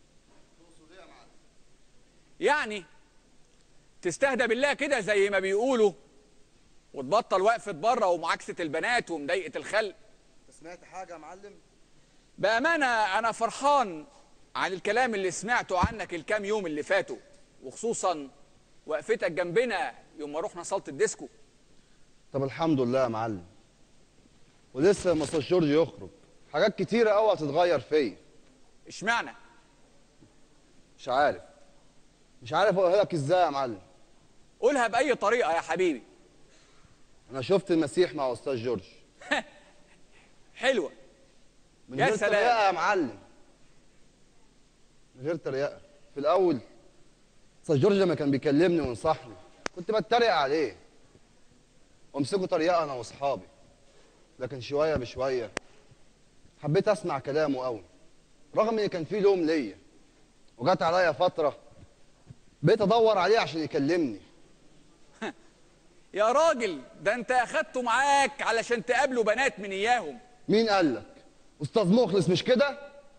يعني تستهدى بالله كده زي ما بيقولوا وتبطل وقفة بره ومعاكسة البنات ومضايقة الخلق سمعت حاجه يا معلم بأمانة أنا فرحان عن الكلام اللي سمعته عنك الكام يوم اللي فاتوا وخصوصا وقفتك جنبنا يوم ما رحنا صالة الديسكو طب الحمد لله يا معلم ولسه لما استاذ جورج يخرج حاجات كتيره قوي هتتغير فيا اشمعنى مش عارف مش عارف اقولها لك ازاي يا معلم قولها بأي طريقة يا حبيبي انا شفت المسيح مع استاذ جورج حلوة من يا غير سلام. تريقه يا معلم من غير تريقه في الاول استاذ جورج لما كان بيكلمني وينصحني كنت بتريق عليه وامسكه تريقه انا واصحابي لكن شويه بشويه حبيت اسمع كلامه قوي رغم ان كان فيه لوم ليا وجات عليا فتره بقيت ادور عليه عشان يكلمني يا راجل ده انت اخدته معاك علشان تقابلوا بنات من اياهم مين قال لك استاذ مخلص مش كده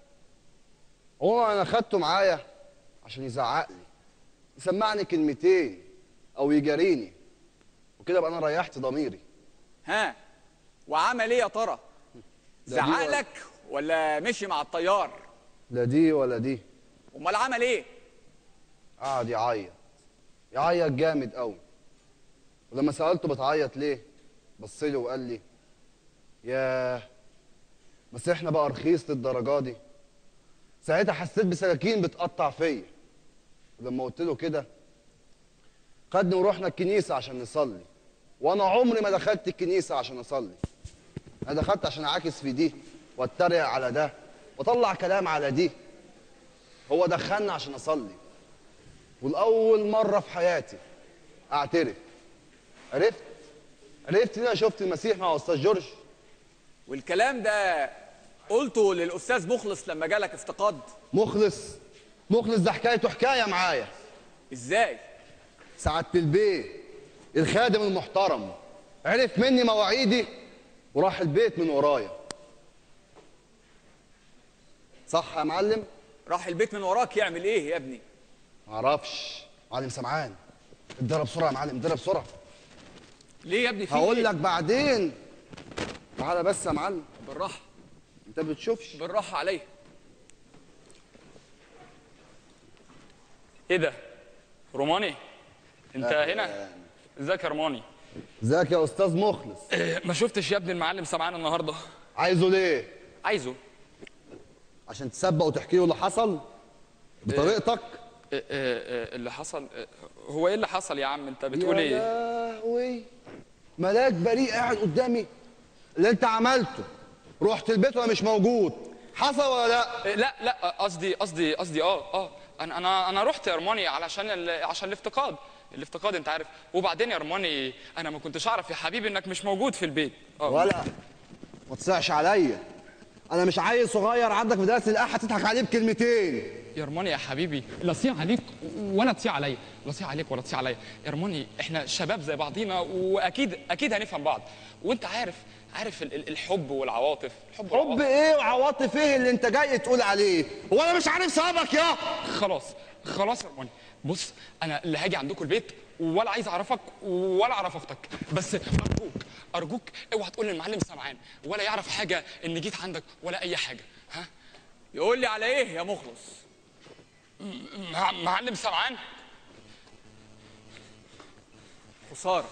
هو انا خدته معايا عشان يزعق لي يسمعني كلمتين او يجاريني وكده بقى انا ريحت ضميري ها وعمل ايه يا ترى دي زعق ولا- لك ولا مشي مع الطيار لا دي ولا دي امال عمل ايه قعد يعيط يعيط جامد قوي ولما سالته بتعيط ليه بص لي وقال لي ياه بس احنا بقى رخيص للدرجه دي ساعتها حسيت بسكاكين بتقطع فيا ولما قلت له كده خدني ورحنا الكنيسه عشان نصلي وانا عمري ما دخلت الكنيسه عشان اصلي انا دخلت عشان اعاكس في دي واتريق على ده واطلع كلام على دي هو دخلنا عشان اصلي والاول مره في حياتي اعترف عرفت عرفت ان انا شفت المسيح مع استاذ جورج والكلام ده قلته للاستاذ مخلص لما جالك افتقاد مخلص مخلص ده حكايته حكايه معايا ازاي سعاده البيه الخادم المحترم عرف مني مواعيدي وراح البيت من ورايا صح يا معلم راح البيت من وراك يعمل ايه يا ابني معرفش معلم سمعان اتضرب بسرعه يا معلم اتضرب بسرعه ليه يا ابني في هقول إيه؟ لك بعدين تعالى بس يا معلم بالراحه انت بتشوفش بالراحه عليا ايه ده روماني انت هنا ازيك يا روماني ازيك يا استاذ مخلص إيه، ما شفتش يا ابني المعلم سمعان النهارده عايزه ليه عايزه عشان تسبق وتحكي له اللي حصل بطريقتك إيه، إيه، إيه، اللي حصل إيه، هو ايه اللي حصل يا عم انت بتقول يا ايه لهوي ملاك بريء قاعد قدامي اللي انت عملته رحت البيت وانا مش موجود حصل ولا لا إيه، لا لا قصدي قصدي قصدي اه اه انا انا انا رحت يا ارماني علشان ال... عشان الافتقاد الافتقاد انت عارف وبعدين يا ارماني انا ما كنتش اعرف يا حبيبي انك مش موجود في البيت اه ولا ما تصيحش عليا انا مش عيل صغير عندك في درس الاحد تضحك عليه بكلمتين يا ارماني يا حبيبي لا تصيع عليك ولا تصيع عليا لا تصيع عليك ولا تصيع عليا يا ارماني احنا شباب زي بعضينا واكيد اكيد هنفهم بعض وانت عارف عارف ال- ال- الحب والعواطف الحب حب ايه وعواطف ايه اللي انت جاي تقول عليه هو انا مش عارف سببك يا خلاص خلاص يا ارماني بص انا اللي هاجي عندكم البيت ولا عايز اعرفك ولا اعرف اختك بس ارجوك ارجوك اوعى تقول للمعلم سمعان ولا يعرف حاجه ان جيت عندك ولا اي حاجه ها يقول لي على ايه يا مخلص مع- معلم سمعان خساره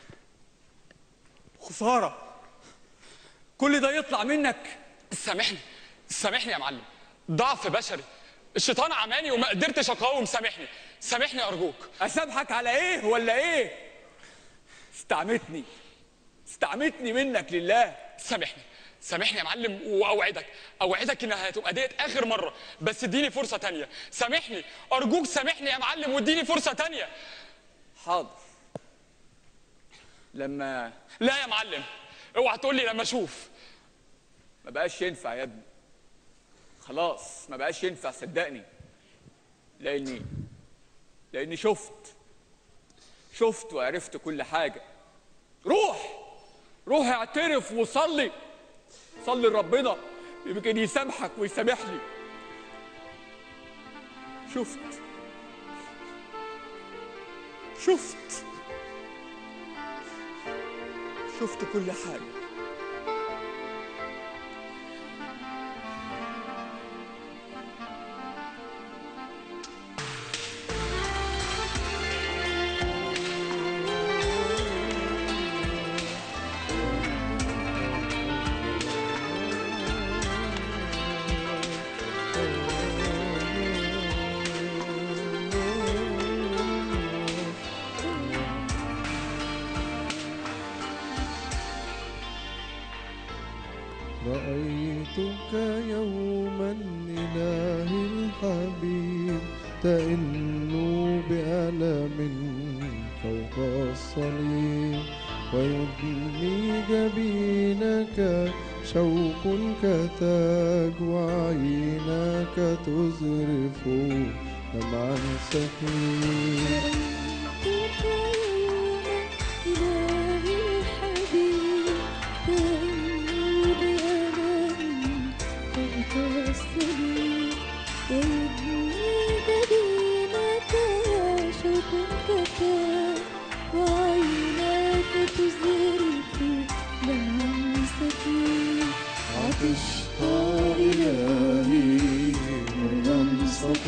خساره كل ده يطلع منك سامحني سامحني يا معلم ضعف بشري الشيطان عماني وما قدرتش اقاوم سامحني سامحني ارجوك اسامحك على ايه ولا ايه استعمتني استعمتني منك لله سامحني سامحني يا معلم واوعدك اوعدك انها هتبقى ديت اخر مره بس اديني فرصه تانية سامحني ارجوك سامحني يا معلم واديني فرصه تانية حاضر لما لا يا معلم اوعى تقول لي لما اشوف ما بقاش ينفع يا ابني خلاص ما بقاش ينفع صدقني لاني لاني شفت شفت وعرفت كل حاجه روح روح اعترف وصلي صلي لربنا يمكن يسامحك ويسامح لي شفت شفت شفت كل حاجه رأيتك يوما إلهي الحبيب تئن بألم فوق الصليب ويدني جبينك شوق كتاج وعينك تزرف دمعا سكين إلهي الحبيب تهني بألم فوق الصليب ويبني جبينك شوق كتاب وعيناك تزرف دمعا سكين عطشت إلهي وينصت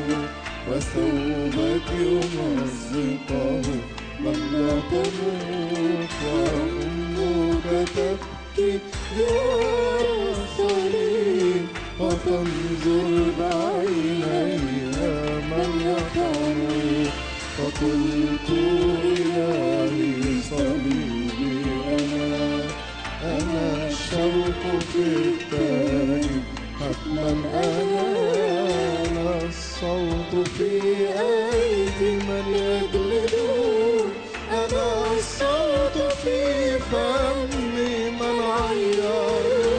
وثوبك يمزقه من لا تموت وأمك تبكي جوار الصليب وتنظر بعينيها من يطعم فقلت إلهي صليبي أنا أنا الشوق في التاريخ حتما أنا أنا الصوت في أيدي من يجلدون أنا الصوت في فم من عيرون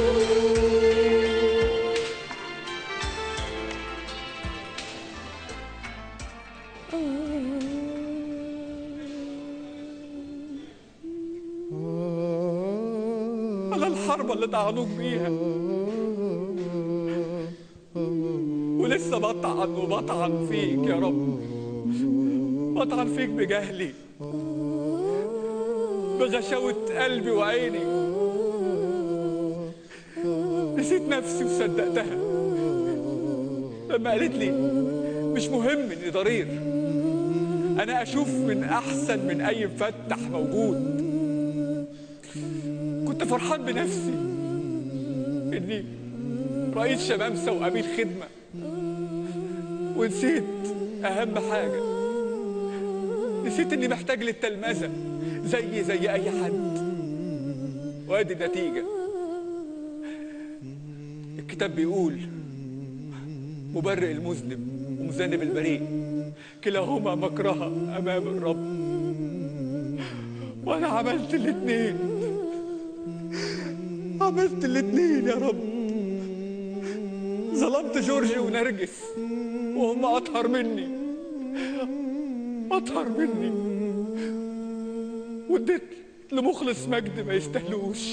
على الحرب اللي طعنوك بيها ولسه بطعن وبطعن فيك يا رب بطعن فيك بجهلي بغشاوة قلبي وعيني نسيت نفسي وصدقتها لما قالت لي مش مهم اني ضرير انا اشوف من احسن من اي مفتح موجود كنت فرحان بنفسي اني رئيس شمامسة وامين خدمة ونسيت اهم حاجة نسيت اني محتاج للتلمذة زي زي اي حد وادي النتيجة الكتاب بيقول مبرئ المذنب ومذنب البريء كلاهما مكرهة امام الرب وانا عملت الاتنين عملت الاتنين يا رب ظلمت جورج ونرجس وهم اطهر مني اطهر مني واديت لمخلص مجد ما يستاهلوش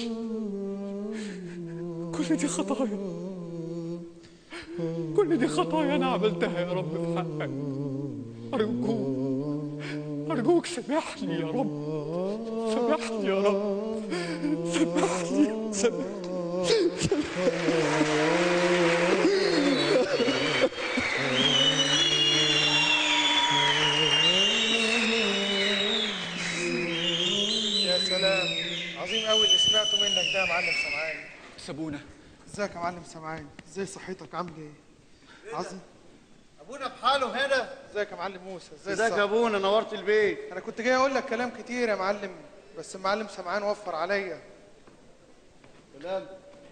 كل دي خطايا كل دي خطايا انا عملتها يا رب في حقك ارجوك ارجوك سامحني يا رب سامحني يا رب سامحني سامحني يا سلام عظيم قوي اللي سمعته منك ده يا معلم سمعان سابونا ازيك يا معلم سمعان ازاي صحتك عامل ايه عظيم ابونا بحاله هنا ازيك يا معلم موسى ازاي ازيك الصحة؟ يا ابونا نورت البيت انا كنت جاي اقول لك كلام كتير يا معلم بس المعلم سمعان وفر عليا كلام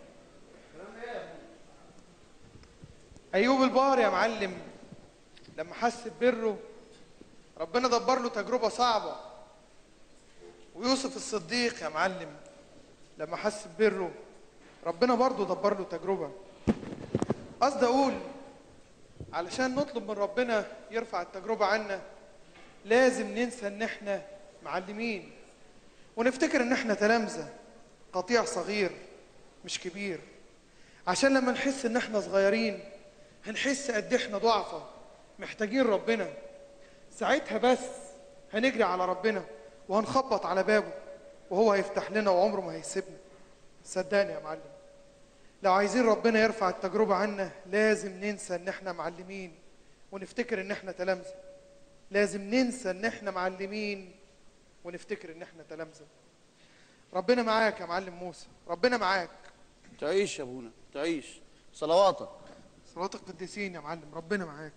ايوب البار يا معلم لما حس ببره ربنا دبر له تجربه صعبه ويوسف الصديق يا معلم لما حس ببره ربنا برضه دبر له تجربة قصدي أقول علشان نطلب من ربنا يرفع التجربة عنا لازم ننسى إن إحنا معلمين ونفتكر إن إحنا تلامذة قطيع صغير مش كبير عشان لما نحس إن إحنا صغيرين هنحس قد إحنا ضعفة محتاجين ربنا ساعتها بس هنجري على ربنا وهنخبط على بابه وهو هيفتح لنا وعمره ما هيسيبنا صدقني يا معلم لو عايزين ربنا يرفع التجربة عنا لازم ننسى ان احنا معلمين ونفتكر ان احنا تلامذة لازم ننسى ان احنا معلمين ونفتكر ان احنا تلامذة ربنا معاك يا معلم موسى ربنا معاك تعيش يا ابونا تعيش صلواتك صلوات القديسين يا معلم ربنا معاك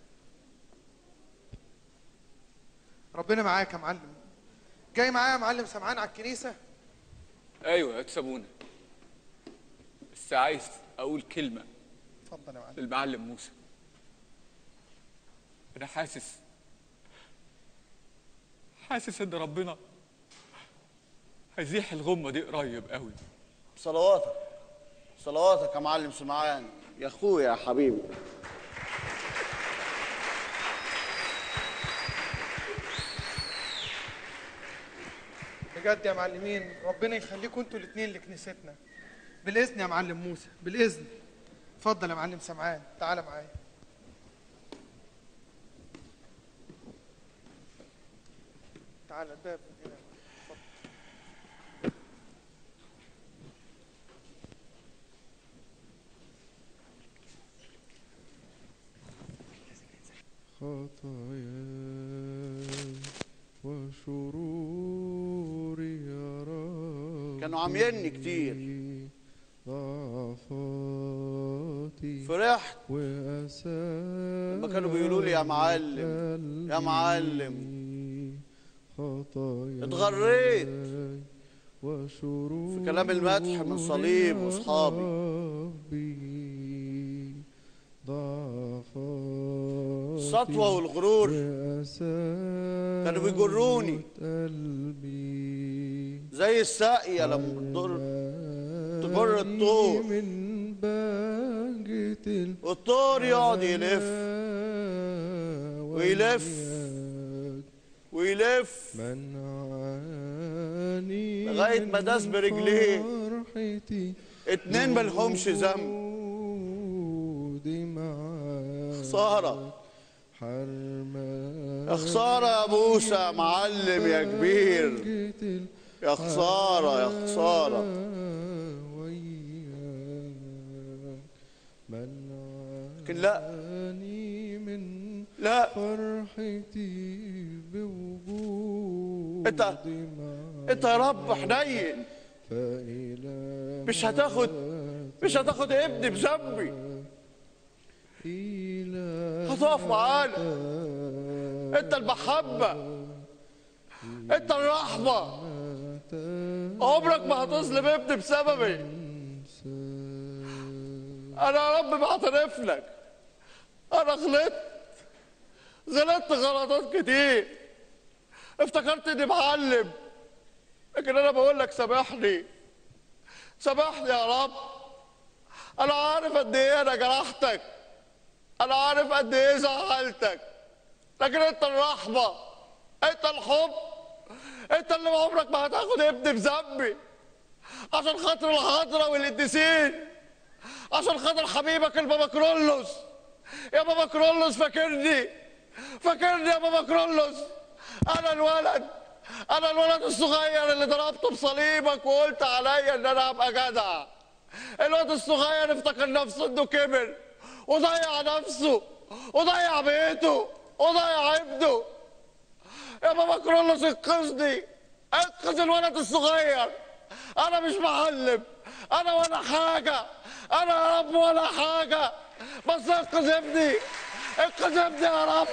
ربنا معاك يا معلم جاي معايا يا معلم سمعان على الكنيسة ايوه اكسبونا بس عايز اقول كلمه اتفضل يا معلم للمعلم موسى انا حاسس حاسس ان ربنا هيزيح الغمه دي قريب قوي صلواتك صلواتك يا معلم سمعان يا اخويا يا حبيبي بجد يا معلمين ربنا يخليكم انتوا الاثنين لكنيستنا بالاذن يا معلم موسى بالاذن اتفضل يا معلم سمعان تعالى معايا تعالى الباب من هنا اتفضل. خطاياي وشروري يا رب كانوا عاميني كتير. ضعفاتي فرحت وأسامي لما كانوا بيقولوا لي يا معلم يا معلم خطاياي اتغريت وشروري في كلام المدح من صليب واصحابي ربي ضعفاتي السطوة والغرور كانوا بيجروني. قلبي زي الساقية لما تضر تجر الطور من بهجة والطور يقعد يلف ويلف ويلف منعاني لغاية ما داس برجليه فرحتي اتنين ملهمش ذنب وجودي معاك خسارة حرمان يا خسارة يا موسى يا معلم يا كبير يا خسارة يا خسارة لكن لا من لا فرحتي بوجودي انت انت يا رب حنين فإلى مش هتاخد مش هتاخد ابني بذنبي هتقف معانا انت المحبة انت الرحمة عمرك ما هتظلم ابني بسببي انا يا رب بعترف لك انا غلطت غلطت غلطات كتير افتكرت اني معلم لكن انا بقول لك سامحني سامحني يا رب انا عارف قد ايه انا جرحتك انا عارف قد ايه زعلتك لكن انت الرحمه انت الحب انت اللي عمرك ما هتاخد ابني بذنبي عشان خاطر الحضرة والقديسين عشان خاطر حبيبك البابا كرولوس يا بابا كرولوس فاكرني فاكرني يا بابا كرولوس انا الولد انا الولد الصغير اللي ضربته بصليبك وقلت عليا ان انا ابقى جدع الواد الصغير افتكر نفسه انه كبر وضيع نفسه وضيع بيته وضيع ابنه يا بابا كرولوس انقذني انقذ الولد الصغير انا مش معلم انا ولا حاجه انا يا رب ولا حاجه بس انقذ ابني انقذ ابني يا رب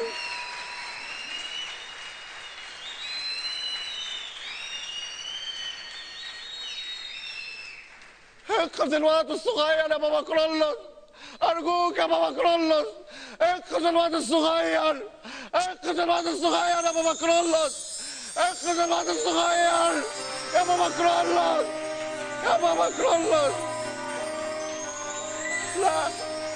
انقذ الولد الصغير يا بابا كرولوس ارجوك يا بابا كرولوس انقذ الولد الصغير انقذ الولد الصغير يا بابا كرولوس انقذ الولد الصغير يا بابا كرولوس يا بابا كرولوس لا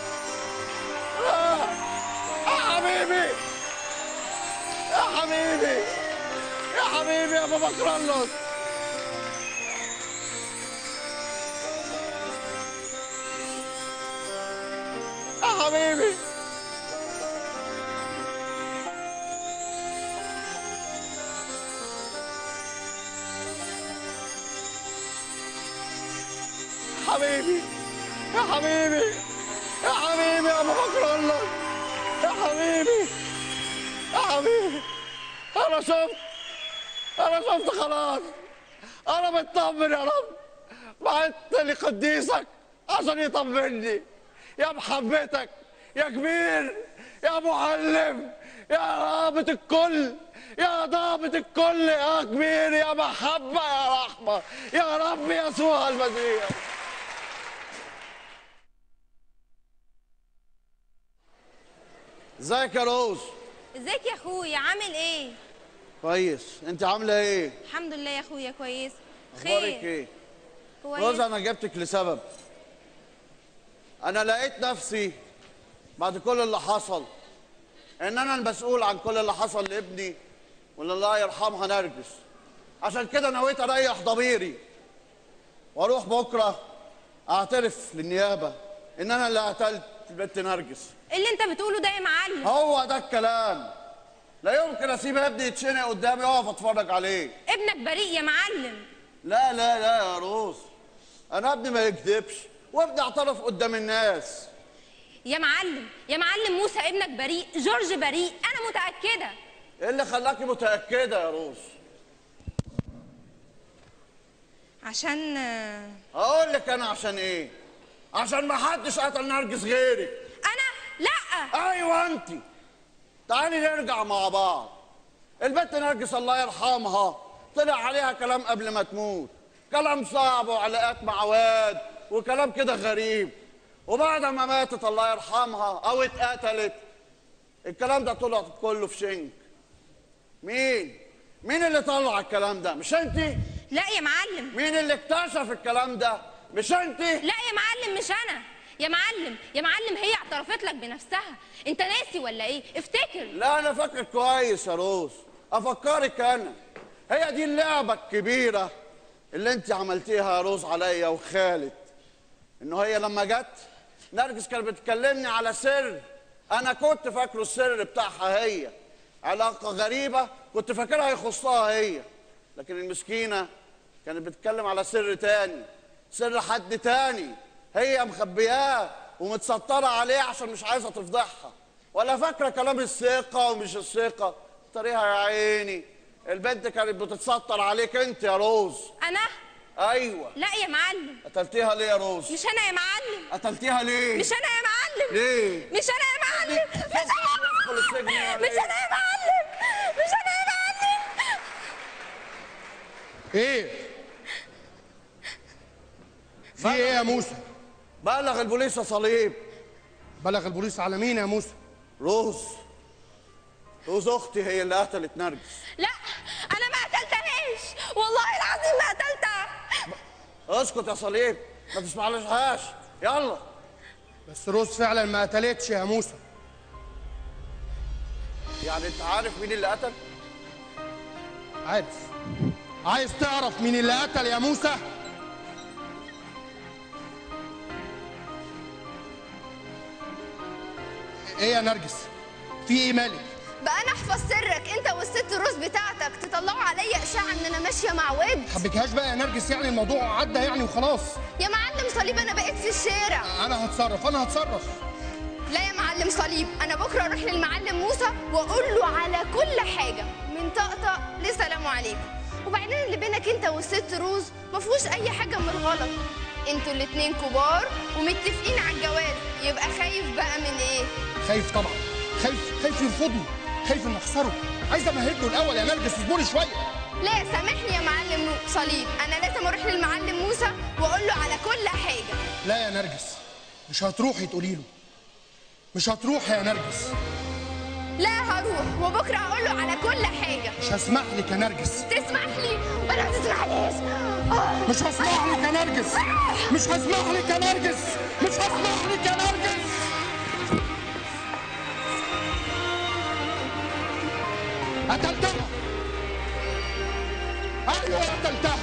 لا يا حبيبي يا حبيبي يا حبيبي يا بابا كرولوس يا حبيبي حبيبي يا حبيبي يا حبيبي يا ابو بكر الله يا حبيبي يا حبيبي انا شفت انا شفت خلاص انا مطمن يا رب بعت لي قديسك عشان يطمني يا محبتك يا كبير يا معلم يا رابط الكل يا ضابط الكل يا كبير يا محبة يا رحمة يا رب يسوع المسيح ازيك يا روز ازيك يا اخويا عامل ايه كويس انت عامله ايه الحمد لله يا اخويا كويس اخبارك خير ايه كويس روز انا جبتك لسبب انا لقيت نفسي بعد كل اللي حصل ان انا المسؤول عن كل اللي حصل لابني واللي الله يرحمها نرجس عشان كده نويت اريح ضميري واروح بكره اعترف للنيابه ان انا اللي قتلت البنت نرجس إيه اللي انت بتقوله ده يا معلم هو ده الكلام لا يمكن اسيب ابني يتشنق قدامي واقف اتفرج عليه ابنك بريء يا معلم لا لا لا يا روز انا ابني ما يكذبش وابني اعترف قدام الناس يا معلم يا معلم موسى ابنك بريء جورج بريء انا متاكده ايه اللي خلاكي متاكده يا روز عشان آه، اقول لك انا عشان ايه عشان ما حدش قتل نرجس غيرك انا لا ايوه انت تعالي نرجع مع بعض البنت نرجس الله يرحمها طلع عليها كلام قبل ما تموت كلام صعب وعلاقات مع واد وكلام كده غريب وبعد ما ماتت الله يرحمها او اتقتلت الكلام ده طلع كله في شنك مين مين اللي طلع الكلام ده مش انت لا يا معلم مين اللي اكتشف الكلام ده مش انت لا يا معلم مش انا يا معلم يا معلم هي اعترفت لك بنفسها انت ناسي ولا ايه افتكر لا انا فاكر كويس يا روز افكرك انا هي دي اللعبه الكبيره اللي انت عملتيها يا روز عليا وخالد انه هي لما جت نرجس كانت بتكلمني على سر انا كنت فاكره السر بتاعها هي علاقه غريبه كنت فاكرها يخصها هي لكن المسكينه كانت بتتكلم على سر تاني سر حد تاني هي مخبياه ومتستره عليه عشان مش عايزه تفضحها ولا فاكره كلام الثقه ومش الثقه طريقها يا عيني البنت كانت بتتستر عليك انت يا روز انا ايوه لا يا معلم قتلتيها ليه يا روز مش انا يا معلم قتلتيها ليه مش انا يا معلم ليه مش انا يا معلم مش انا يا تدخل السجن يا معلم مش انا يا معلم مش انا يا معلم ايه في ايه يا موسى بلغ البوليس يا صليب بلغ البوليس على مين يا موسى روز روز اختي هي اللي قتلت نرجس لا انا ما قتلتهاش والله العظيم ما قتلتها اسكت يا صليب ما تسمعلهاش يلا بس روز فعلا ما قتلتش يا موسى يعني انت عارف مين اللي قتل عارف عايز تعرف مين اللي قتل يا موسى ايه يا نرجس في ايه مالك بقى انا احفظ سرك انت والست روز بتاعتك تطلعوا عليا اشاعه ان انا ماشيه مع واد حبكهاش بقى يا نرجس يعني الموضوع عدى يعني وخلاص يا معلم صليب انا بقيت في الشارع انا هتصرف انا هتصرف لا يا معلم صليب انا بكره اروح للمعلم موسى واقول له على كل حاجه من طقطق لسلام عليكم وبعدين اللي بينك انت والست روز ما فيهوش اي حاجه من الغلط انتوا الاتنين كبار ومتفقين على الجواز يبقى خايف بقى من ايه خايف طبعا خايف خايف يرفضني خايف ان اخسره عايز امهد له الاول يا نرجس اصبري شويه لا سامحني يا معلم صليب انا لازم اروح للمعلم موسى واقول له على كل حاجه لا يا نرجس مش هتروحي تقولي له مش هتروحي يا نرجس لا هروح وبكره هقول له على كل حاجه مش هسمح لك يا نرجس تسمح لي ولا ما تسمحليش آه. مش هسمح لك يا نرجس مش هسمح لك يا نرجس مش هسمح لك يا نرجس قتلتها ايوه قتلتها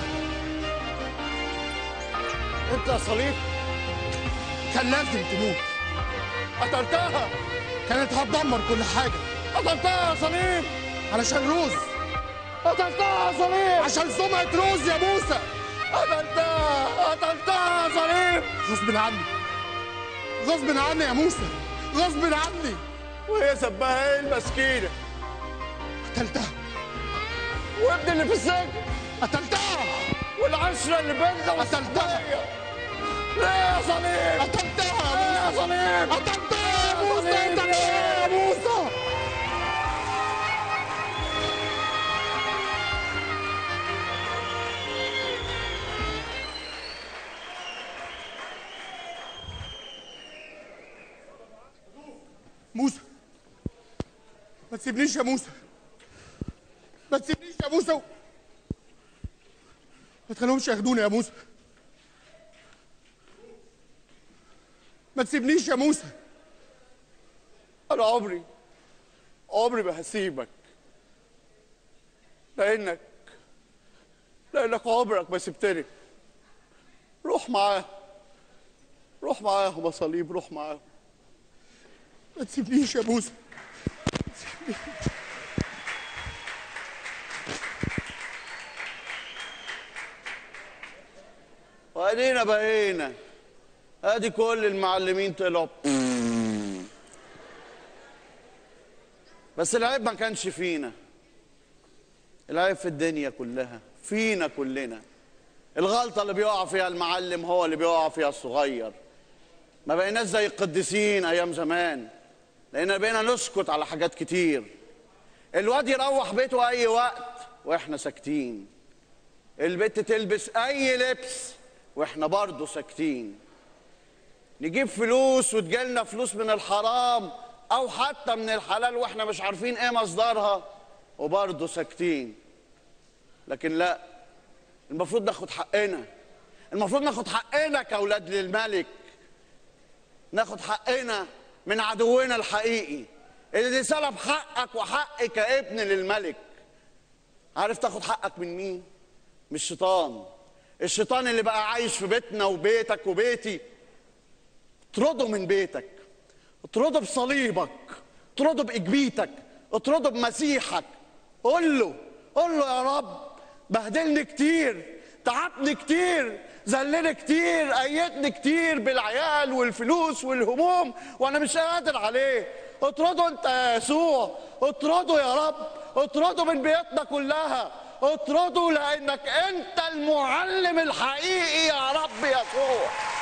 انت يا صليب كان لازم تموت قتلتها كانت هتدمر كل حاجه قتلتها يا صليب علشان روز قتلتها يا صليب عشان سمعة روز يا موسى قتلتها قتلتها يا صليب غصب عني غصب عني يا موسى غصب عني وهي سبها ايه المسكينه قتلتها وابني اللي في السجن قتلتها والعشره اللي بيننا قتلتها ليه يا صليب قتلتها ليه يا صليب قتلتها يا موسى قتلتها يا موسى موسى ما تسيبنيش يا موسى ما تسيبنيش يا موسى ما تخليهمش ياخدوني يا موسى ما تسيبنيش يا موسى انا عمري عمري ما هسيبك لانك لانك عمرك ما سبتني روح معاه روح معاهم يا صليب روح معاهم ما تسيبنيش يا موسى وادينا بقينا ادي كل المعلمين طلعوا بس العيب ما كانش فينا العيب في الدنيا كلها فينا كلنا الغلطة اللي بيقع فيها المعلم هو اللي بيقع فيها الصغير ما بقيناش زي القديسين ايام زمان لان بقينا نسكت على حاجات كتير الواد يروح بيته اي وقت واحنا ساكتين البت تلبس اي لبس واحنا برضه ساكتين نجيب فلوس وتجيلنا فلوس من الحرام او حتى من الحلال واحنا مش عارفين ايه مصدرها وبرضه ساكتين لكن لا المفروض ناخد حقنا المفروض ناخد حقنا كاولاد للملك ناخد حقنا من عدونا الحقيقي اللي سلب حقك وحقي كابن للملك عارف تاخد حقك من مين من الشيطان الشيطان اللي بقى عايش في بيتنا وبيتك وبيتي اطرده من بيتك اطرده بصليبك اطرده باجبيتك اطرده بمسيحك قول له قول له يا رب بهدلني كتير تعبني كتير ذلني كتير ايدني كتير بالعيال والفلوس والهموم وانا مش قادر عليه اطرده انت يا يسوع اطرده يا رب اطرده من بيتنا كلها اطرده لانك انت المعلم الحقيقي يا رب يسوع